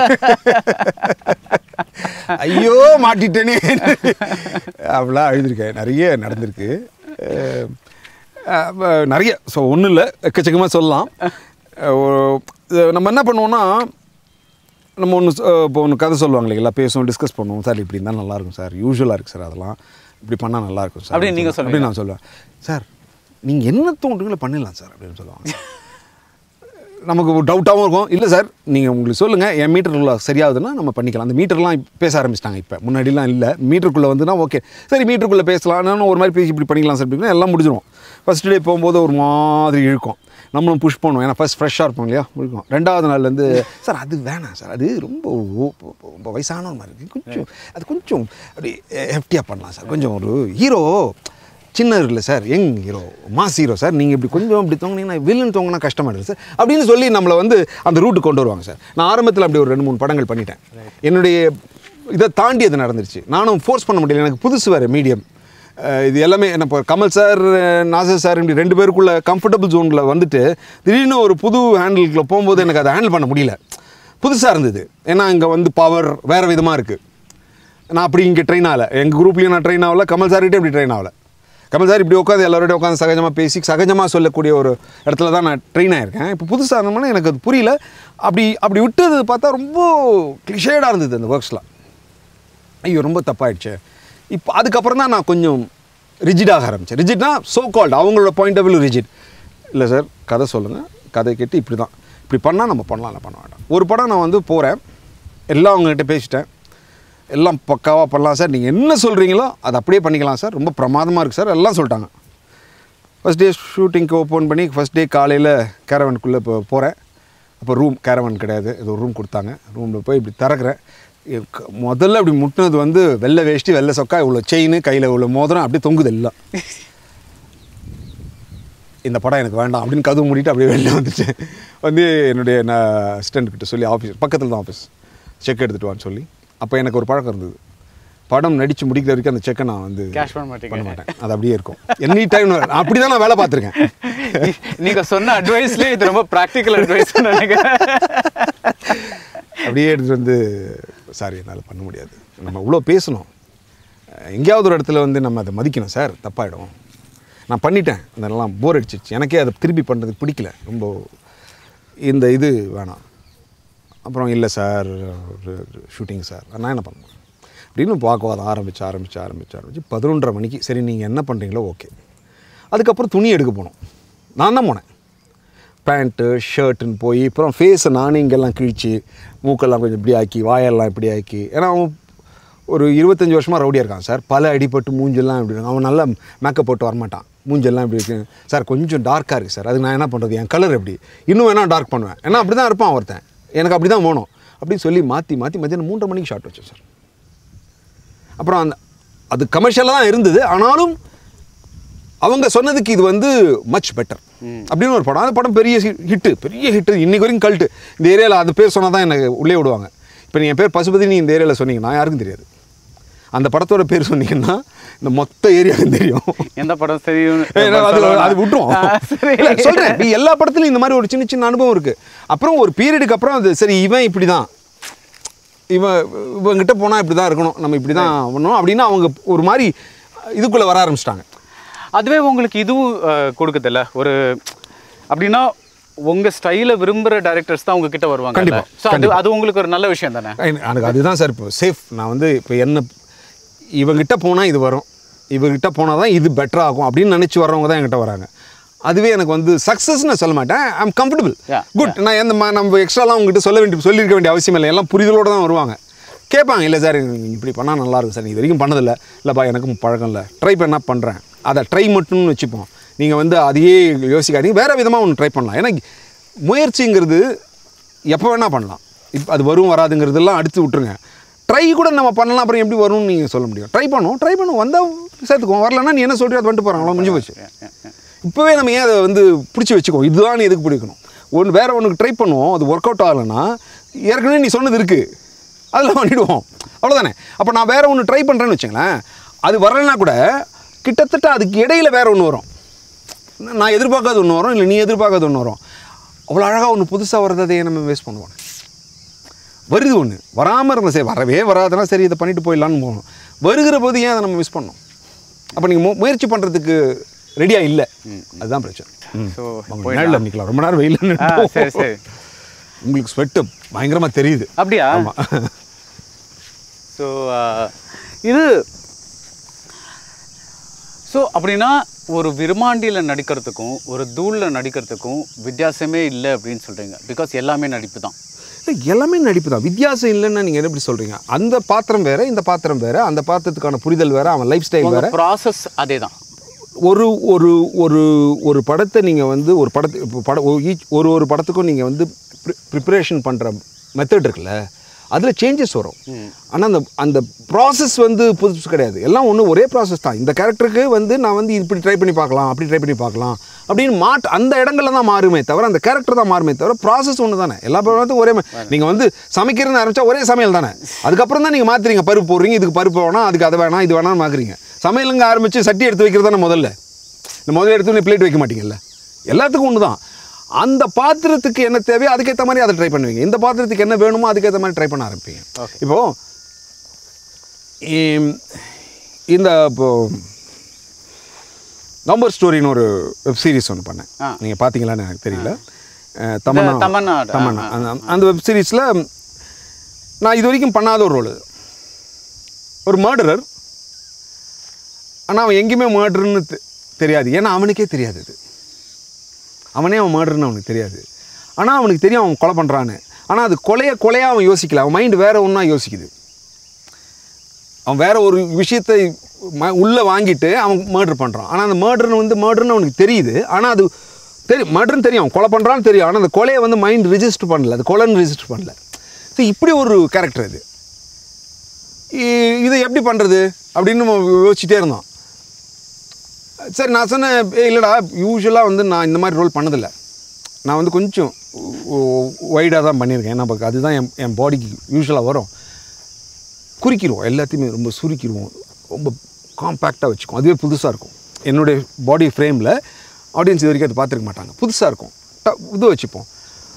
ஐயோ மாட்டிட்டேனே அப்படிலாம் அழுதுருக்கேன் நிறைய நடந்திருக்கு அஹ் அஹ் நிறைய ஸோ ஒன்றும் இல்லை எக்கச்சக்கமாக சொல்லலாம் அஹ் ஒரு- இது நம்ம என்ன பண்ணுவோம்னா நம்ம ஒன்று இப்போ ஒன்று கதை சொல்லுவாங்க இல்லைங்களா பேசுவோம் டிஸ்கஸ் பண்ணுவோம் சார் இப்படி இருந்தால் நல்லாயிருக்கும் சார் யூஸ்வலாக இருக்குது சார் அதெல்லாம் இப்படி பண்ணால் நல்லாயிருக்கும் சார் அப்படின்னு நீங்க சொல்லுவீங்க? அப்படின்னு நான் சொல்லுவேன் சார் நீங்கள் என்ன தோன்றீங்களோ பண்ணிடலாம் சார் அப்படின்னு சொல்லுவாங்க நமக்கு ஒரு டவுட்டாகவும் இருக்கும் இல்லை சார் நீங்கள் உங்களுக்கு சொல்லுங்கள் என் மீட்டருக்குள்ளே சரியாகுதுன்னா நம்ம பண்ணிக்கலாம் அந்த மீட்டர்லாம் பேச ஆரம்பிச்சிட்டாங்க இப்போ முன்னாடிலாம் இல்லை மீட்டருக்குள்ளே வந்துன்னா ஓகே சரி மீட்டருக்குள்ளே பேசலாம் நானும் ஒரு மாதிரி பேசி இப்படி பண்ணிக்கலாம் சார் அப்படின்னா எல்லாம் முடிஞ்சிடும் ஃபஸ்ட் டே போகும்போது ஒரு மாதிரி இழுக்கும் நம்மளும் புஷ் பண்ணுவோம் ஏன்னா ஃபஸ்ட் ஃப்ரெஷ்ஷாக இருப்போம் இல்லையா இருக்கும் ரெண்டாவது நாள்லேருந்து சார் அது வேணாம் சார் அது ரொம்ப ஓ- ஓ- ரொம்ப வயசான மாதிரி இருக்குது கொஞ்சம் அது கொஞ்சம் அப்படி ஹெஃப்டியாக பண்ணலாம் சார் கொஞ்சம் ஒரு ஹீரோ சின்ன இருக்குல்ல sir young hero mass hero sir நீங்கள் இப்படி கொஞ்சம் இப்படி தோங்கினீங்கன்னா வில்லன் தோங்கினா கஷ்டமாயிடுது சார் அப்படின்னு சொல்லி நம்மளை வந்து அந்த ரூட்டு கொண்டு வருவாங்க சார் நான் ஆரம்பத்தில் அப்படி ஒரு ரெண்டு மூணு படங்கள் பண்ணிட்டேன் என்னுடைய இதை தாண்டி அது நடந்துருச்சு நானும் ஃபோர்ஸ் பண்ண முடியல எனக்கு புதுசு வேறு மீடியம் இது எல்லாமே என்ன இப்போ கமல் சார் நாசர் சார் இப்படி ரெண்டு பேருக்குள்ள கம்ஃபர்டபுள் ஜோனில் வந்துட்டு திடீர்னு ஒரு புது ஹேண்டிலுக்குள்ள போகும்போது எனக்கு அதை ஹேண்டில் பண்ண முடியல புதுசாக இருந்தது ஏன்னா இங்கே வந்து பவர் வேறு விதமாக இருக்குது நான் அப்படி இங்கே ட்ரெயின் ஆகலை எங்கள் குரூப்லேயும் நான் ட்ரெயின் ஆகல கமல் சார்கிட்டே இப்படி ட்ரெயின் ஆகல கமல் சார் இப்படி உட்காந்து எல்லாரோடய உட்காந்து சகஜமாக பேசி சகஜமாக சொல்லக்கூடிய ஒரு இடத்துல தான் நான் ட்ரெயின் ஆயிருக்கேன் இப்போ புதுசாக இருந்தோம்னா எனக்கு அது புரியல அப்படி அப்படி விட்டது பார்த்தா ரொம்ப கிளிஷேடாக இருந்தது அந்த ஒர்க்ஸ்லாம் ஐயோ ரொம்ப தப்பாயிடுச்சு இப்போ அதுக்கப்புறம் தான் நான் கொஞ்சம் ரிஜிடாக ஆரம்பித்தேன் ரிஜிட்னா சோ கால்டு அவங்களோட பாயிண்ட் ஆஃப் வியூ ரிஜிட் இல்லை சார் கதை சொல்லுங்கள் கதை கேட்டு இப்படி தான் இப்படி பண்ணால் நம்ம பண்ணலாம் இல்லை பண்ண வேண்டாம் ஒரு படம் நான் வந்து போகிறேன் எல்லாம் அவங்ககிட்ட பேசிட்டேன் எல்லாம் பக்காவாக பண்ணலாம் சார் நீங்கள் என்ன சொல்கிறீங்களோ அதை அப்படியே பண்ணிக்கலாம் சார் ரொம்ப பிரமாதமாக இருக்குது சார் எல்லாம் சொல்லிட்டாங்க ஃபஸ்ட் டே ஷூட்டிங்க்கு ஓப்பன் பண்ணி ஃபஸ்ட் டே காலையில் கேரவனுக்குள்ளே இப்போ போகிறேன் அப்போ ரூம் கேரவன் கிடையாது இது ஒரு ரூம் கொடுத்தாங்க ரூமில் போய் இப்படி திறக்கிறேன் இது க- முதல்ல இப்படி முட்டினது வந்து வெள்ளை வேஷ்டி வெள்ளை சொக்கா இவ்வளோ செயின் கையில் இவ்வளோ மோதிரம் அப்படியே தொங்குது எல்லாம் இந்த படம் எனக்கு வேண்டாம் அப்படின்னு கதவு மூடிட்டு அப்படியே வெளில வந்துட்டேன் வந்து என்னுடைய நான் அசிஸ்டன்ட் கிட்ட சொல்லி ஆஃபீஸ் பக்கத்தில் தான் ஆஃபீஸ் செக் எடுத்துகிட்டு வான்னு சொல்லி அப்போ எனக்கு ஒரு பழக்கம் இருந்தது படம் நடித்து முடிக்கிற வரைக்கும் அந்த செக்கை நான் வந்து Cash பண்ண மாட்டீங்க. பண்ண மாட்டேன் அது அப்படியே இருக்கும் எனி டைம் அப்படி தான் நான் வேலை பார்த்துருக்கேன் நீங்க சொன்ன அட்வைஸ்லயே இது ரொம்ப ப்ராக்டிக்கல் அட்வைஸ் நினைக்கிறேன் அப்படியே எடுத்துகிட்டு வந்து சாரி என்னால் பண்ண முடியாது நம்ம இவ்வளோ பேசணும் அஹ் எங்கேயாவது ஒரு இடத்துல வந்து நம்ம அதை மதிக்கணும் சார் தப்பாயிடும் நான் பண்ணிட்டேன் அதெல்லாம் போர் அடிச்சிருச்சு எனக்கே அதை திருப்பி பண்ணுறதுக்கு பிடிக்கல ரொம்ப இந்த இது வேணாம் அப்புறம் இல்லை சார் ஒரு ஷூட்டிங் சார் நான் என்ன பண்ணுவேன் அப்படின்னு வாக்குவாதம் ஆரம்பிச்சு ஆரம்பிச்சு ஆரம்பிச்சு ஆரம்பிச்சு பதினொன்றரை மணிக்கு சரி நீங்கள் என்ன பண்ணுறீங்களோ ஓகே அதுக்கப்புறம் துணி எடுக்க போனோம் நான் தான் போனேன் பேண்ட்டு ஷர்ட்டுன்னு போய் அப்புறம் ஃபேஸை நானே இங்கெல்லாம் கிழிச்சு மூக்கெல்லாம் கொஞ்சம் இப்படி ஆக்கி வாயெல்லாம் இப்படி ஆக்கி ஏன்னா அவன் ஒரு இருபத்தஞ்சி வருஷமாக ரவுடியாக இருக்கான் சார் பல அடிபட்டு மூஞ்செல்லாம் இப்படி இருக்கு. அவன் நல்லா மேக்கப் போட்டு வரமாட்டான் மூஞ்செல்லாம் இப்படி இருக்கு சார் கொஞ்சம் டார்க்காக இருக்குது சார் அதுக்கு நான் என்ன பண்ணுறது என் கலர் எப்படி இன்னும் வேணால் டார்க் பண்ணுவேன் ஏன்னா அப்படி தான் இருப்பான் ஒருத்தன் எனக்கு அப்படி தான் வேணும் அப்படின்னு சொல்லி மாற்றி மாற்றி மத்தியானம் மூன்றரை மணிக்கு ஷார்ட் வச்சேன் சார் அப்புறம் அந்த அது கமர்ஷியலாக தான் இருந்தது ஆனாலும் அவங்க சொன்னதுக்கு இது வந்து மச் பெட்டர் அப்படின்னு ஒரு படம் அந்த படம் பெரிய ஹிட்டு பெரிய ஹிட்டு இன்னைக்கு வரைக்கும் கல்ட்டு இந்த ஏரியாவில் அது பேர் சொன்னால் தான் எனக்கு உள்ளே விடுவாங்க இப்போ நீங்கள் பேர் பசுபதி நீ இந்த ஏரியாவில் சொன்னீங்கன்னா யாருக்கும் தெரியாது அந்த படத்தோட பேர் சொன்னீங்கன்னா இந்த மொத்த ஏரியாவுக்கும் தெரியும் எந்த படம் தெரியும் ஏன்னா அது அது விட்டுருவோம் ஆ, சரி. இல்ல, சொல்றேன் நீ எல்லா படத்துலையும் இந்த மாதிரி ஒரு சின்ன சின்ன அனுபவம் இருக்கு அப்புறம் ஒரு பீரியடுக்கு அப்புறம் அது சரி இவன் இப்படி தான் இவன் இவங்கிட்ட போனால் இப்படி தான் இருக்கணும் நம்ம இப்படி தான் பண்ணணும் அப்படின்னு அவங்க ஒரு மாதிரி இதுக்குள்ளே வர ஆரம்பிச்சிட்டாங்க அதுவே உங்களுக்கு இதுவும் அஹ், கொடுக்குதுல்ல ஒரு அப்படின்னா உங்க ஸ்டைல விரும்புற டைரக்டர்ஸ் தான் உங்ககிட்ட வருவாங்க கண்டிப்பா, ஸோ அது அது உங்களுக்கு ஒரு நல்ல விஷயம் தானே எனக்கு எனக்கு அதுதான் சார் இப்போ சேஃப் நான் வந்து இப்போ என்ன இவங்கிட்ட போனால் இது வரும் இவங்கிட்ட போனால் தான் இது பெட்டர் ஆகும் அப்படின்னு நினச்சி வர்றவங்க தான் என்கிட்ட வராங்க அதுவே எனக்கு வந்து சக்ஸஸ் நான் சொல்ல மாட்டேன் ஐம் கம்ஃபர்டபுள் Yeah, குட் நான் எந்த ம- நம்ம எக்ஸ்ட்ராலாம் உங்ககிட்ட சொல்ல வேண்டிய சொல்லியிருக்க வேண்டிய அவசியம் இல்லை எல்லாம் புரிதலோடு தான் வருவாங்க கேட்பாங்க இல்லை சார் நீங்க இப்படி பண்ணால் நல்லா இருக்கும் சார் நீ இது வரைக்கும் பண்ணதில்லை இல்லைப்பா எனக்கும் பழக்கம் இல்லை ட்ரை பண்ணால் பண்ணுறேன் அதை ட்ரை மட்டும்னு வச்சுப்போம் நீங்கள் வந்து அதையே யோசிக்காதீங்க வேறு விதமாக ஒன்று ட்ரை பண்ணலாம் ஏன்னா முயற்சிங்கிறது எப்போ வேணால் பண்ணலாம் இப்போ அது வரும் வராதுங்கிறதெல்லாம் அடுத்து விட்டுருங்க ட்ரை கூட நம்ம பண்ணலாம் அப்புறம் எப்படி வரும்னு நீங்கள் சொல்ல முடியும் ட்ரை பண்ணுவோம் ட்ரை பண்ணுவோம் வந்தால் சேர்த்துக்குவோம் வரலன்னா நீ என்ன சொல்றியோ அது வந்துட்டு போகிறாங்களோ முடிஞ்சு போச்சு இப்போவே நம்ம ஏன் அதை வந்து பிடிச்சி வச்சுக்கோ இதுதான் எதுக்கு பிடிக்கணும் ஒன்று வேறு ஒன்றுக்கு ட்ரை பண்ணுவோம் அது ஒர்க் அவுட் ஆகலைன்னா ஏற்கனவே நீ சொன்னது இருக்குது அதில் பண்ணிவிடுவோம் அவ்வளோதானே அப்போ நான் வேறு ஒன்று ட்ரை பண்ணுறேன்னு வச்சுங்களேன் அது வரலைன்னா கூட கிட்டத்தட்ட அதுக்கு இடையில வேறு ஒன்று வரும் நான் எதிர்பார்க்காத ஒன்று வரும் இல்லை நீ எதிர்பார்க்காத ஒன்று வரும் அவ்வளோ அழகாக ஒன்று புதுசாக வர்றதை நம்ம வேஸ்ட் பண்ணுவோம் வருது ஒன்று வராமல் இருந்தால் சரி வரவே வராதுன்னா சரி இதை பண்ணிட்டு போயிடலான்னு போகணும் வருகிற போது ஏன் அதை நம்ம மிஸ் பண்ணோம் அப்போ நீங்கள் முயற்சி பண்ணுறதுக்கு ரெடியாக இல்லை அதுதான் பிரச்சனை ஸோ நேரில் நிற்கலாம் ரொம்ப நேரம் வெயில் ஆ சரி சரி உங்களுக்கு ஸ்வெட்டு பயங்கரமாக தெரியுது அப்படியா ஆமாம் ஸோ இது ஸோ அப்படின்னா ஒரு விருமாண்டியில் நடிக்கிறதுக்கும் ஒரு தூளில் நடிக்கிறதுக்கும் வித்தியாசமே இல்லை அப்படின்னு சொல்கிறீங்க பிகாஸ் எல்லாமே நடிப்பு தான் இல்லை எல்லாமே நடிப்பு தான் வித்தியாசம் இல்லைன்னு நீங்கள் எப்படி சொல்கிறீங்க அந்த பாத்திரம் வேறு இந்த பாத்திரம் வேறு அந்த பாத்திரத்துக்கான புரிதல் வேறு அவன் லைஃப் ஸ்டைல் வேறு ப்ராசஸ் அதே தான் ஒரு ஒரு ஒரு ஒரு படத்தை நீங்கள் வந்து ஒரு படத்து இப்போ படம் ஒரு each- ஒரு ஒரு படத்துக்கும் நீங்கள் வந்து ப்ரிப்பரேஷன் பண்ணுற மெத்தட் இருக்குல்ல அதில் சேஞ்சஸ் வரும் ஆனால் அந்த அந்த ப்ராசஸ் வந்து புதுசு கிடையாது எல்லாம் ஒன்று ஒரே ப்ராசஸ் தான் இந்த கேரக்டருக்கு வந்து நான் வந்து இப்படி ட்ரை பண்ணி பார்க்கலாம் அப்படி ட்ரை பண்ணி பார்க்கலாம் அப்படின்னு மாட் அந்த இடங்கள்ல தான் மாறுமே தவிர அந்த கேரக்டர் தான் மாறுமே தவிர ப்ராசஸ் ஒன்று தானே எல்லா படத்துக்கும் ஒரே நீங்கள் வந்து சமைக்கிறதுன்னு ஆரம்பிச்சா ஒரே சமையல் தானே அதுக்கப்புறம் தான் நீங்கள் மாற்றுறீங்க பருப்பு போடுறீங்க இதுக்கு பருப்பு வேணாம் அதுக்கு அதை வேணாம் இது வேணாம்னு மாக்குறீங்க சமையலுங்க ஆரம்பித்து சட்டி எடுத்து வைக்கிறது தானே முதல்ல இந்த முதல்ல எடுத்து பிளேட் வைக்க மாட்டீங்கல்ல எல்லாத்துக்கும் ஒன்று தான் அந்த பாத்திரத்துக்கு என்ன தேவையோ அதுக்கேற்ற மாதிரி அதை ட்ரை பண்ணுவீங்க இந்த பாத்திரத்துக்கு என்ன வேணுமோ அதுக்கேற்ற மாதிரி ட்ரை பண்ண ஆரம்பிப்பீங்க இப்போ இம், இந்த இப்போ நம்பர் ஸ்டோரின்னு ஒரு வெப் சீரிஸ் ஒன்று பண்ணேன் ஆ. நீங்கள் பார்த்தீங்களான்னு எனக்கு தெரியல அஹ், தமன்னா இந்த தமன்னா, ஆ, தமன்னா அந்த அந்த வெப் சீரிஸில் நான் இது வரைக்கும் பண்ணாத ஒரு ரோல் ஒரு மர்டரர் ஆனால் அவன் எங்கேயுமே மர்டர்னு தெரியாது ஏன்னா அவனுக்கே தெரியாது இது அவனே அவன் மர்டர்னு அவனுக்கு தெரியாது ஆனால் அவனுக்கு தெரியும் அவன் கொலை பண்ணுறான்னு ஆனால் அது கொலைய கொலையாக அவன் யோசிக்கல அவன் மைண்டு வேற ஒன்றா யோசிக்குது அவன் வேற ஒரு விஷயத்தை ம உள்ளே வாங்கிட்டு அவன் மர்டர் பண்ணுறான் ஆனால் அந்த மர்டர்னு வந்து மர்டர்னு அவனுக்கு தெரியுது ஆனால் அது தெரியும் மர்டர்னு தெரியும் அவன் கொலை பண்ணுறான்னு தெரியும் ஆனால் அந்த கொலையை வந்து மைண்ட் ரிஜிஸ்டர் பண்ணல அது கொலைன்னு ரிஜிஸ்டர் பண்ணல ஸோ இப்படி ஒரு கேரக்டர் இது இ- இதை எப்படி பண்ணுறது அப்படின்னு நம்ம யோசிச்சுட்டே இருந்தோம் சரி நான் சொன்னேன் "ஏய், இல்லைடா யூஸ்வலாக வந்து நான் இந்த மாதிரி ரோல் பண்ணதில்லை நான் வந்து கொஞ்சம் வைடாக தான் பண்ணியிருக்கேன் ஏன்னா அப்ப அதுதான் என் என் பாடிக்கு யூஸ்வலாக வரும் குறிக்கிடுவோம் எல்லாத்தையுமே ரொம்ப சுருக்கிடுவோம் ரொம்ப காம்பேக்டாக வச்சுக்குவோம் அதுவே புதுசாக இருக்கும் என்னுடைய பாடி ஃப்ரேமில் ஆடியன்ஸ் இது வரைக்கும் அது பார்த்துருக்க மாட்டாங்க புதுசாக இருக்கும் ட- இது வச்சுப்போம்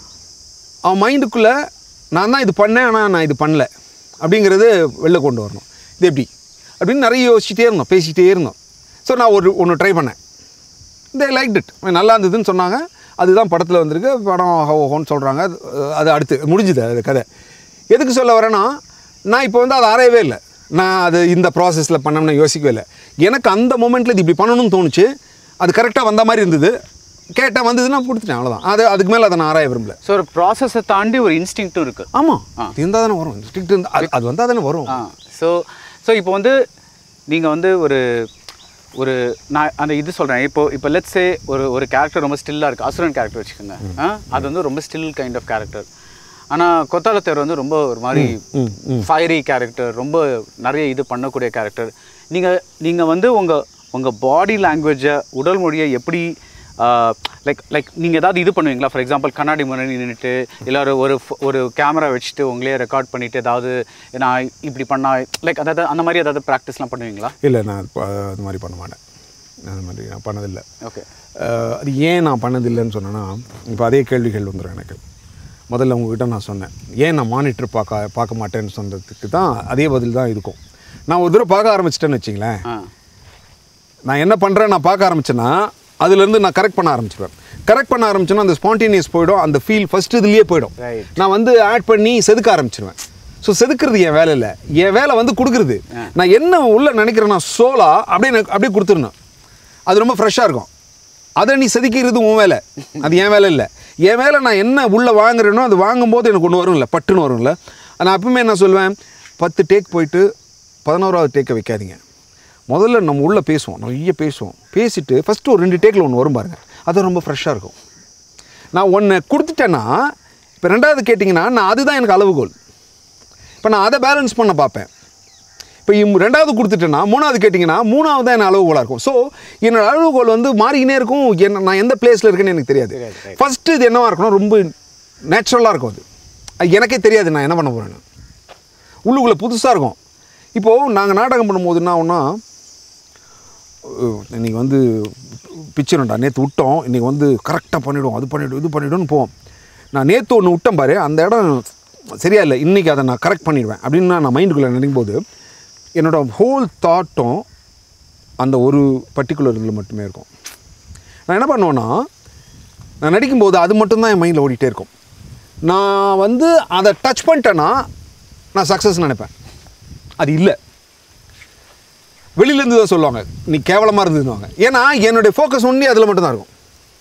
அவன் மைண்டுக்குள்ளே நான் தான் இது பண்ணேன் ஆனால் நான் இது பண்ணல அப்படிங்கிறது வெளில கொண்டு வரணும் இது எப்படி அப்படின்னு நிறைய யோசிச்சுட்டே இருந்தோம் பேசிக்கிட்டே இருந்தோம் ஸோ நான் ஒரு ஒன்று ட்ரை பண்ணேன் தே லைக் இட் நல்லா இருந்ததுன்னு சொன்னாங்க அதுதான் படத்தில் வந்திருக்கு படம் ஹோன்னு சொல்கிறாங்க அது அடுத்து முடிஞ்சுது அது கதை எதுக்கு சொல்ல வரேன்னா நான் இப்போ வந்து அதை அறையவே இல்லை நான் அது இந்த ப்ராசஸில் பண்ணணும்னு யோசிக்கவே இல்லை எனக்கு அந்த மூமெண்ட்டில் இது இப்படி பண்ணணும்னு தோணுச்சு அது கரெக்டாக வந்த மாதிரி இருந்தது கேட்டால் வந்ததுன்னா கொடுத்துட்டேன் அவ்வளோதான் அது அதுக்கு மேலே அதை நான் ஆராய விரும்பல ஸோ ஒரு ப்ராசஸை தாண்டி ஒரு இன்ஸ்டிங்க்ட்டும் இருக்கு ஆமாம் இருந்தால் தானே வரும் ஸ்ட்ரிக்ட் இருந்தால் அது அது வந்தால் தானே வரும் ஆ ஸோ ஸோ இப்போ வந்து நீங்கள் வந்து ஒரு ஒரு நான் அந்த இது சொல்கிறேன் இப்போ இப்போ லெட்ஸ் சே ஒரு ஒரு கேரக்டர் ரொம்ப ஸ்டில்லாக இருக்குது அசுரன் கேரக்டர் வச்சுக்கோங்க ஆ அது வந்து ரொம்ப ஸ்டில் கைண்ட் ஆஃப் கேரக்டர் ஆனால் கொத்தாலத்தேர் வந்து ரொம்ப ஒரு மாதிரி ஃபயரி கேரக்டர் ரொம்ப நிறைய இது பண்ணக்கூடிய கேரக்டர் நீங்கள் நீங்கள் வந்து உங்கள் உங்கள் பாடி லாங்குவேஜை உடல் மொழியை எப்படி லைக் லைக் நீங்கள் ஏதாவது இது பண்ணுவீங்களா ஃபார் எக்ஸாம்பிள் கண்ணாடி முன்னாடி நின்றுட்டு இல்லை ஒரு ஒரு ph- ஒரு கேமரா வச்சுட்டு உங்களே ரெக்கார்ட் பண்ணிட்டு ஏதாவது நான் இப்படி பண்ணா லைக் அதாவது அந்த மாதிரி ஏதாவது ப்ராக்டிஸ்லாம் பண்ணுவீங்களா இல்லை நான் அது ப- அது மாதிரி பண்ண மாட்டேன் நான் அது மாதிரி நான் பண்ணதில்லை ஓகே அஹ் அது ஏன் நான் பண்ணதில்லைன்னு சொன்னேன்னா இப்போ அதே கேள்விகள் வந்துடும் எனக்கு முதல்ல உங்ககிட்ட நான் சொன்னேன் ஏன் நான் மானிட்டர் பார்க்க பார்க்க மாட்டேன்னு சொன்னதுக்கு தான் அதே பதில் தான் இருக்கும் நான் ஒரு தடவை பார்க்க ஆரம்பிச்சிட்டேன்னு வச்சிங்களேன் ஆ நான் என்ன பண்ணுறேன் நான் பார்க்க ஆரம்பிச்சேன்னா அதுலேருந்து நான் கரெக்ட் பண்ண ஆரம்பிச்சிடுவேன் கரெக்ட் பண்ண ஆரம்பிச்சேன்னா அந்த ஸ்பான்டேனியஸ் போயிடும் அந்த ஃபீல் ஃபஸ்ட் இதுலேயே போயிடும் Right. நான் வந்து ஆட் பண்ணி செதுக்க ஆரம்பிச்சிருவேன் ஸோ செதுக்கிறது என் வேலை இல்லை என் வேலை வந்து கொடுக்குறது நான் என்ன உள்ள நினைக்கிறேன்னா சோலா அப்படியே எனக்கு அப்படியே கொடுத்துடணும் அது ரொம்ப ஃப்ரெஷ்ஷாக இருக்கும் அதை நீ செதுக்கிறது உன் வேலை அது என் வேலை இல்லை என் வேலை நான் என்ன உள்ளே வாங்குறேனோ அது வாங்கும்போது எனக்கு ஒன்று வரும்ல பட்டுன்னு வரும்ல நான் எப்பவுமே என்ன சொல்லுவேன் பத்து டேக் போயிட்டு பதினோராவது டேக்கை வைக்காதீங்க முதல்ல நம்ம உள்ளே பேசுவோம் நிறைய பேசுவோம் பேசிட்டு ஃபஸ்ட்டு ஒரு ரெண்டு டேக்கில் ஒன்று வரும் பாருங்க அது ரொம்ப ஃப்ரெஷ்ஷாக இருக்கும் நான் ஒன்று கொடுத்துட்டேன்னா இப்போ ரெண்டாவது கேட்டிங்கன்னா நான் அதுதான் எனக்கு அளவுகோல் இப்போ நான் அதை பேலன்ஸ் பண்ண பார்ப்பேன் இப்போ இம் ரெண்டாவது கொடுத்துட்டேன்னா மூணாவது கேட்டிங்கன்னா மூணாவது தான் என் அளவுகோலாக இருக்கும் ஸோ என்னோட அளவுகோல் வந்து மாறிக்கினே இருக்கும் என்ன நான் எந்த பிளேஸில் இருக்கேன்னு எனக்கு தெரியாது ஃபஸ்ட்டு இது என்னவா இருக்கணும் ரொம்ப நேச்சுரலாக இருக்கும் அது அது எனக்கே தெரியாது நான் என்ன பண்ண போகிறேன்னு உள்ளுக்குள்ளே புதுசாக இருக்கும் இப்போது நாங்கள் நாடகம் பண்ணும்போது என்ன ஆகும்னா இன்றைக்கி வந்து பிக்சருண்டா நேற்று விட்டோம் இன்றைக்கி வந்து கரெக்டாக பண்ணிவிடுவோம் அது பண்ணிவிடும் இது பண்ணிவிடும்னு போவோம் நான் நேற்று ஒன்று விட்டேன் பாரு அந்த இடம் சரியா இல்லை இன்றைக்கி அதை நான் கரெக்ட் பண்ணிடுவேன் அப்படின்னு நான் மைண்டுக்குள்ளே நினைக்கும் போது என்னோடய ஹோல் தாட்டும் அந்த ஒரு பர்டிகுலர் இதில் மட்டுமே இருக்கும் நான் என்ன பண்ணுவேன்னா நான் நடிக்கும்போது அது மட்டும்தான் என் மைண்டில் ஓடிட்டே இருக்கும் நான் வந்து அதை டச் பண்ணிட்டேன்னா நான் சக்ஸஸ் நினைப்பேன் அது இல்லை வெளியிலேருந்து தான் சொல்லுவாங்க நீ கேவலமாக இருந்ததுன்னுவாங்க ஏன்னா என்னுடைய ஃபோக்கஸ் ஒன்லி அதில் மட்டும்தான் இருக்கும்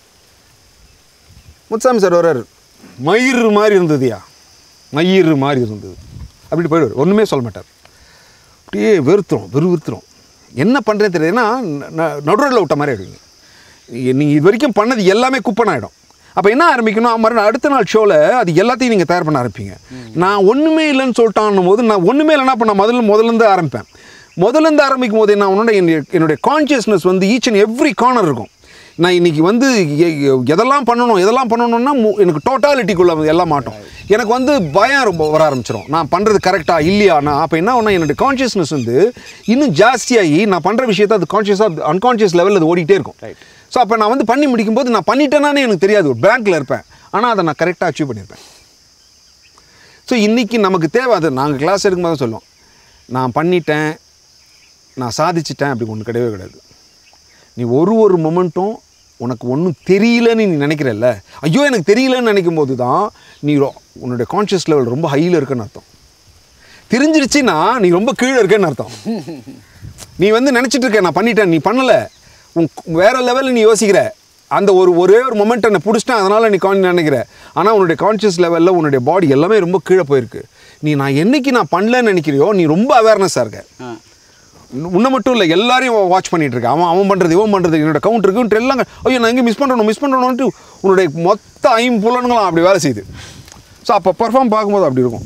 முத்துசாமி சார் வர்றாரு மயிறு மாதிரி இருந்ததுயா மயிறு மாதிரி இருந்தது அப்படி போயிடுவார் ஒன்றுமே சொல்ல மாட்டார் அப்படியே வெறுத்துரும் வெறுவிறுத்துரும் என்ன பண்ணுறேன்னு தெரியாது ஏன்னா நடுவில் விட்ட மாதிரி ஆகிடுவீங்க நீங்கள் இது வரைக்கும் பண்ணது எல்லாமே குப்பன் ஆகிடும் அப்போ என்ன ஆரம்பிக்கணும் மறுநாள் அடுத்த நாள் ஷோவில் அது எல்லாத்தையும் நீங்கள் தயார் பண்ண ஆரம்பிப்பீங்க நான் ஒன்றுமே இல்லைன்னு சொல்லிட்டான்னும் போது நான் ஒன்றுமே இல்லைன்னா இப்போ நான் முதல்ல முதல்லேருந்து ஆரம்பிப்பேன் முதல்லேருந்து ஆரம்பிக்கும் போது என்ன உன்னோட என்னுடைய என்னுடைய கான்ஷியஸ்னஸ் வந்து ஈச் அண்ட் எவ்ரி கார்னர் இருக்கும் நான் இன்னைக்கு வந்து எ- எ- எதெல்லாம் பண்ணணும் எதெல்லாம் பண்ணணும்னா மு- எனக்கு டோட்டாலிட்டிக்குள்ளே எல்லாம் மாட்டோம் எனக்கு வந்து பயம் ரொம்ப வர ஆரம்பிச்சிடும் நான் பண்ணுறது கரெக்டாக இல்லையானா அப்போ என்ன ஒன்றா என்னுடைய கான்ஷியஸ்னஸ் வந்து இன்னும் ஜாஸ்தியாகி நான் பண்ணுற விஷயத்த அது கான்ஷியஸாக அன்கான்ஷியஸ் லெவலில் அது ஓடிட்டே இருக்கும் Right. ஸோ அப்போ நான் வந்து பண்ணி முடிக்கும்போது நான் பண்ணிட்டேனானே எனக்கு தெரியாது ஒரு பேங்க்கில் இருப்பேன் ஆனால் அதை நான் கரெக்டாக அச்சீவ் பண்ணியிருப்பேன் ஸோ இன்றைக்கி நமக்கு தேவை அது நாங்கள் கிளாஸ் எடுக்கும்போது தான் சொல்லுவோம் நான் பண்ணிட்டேன் நான் சாதிச்சிட்டேன் அப்படி ஒன்று கிடையவே கிடையாது நீ ஒரு ஒரு மொமெண்ட்டும் உனக்கு ஒன்றும் தெரியலன்னு நீ நினைக்கிறல்ல ஐயோ எனக்கு தெரியலன்னு நினைக்கும் போது தான் நீ ரொ- உன்னுடைய கான்ஷியஸ் லெவல் ரொம்ப ஹையில் இருக்குன்னு அர்த்தம் தெரிஞ்சிருச்சுன்னா நீ ரொம்ப கீழே இருக்கேன்னு அர்த்தம் நீ வந்து நினச்சிட்டு இருக்க நான் பண்ணிட்டேன் நீ பண்ணலை உன் வேற லெவலில் நீ யோசிக்கிற அந்த ஒரு ஒரே ஒரு மொமெண்ட் என்னை பிடிச்சிட்டேன் அதனால் நீ கான் நினைக்கிற ஆனால் உன்னுடைய கான்ஷியஸ் லெவலில் உன்னுடைய பாடி எல்லாமே ரொம்ப கீழே போயிருக்கு நீ நான் என்னைக்கு நான் பண்ணலன்னு நினைக்கிறியோ நீ ரொம்ப அவேர்னஸாக இருக்க ஆ உன்ன- உன்னை மட்டும் இல்லை எல்லாரையும் வாட்ச் பண்ணிட்டு இருக்க அவன் அவன் பண்ணுறது இவன் பண்ணுறது என்னோட கவுண்ட் இருக்குன்ட்டு எல்லாம் ஐயோ நான் எங்கே மிஸ் பண்ணுறணும் மிஸ் பண்ணுறோன்ட்டு உன்னுடைய மொத்த ஐம்புலன்களும் அப்படி வேலை செய்யுது ஸோ அப்போ பர்ஃபார்ம் பார்க்கும்போது அப்படி இருக்கும்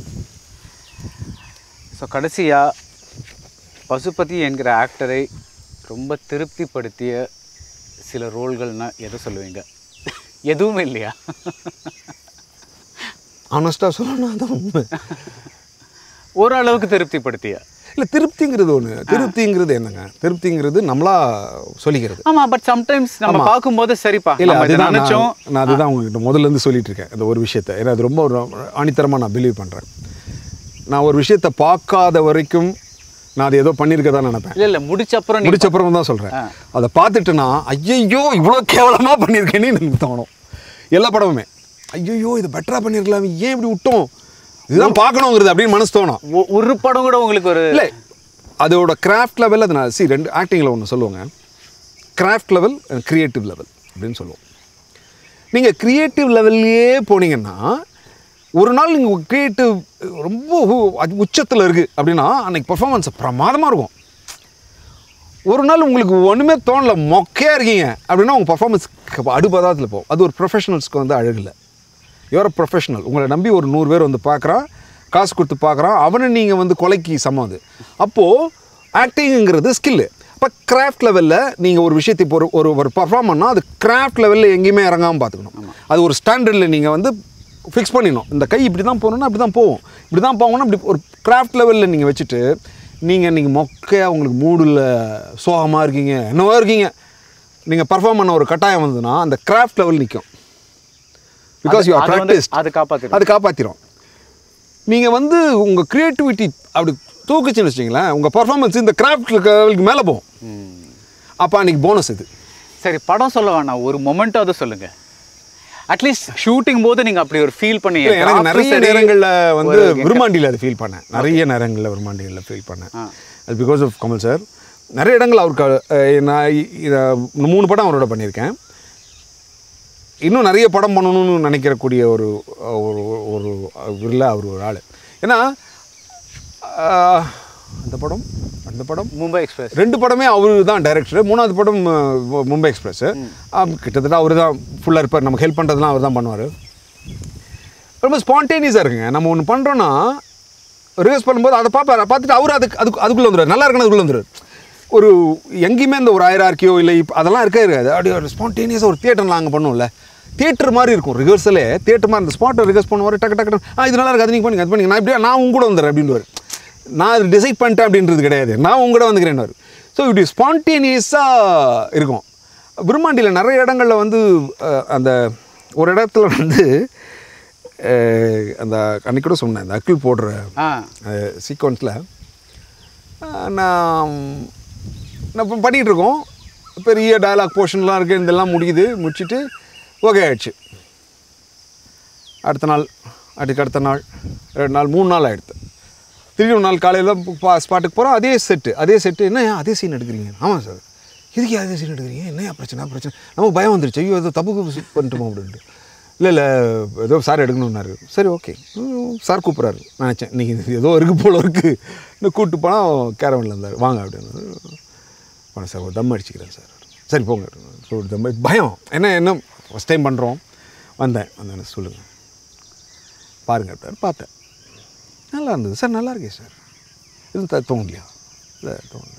ஸோ கடைசியாக பசுபதி என்கிற ஆக்டரை ரொம்ப திருப்திப்படுத்திய சில ரோல்கள்னா எதை சொல்லுவீங்க எதுவுமே இல்லையா ஆனஸ்ட்டாக சொல்லணும்னா அதான் உண்மை ஓரளவுக்கு திருப்திப்படுத்திய இல்லை திருப்திங்கிறது ஒன்று திருப்திங்கிறது என்னங்க திருப்திங்கிறது நம்மளா சொல்லிக்கிறது ஆமா பட் சம்டைம்ஸ் நம்ம பார்க்கும்போது சரிப்பா இல்லை நம்ம இதை அதுதான் நினைச்சோம் நான் நான் அதுதான் உங்ககிட்ட முதல்ல இருந்து சொல்லிட்டு இருக்கேன் அந்த ஒரு விஷயத்த ஏன்னா அது ரொம்ப ஒரு ஆணித்தரமாக நான் பிலீவ் பண்ணுறேன் நான் ஒரு விஷயத்தை பார்க்காத வரைக்கும் நான் அது ஏதோ பண்ணியிருக்கதா நினைப்பேன் இல்ல இல்ல முடிச்ச அப்புறம் நீ முடிச்ச அப்புறம் தான் சொல்கிறேன் அதை பார்த்துட்டுனா ஐயையோ இவ்வளோ கேவலமாக பண்ணியிருக்கேன்னு எனக்கு தோணும் எல்லா படமுமே ஐயையோ இது பெட்டராக பண்ணியிருக்கலாம் ஏன் இப்படி விட்டோம் இதுதான் பார்க்கணுங்கிறது அப்படின்னு மனசு தோணும் ஒ- ஒரு படம் கூட உங்களுக்கு ஒரு இல்லை அதோட கிராஃப்ட் லெவல் அது நான் சி ரெண்டு ஆக்டிங்கில் ஒன்று சொல்லுவாங்க கிராஃப்ட் லெவல் க்ரியேட்டிவ் லெவல் அப்படின்னு சொல்லுவோம் நீங்கள் க்ரியேட்டிவ் லெவல்லையே போனீங்கன்னா ஒரு நாள் நீங்கள் க்ரியேட்டிவ் ரொம்ப உச்சத்தில் இருக்குது அப்படின்னா அன்னைக்கு பர்ஃபார்மன்ஸ் பிரமாதமாக இருக்கும் ஒரு நாள் உங்களுக்கு ஒன்றுமே தோணல மொக்கையாக இருக்கீங்க அப்படின்னா உங்கள் பர்ஃபார்மன்ஸ் அடுபதாத்தில் போகும் அது ஒரு ப்ரொஃபஷனல்ஸ்க்கு வந்து அழகில்லை யுவர் ப்ரொஃபஷனல் உங்களை நம்பி ஒரு நூறு பேர் வந்து பார்க்குறான் காசு கொடுத்து பார்க்குறான் அவனை நீங்கள் வந்து கொலைக்கு சமம் அது அப்போது ஆக்டிங்கிறது ஸ்கில்லு அப்போ கிராஃப்ட் லெவலில் நீங்கள் ஒரு விஷயத்தை இப்போ ஒரு ஒரு ஒரு பர்ஃபார்ம் பண்ணால் அது கிராஃப்ட் லெவலில் எங்கேயுமே இறங்காமல் பார்த்துக்கணும் அது ஒரு ஸ்டாண்டர்டில் நீங்கள் வந்து ஃபிக்ஸ் பண்ணிடணும் இந்த கை இப்படி தான் போகணுன்னா அப்படி தான் போகும் இப்படி தான் போகணும்னா இப்படி ஒரு கிராஃப்ட் லெவலில் நீங்கள் வச்சுட்டு நீங்கள் இன்றைக்கி மொக்கையாக உங்களுக்கு மூடில் சோகமாக இருக்கீங்க என்னவோ இருக்கீங்க நீங்கள் பர்ஃபார்ம் பண்ண ஒரு கட்டாயம் வந்ததுன்னா அந்த கிராஃப்ட் லெவல் நிற்கும் பிகாஸ் யூ ஆர் அது வந்து- ப்ராக்டிஸ் அது காப்பாத்திரும். அது காப்பாற்றிடும் நீங்கள் வந்து உங்கள் க்ரியேட்டிவிட்டி அப்படி தூக்குச்சுன்னு வச்சிங்களேன் உங்கள் பர்ஃபார்மன்ஸ் இந்த கிராஃப்ட் லெவலுக்கு மேலே போகும் அப்போ அன்றைக்கி போனஸ் இது சரி படம் சொல்ல வேணாம் ஒரு மொமெண்ட் அது சொல்லுங்க அட்லீஸ்ட் ஷூட்டிங் போது நீங்க அப்படி ஒரு ஃபீல் பண்ணி இல்ல, எனக்கு craft நிறைய சரி, நேரங்களில் வந்து ஒரு- விரும்மாண்டியில் அது ஃபீல் பண்ணேன் நிறைய நேரங்களில் விரும்மாண்டிகளில் ஃபீல் பண்ணேன் ஆ. அது பிகாஸ் ஆஃப் கமல் சார் நிறைய இடங்கள் அவருக்கு அஹ், நான் இ- இத மூணு படம் அவரோட பண்ணியிருக்கேன் இன்னும் நிறைய படம் பண்ணணும்னு நினைக்கிறக்கூடிய ஒரு ஒரு ஒரு இதில் அவர் ஒரு ஆள் ஏன்னா ஆஹ், அந்த படம் அந்த படம் மும்பை எக்ஸ்பிரஸ் ரெண்டு படமே அவரு தான் டைரக்டர் மூணாவது படம் அஹ், மும்பை எக்ஸ்பிரஸ் கிட்டத்தட்ட அவர் தான் ஃபுல்லாக இருப்பார் நமக்கு ஹெல்ப் பண்ணுறதுலாம் அவர் தான் பண்ணுவார் ரொம்ப ஸ்பான்டேனியஸாக இருக்குங்க நம்ம ஒன்று பண்ணுறோன்னா ரிவர்ஸ் பண்ணும்போது அதை பார்ப்பார் பார்த்துட்டு அவர் அதுக்கு அதுக்கு அதுக்குள்ளே வந்துடுவார் நல்லா இருக்குன்னு அதுக்குள்ளே வந்துடுவார் ஒரு எங்கேயுமே இந்த ஒரு ஆயிரார்க்கியோ இல்லை இப்போ அதெல்லாம் இருக்கே இருக்காது அப்படியே ஒரு ஸ்பான்டேனியஸாக ஒரு தியேட்டர் நாங்கள் பண்ணுவோம்ல தியேட்டர் மாதிரி இருக்கும் ரிஹர்சலே தியேட்டர் மாதிரி இந்த ஸ்பாட்டை ரிஹர்ஸ் பண்ணுவார் டக்கு டக்கு டக்கு, ஆ இது நல்லா இருக்கு அது நீங்கள் பண்ணுங்க அது பண்ணி நான் இப்படியே நான் உங்க கூட வந்துடுறேன் அப்படின்வார் நான் டிசைட் பண்ணிட்டேன் அப்படின்றது கிடையாது நான் உங்க கூட வந்துக்கிறேன் ஸோ இப்படி ஸ்பான்டேனியஸாக இருக்கும் பிரம்மாண்டியில் நிறைய இடங்களில் வந்து அஹ், அந்த ஒரு இடத்துல வந்து அஹ், அந்த அன்னைக்கு கூட சொன்னேன் அந்த அக்கிள் போடுற ஆ சீக்வன்ஸில் நான் நான் இப்போ பண்ணிகிட்டு இருக்கோம் பெரிய டயலாக் போர்ஷன்லாம் இருக்குது இதெல்லாம் முடியுது முடிச்சுட்டு ஓகே ஆயிடுச்சு அடுத்த நாள் அதுக்கு அடுத்த நாள் ரெண்டு நாள் மூணு நாள் ஆயிடுது திரும்பி ஒரு நாள் காலையில் ஸ்பாட்டுக்கு போகிறோம் அதே செட்டு அதே செட்டு என்ன ஏன் அதே சீன் எடுக்கிறீங்க ஆமாம் சார் இதுக்கு அதே சீன் எடுக்கிறீங்க என்னையா பிரச்சனை பிரச்சனை நமக்கு பயம் வந்துருச்சு ஐயோ ஏதோ தப்பு பண்ணிட்டோமோ அப்படின்ட்டு இல்லை இல்லை ஏதோ சார் எடுக்கணுன்னாரு சரி ஓகே சார் கூப்பிட்றாரு நினச்சேன் இன்றைக்கி ஏதோ இருக்கு போல இருக்குது இன்னும் கூப்பிட்டு போனால் கேரவனில் இருந்தார் வாங்க அப்படின்னு பணம் சார் ஒரு தம் அடிச்சுக்கிறேன் சார் சரி போங்க ஸோ தம் பயம் என்ன என்ன ஃபஸ்ட் டைம் பண்ணுறோம் வந்தேன் வந்தேன் சொல்லுங்கள் பாருங்க சார் பார்த்தேன் நல்லா இருந்தது சார் நல்லா இருக்கே சார் எதுவும் த தோணலையா இல்லை தோணல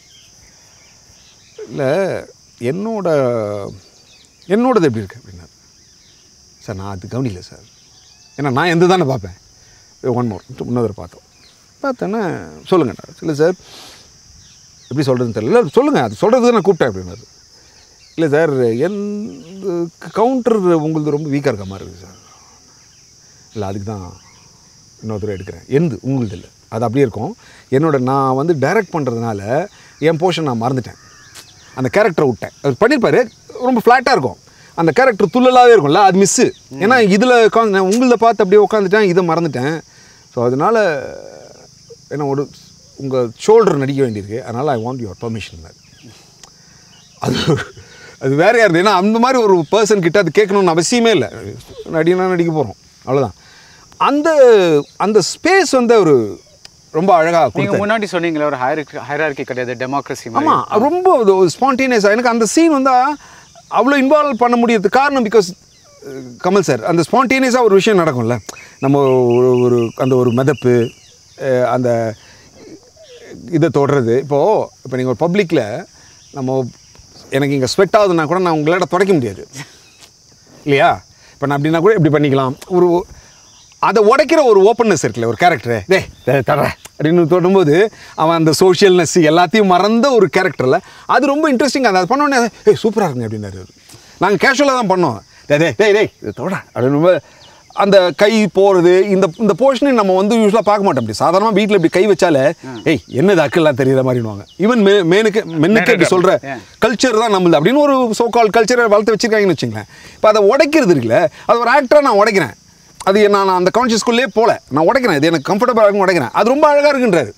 இல்லை என்னோட என்னோடது எப்படி இருக்கு அப்படின்னா சார் நான் அது கவனிக்கல சார் ஏன்னா நான் எந்த தானே பார்ப்பேன் ஒன் மோர் இன்னொரு பார்த்தோம் பார்த்தேன்னா சொல்லுங்கண்ணா இல்லை சார் எப்படி சொல்கிறதுன்னு தெரியல இல்லை சொல்லுங்கள் அது சொல்கிறது நான் கூப்பிட்டேன் அப்படின்னாரு இல்லை சார் எந்த கவுண்டர் உங்களுது ரொம்ப வீக்காக இருக்க மாதிரி இருக்குது சார் இல்லை அதுக்கு தான் இன்னொரு தடவை எடுக்கிறேன் எந்து உங்களுது இல்லை அது அப்படியே இருக்கும் என்னோட நான் வந்து டைரக்ட் பண்ணுறதுனால என் போர்ஷன் நான் மறந்துட்டேன் அந்த கேரக்டரை விட்டேன் அவர் பண்ணியிருப்பாரு ரொம்ப ஃப்ளாட்டாக இருக்கும் அந்த கேரக்டர் துள்ளலாகவே இருக்கும்ல அது மிஸ்ஸு ஏன்னா இதில் உட்காந்து நான் உங்களில் பார்த்து அப்படியே உட்காந்துட்டேன் இதை மறந்துட்டேன் ஸோ அதனால் என்ன ஒரு உங்கள் ஷோல்டர் நடிக்க வேண்டியிருக்கு அதனால் ஐ வாண்ட் யுவர் பர்மிஷன் அது அது வேற யார் ஏன்னா அந்த மாதிரி ஒரு பர்சன் கிட்ட அது கேட்கணும்னு அவசியமே இல்லை நடினா நடிக்க போகிறோம் அவ்வளோதான் அந்த அந்த ஸ்பேஸ் வந்து ஒரு ரொம்ப அழகாக நீங்க கொடுத்தாரு முன்னாடி சொன்னீங்களே ஒரு ஹையர் ஹைரார்கி கிடையாது டெமோக்ரஸி மாதிரி ஆமாம் ரொம்ப ஸ்பான்டேனியஸாக எனக்கு அந்த சீன் வந்து அவ்வளோ இன்வால்வ் பண்ண முடியறதுக்கு காரணம் பிகாஸ் கமல் சார் அந்த ஸ்பான்டேனியஸாக ஒரு விஷயம் நடக்கும்ல நம்ம ஒரு ஒரு அந்த ஒரு மிதப்பு அஹ், அந்த இதை தொடுறது இப்போது இப்போ நீங்கள் ஒரு பப்ளிக்கில் நம்ம எனக்கு இங்கே ஸ்வெட் ஆகுதுன்னா கூட நான் உங்களால் துடைக்க முடியாது இல்லையா இப்போ நான் அப்படின்னா கூட இப்படி பண்ணிக்கலாம் ஒரு அதை உடைக்கிற ஒரு ஓப்பன்னஸ் இருக்குல்ல ஒரு கேரக்டரு டே தர அப்படின்னு தொடும்போது அவன் அந்த சோஷியல்னஸ் எல்லாத்தையும் மறந்த ஒரு கேரக்டரில் அது ரொம்ப இன்ட்ரெஸ்டிங் அதை பண்ணோடனே ஏய் சூப்பராக இருக்குங்க அப்படின்னாரு நாங்கள் கேஷுவலாக தான் பண்ணோம் டே டே டேய் டேய் இது தொட அப்படின்னு ரொம்ப அந்த கை போகிறது இந்த இந்த போர்ஷனை நம்ம வந்து யூஸ்வலாக பார்க்க மாட்டோம் அப்படி சாதாரணமாக வீட்டில் இப்படி கை வச்சாலே ஏய் என்னது அக்கெல்லாம் தெரியுற மாதிரினுவாங்க ஈவன் மே மேனுக்கு மென்னுக்கு இப்படி சொல்கிற Yeah. கல்ச்சர் தான் நம்மளது அப்படின்னு ஒரு சோ கால் கல்ச்சரை வளர்த்து வச்சிருக்காங்கன்னு வச்சுங்களேன் இப்போ அதை உடைக்கிறது இருக்குல்ல அது ஒரு ஆக்டராக நான் உடைக்கிறேன் அது நான் நான் அந்த கான்ஷியஸ்குள்ளே போல நான் உடைக்கிறேன் இது எனக்கு கம்ஃபர்டபுளாக இருக்கும் உடைக்கிறேன் அது ரொம்ப அழகாக இருக்குன்றாரு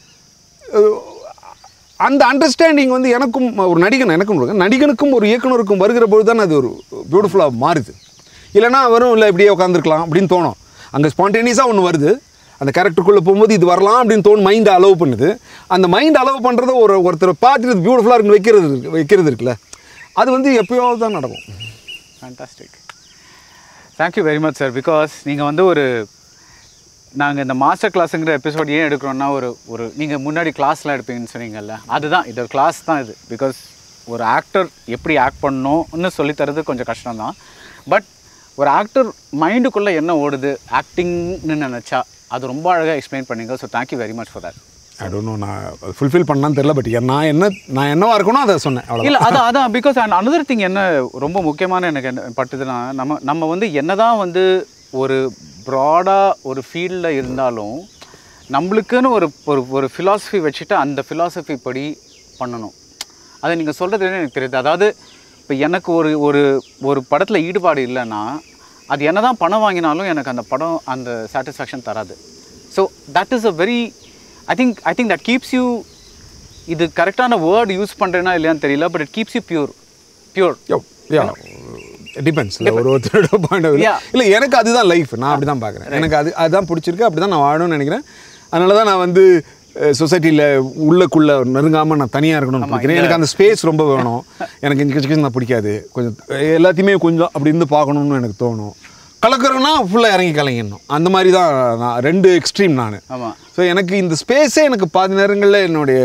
அஹ் அந்த அண்டர்ஸ்டாண்டிங் வந்து எனக்கும் ஒரு நடிகன் எனக்கும் இருக்கு. நடிகனுக்கும் ஒரு இயக்குனருக்கும் வருகிற பொழுது தான் அது ஒரு பியூட்டிஃபுல்லாக மாறுது இல்லைன்னா வெறும் இல்லை இப்படியே உட்காந்துருக்கலாம் அப்படின்னு தோணும் அங்கே ஸ்பான்டேனியஸாக ஒன்று வருது அந்த கேரக்டருக்குள்ளே போகும்போது இது வரலாம் அப்படின்னு தோணும் மைண்ட் அலோவ் பண்ணுது அந்த மைண்ட் அலோவ் பண்ணுறத ஒரு ஒருத்தர் பார்த்துட்டு பியூட்டிஃபுல்லாக இருக்குன்னு வைக்கிறது இருக்கு வைக்கிறது இருக்குல்ல அது வந்து எப்போயாவது தான் நடக்கும் fantastic thank you very much sir because நீங்கள் வந்து ஒரு நாங்கள் இந்த மாஸ்டர் கிளாஸுங்கிற எபிசோட் ஏன் எடுக்கிறோன்னா ஒரு ஒரு நீங்கள் முன்னாடி கிளாஸ்லாம் எடுப்பீங்கன்னு சொன்னீங்கல்ல அதுதான் இது ஒரு கிளாஸ் தான் இது பிகாஸ் ஒரு ஆக்டர் எப்படி ஆக்ட் பண்ணணும்னு சொல்லித் தரது கொஞ்சம் கஷ்டம் தான் பட் ஒரு ஆக்டர் மைண்டுக்குள்ளே என்ன ஓடுது ஆக்டிங்னு நினச்சா அது ரொம்ப அழகாக எக்ஸ்பிளைன் பண்ணீங்க so thank you very much for that I don't know நான் ஃபுல்ஃபில் பண்ணான்னு தெரியல பட் நான் என்ன நான் என்னவா இருக்கணும் அதை சொன்னேன் அவ்வளோ இல்ல அதான் அதான் பிகாஸ் அண்ட் அனதர் திங் என்ன ரொம்ப முக்கியமான எனக்கு என்ன பட்டுதுன்னா நம்ம நம்ம வந்து என்னதான் வந்து ஒரு ப்ராடாக ஒரு ஃபீல்டில் இருந்தாலும் நம்மளுக்குன்னு ஒரு ஒரு ஒரு ஃபிலாசபி வச்சுட்டு அந்த ஃபிலாசபி படி பண்ணணும் அதை நீங்கள் சொல்கிறது எனக்கு தெரியுது அதாவது இப்போ எனக்கு ஒரு ஒரு ஒரு படத்தில் ஈடுபாடு இல்லைன்னா அது என்ன தான் பணம் வாங்கினாலும் எனக்கு அந்த படம் அந்த சாட்டிஸ்ஃபேக்ஷன் தராது so that is a very I think I think that keeps you இது கரெக்டான வேர்டு யூஸ் பண்ணுறேன்னா இல்லையான்னு தெரியல but it keeps you pure pure யோ யா டிபெண்ட்ஸ் இல்லை ஒரு ஒருத்தரோட பாயிண்ட் ஆஃப் Yeah. இல்லை எனக்கு அதுதான் லைஃப் நான் அப்படி தான் பார்க்குறேன் எனக்கு அது அதுதான் பிடிச்சிருக்கு அப்படி தான் நான் வாழணும்னு நினைக்கிறேன் அதனால தான் நான் வந்து சொசைட்டியில் உள்ளக்குள்ளே நெருங்காமல் நான் தனியாக இருக்கணும்னு நினைக்கிறேன் எனக்கு அந்த ஸ்பேஸ் ரொம்ப வேணும் எனக்கு இந்த கிச்சு கிச்சு நான் பிடிக்காது கொஞ்சம் எல்லாத்தையுமே கொஞ்சம் அப்படி இருந்து பார்க்கணும்னு எனக்கு தோணும் கலக்கிறேன்னா ஃபுல்லாக இறங்கி கலங்கிடணும் அந்த மாதிரி தான் நான் ரெண்டு எக்ஸ்ட்ரீம் நான் ஆமாம் ஸோ எனக்கு இந்த ஸ்பேஸே எனக்கு பாதி நேரங்களில் என்னுடைய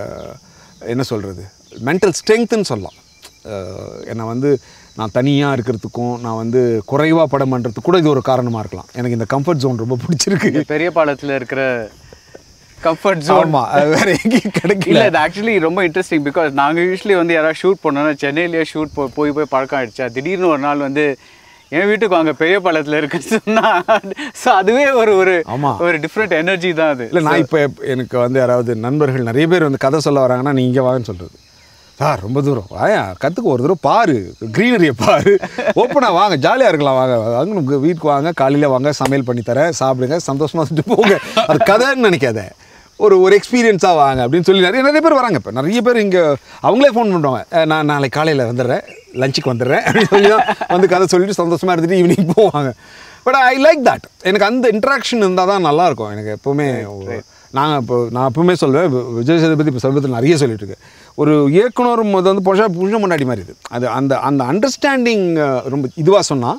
என்ன சொல்கிறது மென்டல் ஸ்ட்ரென்த்துன்னு சொல்லலாம் அஹ் என்னை வந்து நான் தனியாக இருக்கிறதுக்கும் நான் வந்து குறைவாக படம் பண்ணுறதுக்கு கூட இது ஒரு காரணமாக இருக்கலாம் எனக்கு இந்த கம்ஃபர்ட் ஜோன் ரொம்ப பிடிச்சிருக்கு பெரிய பாலத்தில் இருக்கிற கம்ஃபர்ட் ஜோன் ஆமாம் அது வேற எங்கேயும் கிடைக்கல இல்லை இது ஆக்சுவலி ரொம்ப இன்ட்ரெஸ்டிங் பிகாஸ் நாங்கள் யூஸ்வலி வந்து யாராவது ஷூட் பண்ணோன்னா சென்னையிலேயே ஷூட் போ போய் போய் பழக்கம் ஆயிடுச்சா திடீர்னு ஒரு நாள் வந்து என் வீட்டுக்கு வாங்க பெரிய பாலத்தில் இருக்குன்னு சொன்னா ஸோ அதுவே ஒரு ஒரு ஆமா. ஒரு டிஃப்ரெண்ட் எனர்ஜி தான் அது இல்லை நான் இப்போ எனக்கு வந்து யாராவது நண்பர்கள் நிறைய பேர் வந்து கதை சொல்ல வராங்கன்னா நீ இங்கே வாங்கன்னு சொல்கிறது சார் ரொம்ப தூரம் வாயா கற்றுக்க ஒரு தூரம் பாரு க்ரீனரியை பாரு ஓப்பனாக வாங்க ஜாலியாக இருக்கலாம் வாங்க வாங்க உங்க வீட்டுக்கு வாங்க காலையில் வாங்க சமையல் பண்ணி தரேன் சாப்பிடுங்க சந்தோஷமாக இருந்துட்டு போங்க அது கதைன்னு நினைக்காத ஒரு ஒரு எக்ஸ்பீரியன்ஸாக வாங்க அப்படின்னு சொல்லி நிறைய நிறைய பேர் வராங்க இப்போ நிறைய பேர் இங்கே அவங்களே ஃபோன் பண்ணுவாங்க "அஹ், நான் நாளைக்கு காலையில் வந்துடுறேன் லஞ்சுக்கு வந்துடுறேன் அப்படின்னு சொல்லி தான் வந்து கதை சொல்லிட்டு சந்தோஷமாக இருந்துட்டு ஈவினிங் போவாங்க பட் ஐ லைக் தட் எனக்கு அந்த இன்ட்ராக்ஷன் இருந்தால் தான் நல்லாயிருக்கும் எனக்கு எப்போவுமே நான் இப்போ நான் எப்பவுமே சொல்லுவேன் வி- விஜய் சேதுபதி இப்போ சமீபத்தில் நிறைய சொல்லிட்டு இருக்கேன் ஒரு இயக்குனரும் அது வந்து புருஷ புருஷ முன்னாடி மாதிரி இது அது அந்த அந்த அண்டர்ஸ்டாண்டிங் ரொம்ப இதுவாக சொன்னால்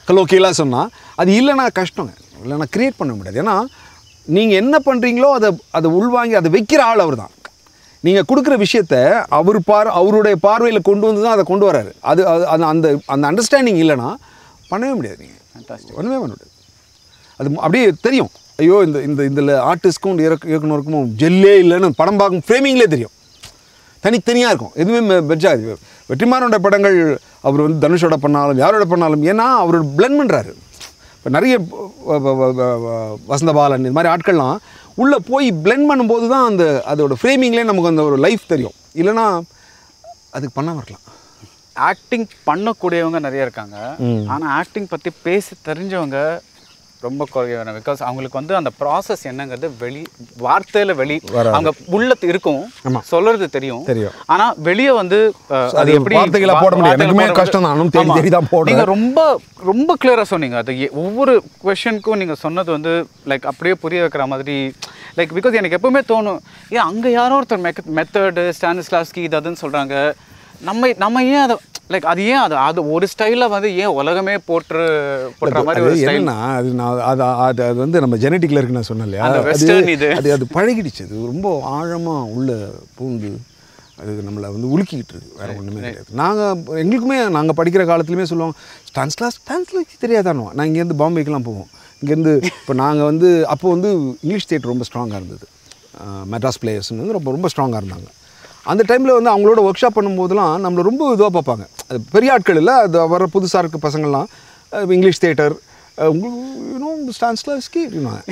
கலோக்கியலாக சொன்னால் அது இல்லைன்னா கஷ்டங்க இல்லைன்னா க்ரியேட் பண்ண முடியாது ஏன்னா நீங்கள் என்ன பண்ணுறீங்களோ அதை அதை உள்வாங்கி அதை வைக்கிற ஆள் அவர் தான் நீங்கள் கொடுக்குற விஷயத்த அவர் பார் அவருடைய பார்வையில் கொண்டு வந்து தான் அதை கொண்டு வராரு அது அது அது அந்த அந்த அண்டர்ஸ்டாண்டிங் இல்லைன்னா பண்ணவே முடியாது நீங்கள் Fantastic. ஒன்றுமே பண்ண முடியாது அது ம- அப்படியே தெரியும் ஐயோ இந்த இந்த இதில் ஆர்டிஸ்ட்க்கும் இயக்கு இயக்குனருக்கும் ஜெல்லே இல்லைன்னு படம் பார்க்கும் ஃப்ரேமிங்லேயே தெரியும் தனித்தனியாக இருக்கும் எதுவுமே வெஜ்ஜாது வெற்றிமாறனோட படங்கள் அவர் வந்து தனுஷோட பண்ணாலும் யாரோட பண்ணாலும் ஏன்னா அவர் blend பண்ணுறாரு இப்போ நிறைய வ- வ- வ- வ- வ- வசந்தபாலன் இது மாதிரி ஆட்கள்லாம் உள்ளே போய் blend பண்ணும்போது தான் அந்த அதோட ஃப்ரேமிங்லேயே நமக்கு அந்த ஒரு லைஃப் தெரியும் இல்லைன்னா அதுக்கு பண்ணாமல் இருக்கலாம் ஆக்டிங் பண்ணக்கூடியவங்க நிறைய இருக்காங்க ஆனா ஆக்டிங் பத்தி பேசி தெரிஞ்சவங்க ரொம்ப குறைவான பிகாஸ் அவங்களுக்கு வந்து அந்த ப்ராசஸ் என்னங்கிறது வெளி வார்த்தையில வெளி வராது. அவங்க உள்ள இருக்கும் சொல்றது தெரியும் தெரியும். ஆனா வெளியே வந்து அஹ், அது வார்த்தைகளா போட முடியாது. வார்த்தைகளா எனக்குமே போட கஷ்டம் தான். நானும் தேடி ஆமா. தேடி தான் போடுறேன். நீங்க ரொம்ப ரொம்ப கிளியரா சொன்னீங்க அது எ- ஒவ்வொரு கொஷனுக்கும் நீங்க சொன்னது வந்து லைக் அப்படியே புரிய வைக்கிற மாதிரி லைக் பிகாஸ் எனக்கு எப்பவுமே தோணும் ஏன் அங்க யாரோ ஒருத்தர் மெத்தடு ஸ்டானிஸ்லாஸ்கி இது அதுன்னு சொல்றாங்க நம்ம நம்ம ஏன் அதை லைக் அது ஏன் அது அது ஒரு ஸ்டைலில் வந்து ஏன் உலகமே போட்டு போட்டுற மாதிரி ஒரு அது ஸ்டைல் என்னன்னா அது நான் அது அது அது வந்து நம்ம ஜெனட்டிக்ல இருக்கு நான் சொன்னேன் இல்லையா அந்த அது- western இது. அது அது பழகிடுச்சு அது ரொம்ப ஆழமா உள்ள பூந்து அது நம்மளை வந்து உலுக்கிக்கிட்டு இருக்கு வேற ஒன்றுமே கிடையாது நாங்கள் எங்களுக்குமே நாங்கள் படிக்கிற காலத்துலையுமே சொல்லுவோம் ஸ்டான்ஸ்லாம் ஸ்டான்ஸ்லாம் தெரியாதானோ நான் இங்கேருந்து பாம்பேக்கெலாம் போவோம் இங்கேருந்து இப்போ நாங்கள் வந்து அப்போ வந்து இங்கிலீஷ் தியேட்டர் ரொம்ப ஸ்ட்ராங்காக இருந்தது மெட்ராஸ் பிளேயர்ஸ்னு வந்து ரொம்ப ரொம்ப ஸ்ட்ராங்காக இருந்தாங்க அந்த டைமில் வந்து அவங்களோட ஒர்க் ஷாப் பண்ணும்போதெல்லாம் நம்மளை ரொம்ப இதுவாக பார்ப்பாங்க அது பெரிய ஆட்கள் இல்லை அது வர புதுசாக இருக்க பசங்கள்லாம் அஹ் இங்கிலீஷ் தியேட்டர் உங்களுக்கு யூனோ ஸ்டான்ஸ்லாம் விஸ்கி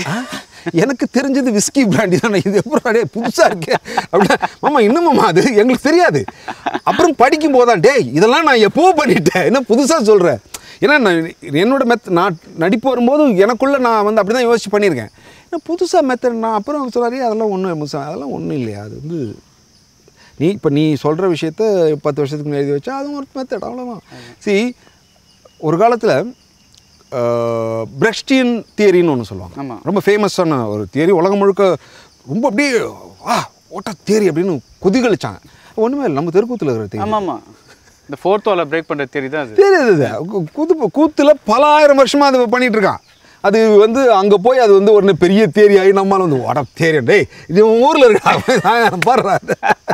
எனக்கு தெரிஞ்சது விஸ்கி பிராண்டி தானே இது எப்படி அப்படியே புதுசாக இருக்கு அப்படின்னா மாமா இன்னுமாம்மா அது எங்களுக்கு தெரியாது அப்புறம் படிக்கும் போதான் டேய் இதெல்லாம் நான் எப்போ பண்ணிட்டேன் என்ன புதுசாக சொல்கிறேன் ஏன்னா நான் என்னோட மெத் நான் நடிப்பு வரும்போது எனக்குள்ளே நான் வந்து அப்படி தான் யோசிச்சு பண்ணியிருக்கேன் ஏன்னா புதுசாக மெத்தட் நான் அப்புறம் சொல்லாரே அதெல்லாம் ஒன்றும் புதுசாக அதெல்லாம் ஒன்றும் இல்லையா அது வந்து நீ இப்போ நீ சொல்கிற விஷயத்த பத்து வருஷத்துக்கு முன்னாடி எழுதி வச்சா அதுவும் ஒரு மெத்தட் அவ்வளோதான் சி ஒரு காலத்தில் பிரெக்ஸ்டியன் தியரின்னு ஒன்று சொல்லுவாங்க ஆமா. ரொம்ப ஃபேமஸான ஒரு தியரி உலகம் முழுக்க ரொம்ப அப்படியே ஆ ஓட்ட தியரி அப்படின்னு குதிகளிச்சாங்க ஒன்றுமே இல்லை நம்ம தெருக்கூத்தில் இருக்கிற தியரி ஆமா ஆமா இந்த ஃபோர்த் வாலை பிரேக் பண்ற தேரி தான் அது தெரியாது இது கு- குது கூத்துல பல ஆயிரம் வருஷமா அது பண்ணிட்டு இருக்கான் அது வந்து அங்க போய் அது வந்து ஒரு பெரிய தேரி ஆகி நம்மால வந்து வட தேரி டேய் இது உன் ஊர்ல இருக்கா பாடுறாரு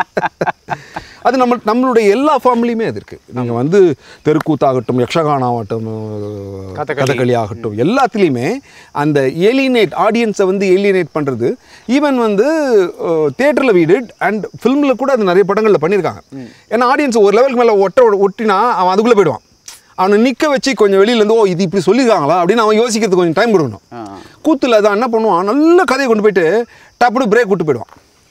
அது நம்ம நம்மளுடைய எல்லா ஃபார்ம்லேயுமே அது இருக்கு நீங்க வந்து தெருக்கூத்தாகட்டும் யக்ஷகானம் ஆகட்டும் கதகளி. கதகளி ஆகட்டும் எல்லாத்துலேயுமே அந்த ஏலியனேட் ஆடியன்ஸை வந்து ஏலியனேட் பண்ணுறது ஈவன் வந்து தேட்டரில் வீடு அண்ட் ஃபிலிமில் கூட அது நிறைய படங்களில் பண்ணியிருக்காங்க ஏன்னா ஆடியன்ஸ் ஒரு லெவலுக்கு மேலே ஒட்ட ஒட்டினா அவன் அதுக்குள்ளே போயிடுவான் அவனை நிற்க வச்சு கொஞ்சம் வெளியிலேருந்து ஓ இது இப்படி சொல்லியிருக்காங்களா அப்படின்னு அவன் யோசிக்கிறதுக்கு கொஞ்சம் டைம் கொடுக்கணும் ஆ. கூத்தில் அதான் என்ன பண்ணுவான் நல்ல கதையை கொண்டு போயிட்டு டப்புனு பிரேக் விட்டு போயிடுவான்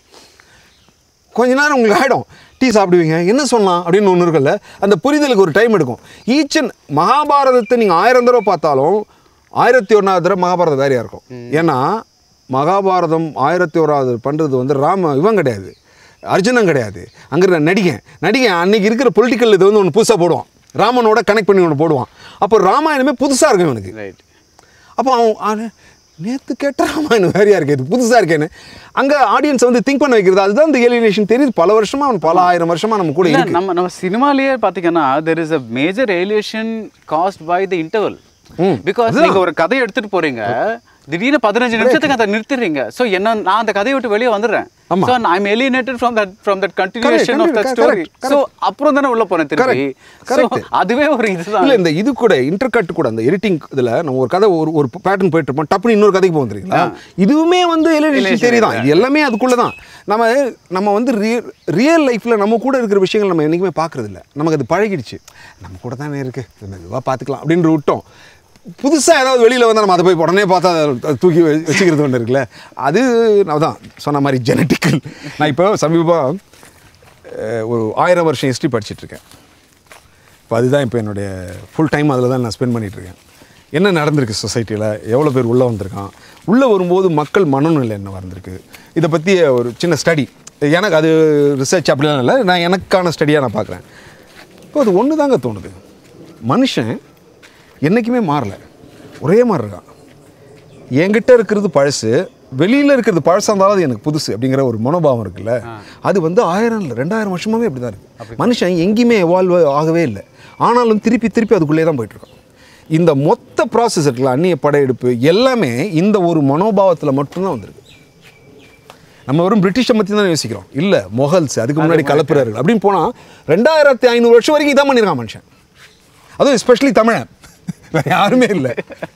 கொஞ்ச நேரம் உங்களுக்கு ஆகிடும் டீ சாப்பிடுவீங்க என்ன சொன்னான் அப்படின்னு ஒன்று இருக்குல்ல அந்த புரிதலுக்கு ஒரு டைம் எடுக்கும் ஈச் அண்ட் மகாபாரதத்தை நீங்கள் ஆயிரம் தடவை பார்த்தாலும் ஆயிரத்தி ஒன்றாவது தடவை மகாபாரதம் வேறையாக இருக்கும் ஏன்னா மகாபாரதம் ஆயிரத்தி ஓராவது பண்ணுறது வந்து ராம இவன் கிடையாது அர்ஜுனன் கிடையாது அங்கே இருக்கிற நடிகன் நடிகன் அன்னைக்கு இருக்கிற பொலிட்டிக்கல் இது வந்து ஒன்று புதுசாக போடுவான் ராமனோட கனெக்ட் பண்ணி ஒன்று போடுவான் அப்போ ராமாயணமே புதுசாக இருக்கும் இவனுக்கு ரைட் அப்போ அவன் அவன் நேற்று கேட்ட ராமாயணம் வேறையாக இருக்கு இது புதுசாக இருக்கேன்னு அங்கே ஆடியன்ஸை வந்து திங்க் பண்ண வைக்கிறது அதுதான் இந்த ஏலியனேஷன் தெரியுது பல வருஷமா அவன் பல ஆயிரம் வருஷமா நம்ம கூட இல்ல இருக்கு நம்ம நம்ம சினிமாலயே பாத்தீங்கன்னா there is a major alienation caused by the interval ம். பிகாஸ் நீங்க ஒரு கதையை எடுத்துட்டு போறீங்க திடீர்னு பதினஞ்சு நிமிஷத்துக்கு அதை நிறுத்திடுறீங்க சோ என்ன நான் அந்த கதையை விட்டு வெளியே வந்துடுறேன் ஆமா. So I am alienated from that from that continuation of that correct, story correct, so அப்புறம் தானே உள்ள போனேன் திருப்பி Correct, So, அதுவே ஒரு இதுதான் இல்ல இந்த இது கூட இன்டர்கட் கூட அந்த எடிட்டிங் இதுல நம்ம ஒரு கதை ஒரு ஒரு பேட்டர்ன் போயிட்டு இருப்போம் டப்புனு இன்னொரு கதைக்கு போகும் தெரியுங்களா இதுவுமே வந்து எலியனேஷன் தேரி தான் இது எல்லாமே அதுக்குள்ள தான் நம்ம நம்ம வந்து ரியல் ரியல் லைஃப்ல நம்ம கூட இருக்கிற விஷயங்கள் நம்ம என்னைக்குமே பார்க்கறது இல்ல நமக்கு அது பழகிடுச்சு நம்ம கூட தானே இருக்கு இது மெதுவாக பார்த்துக்கலாம் அப்படின்னு விட்டோம் புதுசா ஏதாவது வெளியில வந்தா நம்ம அதை போய் உடனே பார்த்தா அதை தூக்கி வ- வச்சுக்கிறது ஒன்று இருக்குல்ல அது நான் தான் சொன்ன மாதிரி ஜெனட்டிக்கல் நான் இப்போ சமீபம் அஹ், ஒரு ஆயிரம் வருஷம் ஹிஸ்ட்ரி படிச்சிட்டு இருக்கேன் இப்போ அதுதான் இப்போ என்னுடைய ஃபுல் டைம் அதில் தான் நான் ஸ்பெண்ட் பண்ணிட்டு இருக்கேன் என்ன நடந்திருக்கு சொசைட்டியில் எவ்வளோ பேர் உள்ளே வந்திருக்கான் உள்ளே வரும்போது மக்கள் மனநிலை என்ன வந்திருக்கு இதை பற்றிய ஒரு சின்ன ஸ்டடி எனக்கு அது ரிசர்ச் அப்படிலாம் இல்லை நான் எனக்கான ஸ்டடியாக நான் பார்க்குறேன் இப்போ அது ஒன்று தாங்க தோணுது மனுஷன் என்றைக்குமே மாறல ஒரே மாதிரி இருக்கான் என்கிட்ட இருக்கிறது பழசு வெளியில் இருக்கிறது பழசாக இருந்தாலும் அது எனக்கு புதுசு அப்படிங்கிற ஒரு மனோபாவம் இருக்குல்ல அது வந்து ஆயிரம் இல்லை ரெண்டாயிரம் வருஷமாவே அப்படி தான் இருக்குது மனுஷன் எங்கேயுமே எவால்வ் ஆகவே இல்லை ஆனாலும் திருப்பி திருப்பி அதுக்குள்ளே தான் போயிட்டுருக்கான் இந்த மொத்த ப்ராசஸ் இருக்குல்ல அந்நிய படையெடுப்பு எல்லாமே இந்த ஒரு மனோபாவத்தில் மட்டும்தான் வந்திருக்கு நம்ம வெறும் பிரிட்டிஷை பற்றி தான் யோசிக்கிறோம் இல்லை மொகல்ஸ் அதுக்கு முன்னாடி கலப்புறார்கள் அப்படின்னு போனால் ரெண்டாயிரத்தி ஐநூறு வருஷம் வரைக்கும் இதான் பண்ணியிருக்கான் மனுஷன் அதுவும் எஸ்பெஷலி தமிழன் வேற யாருமே இல்லை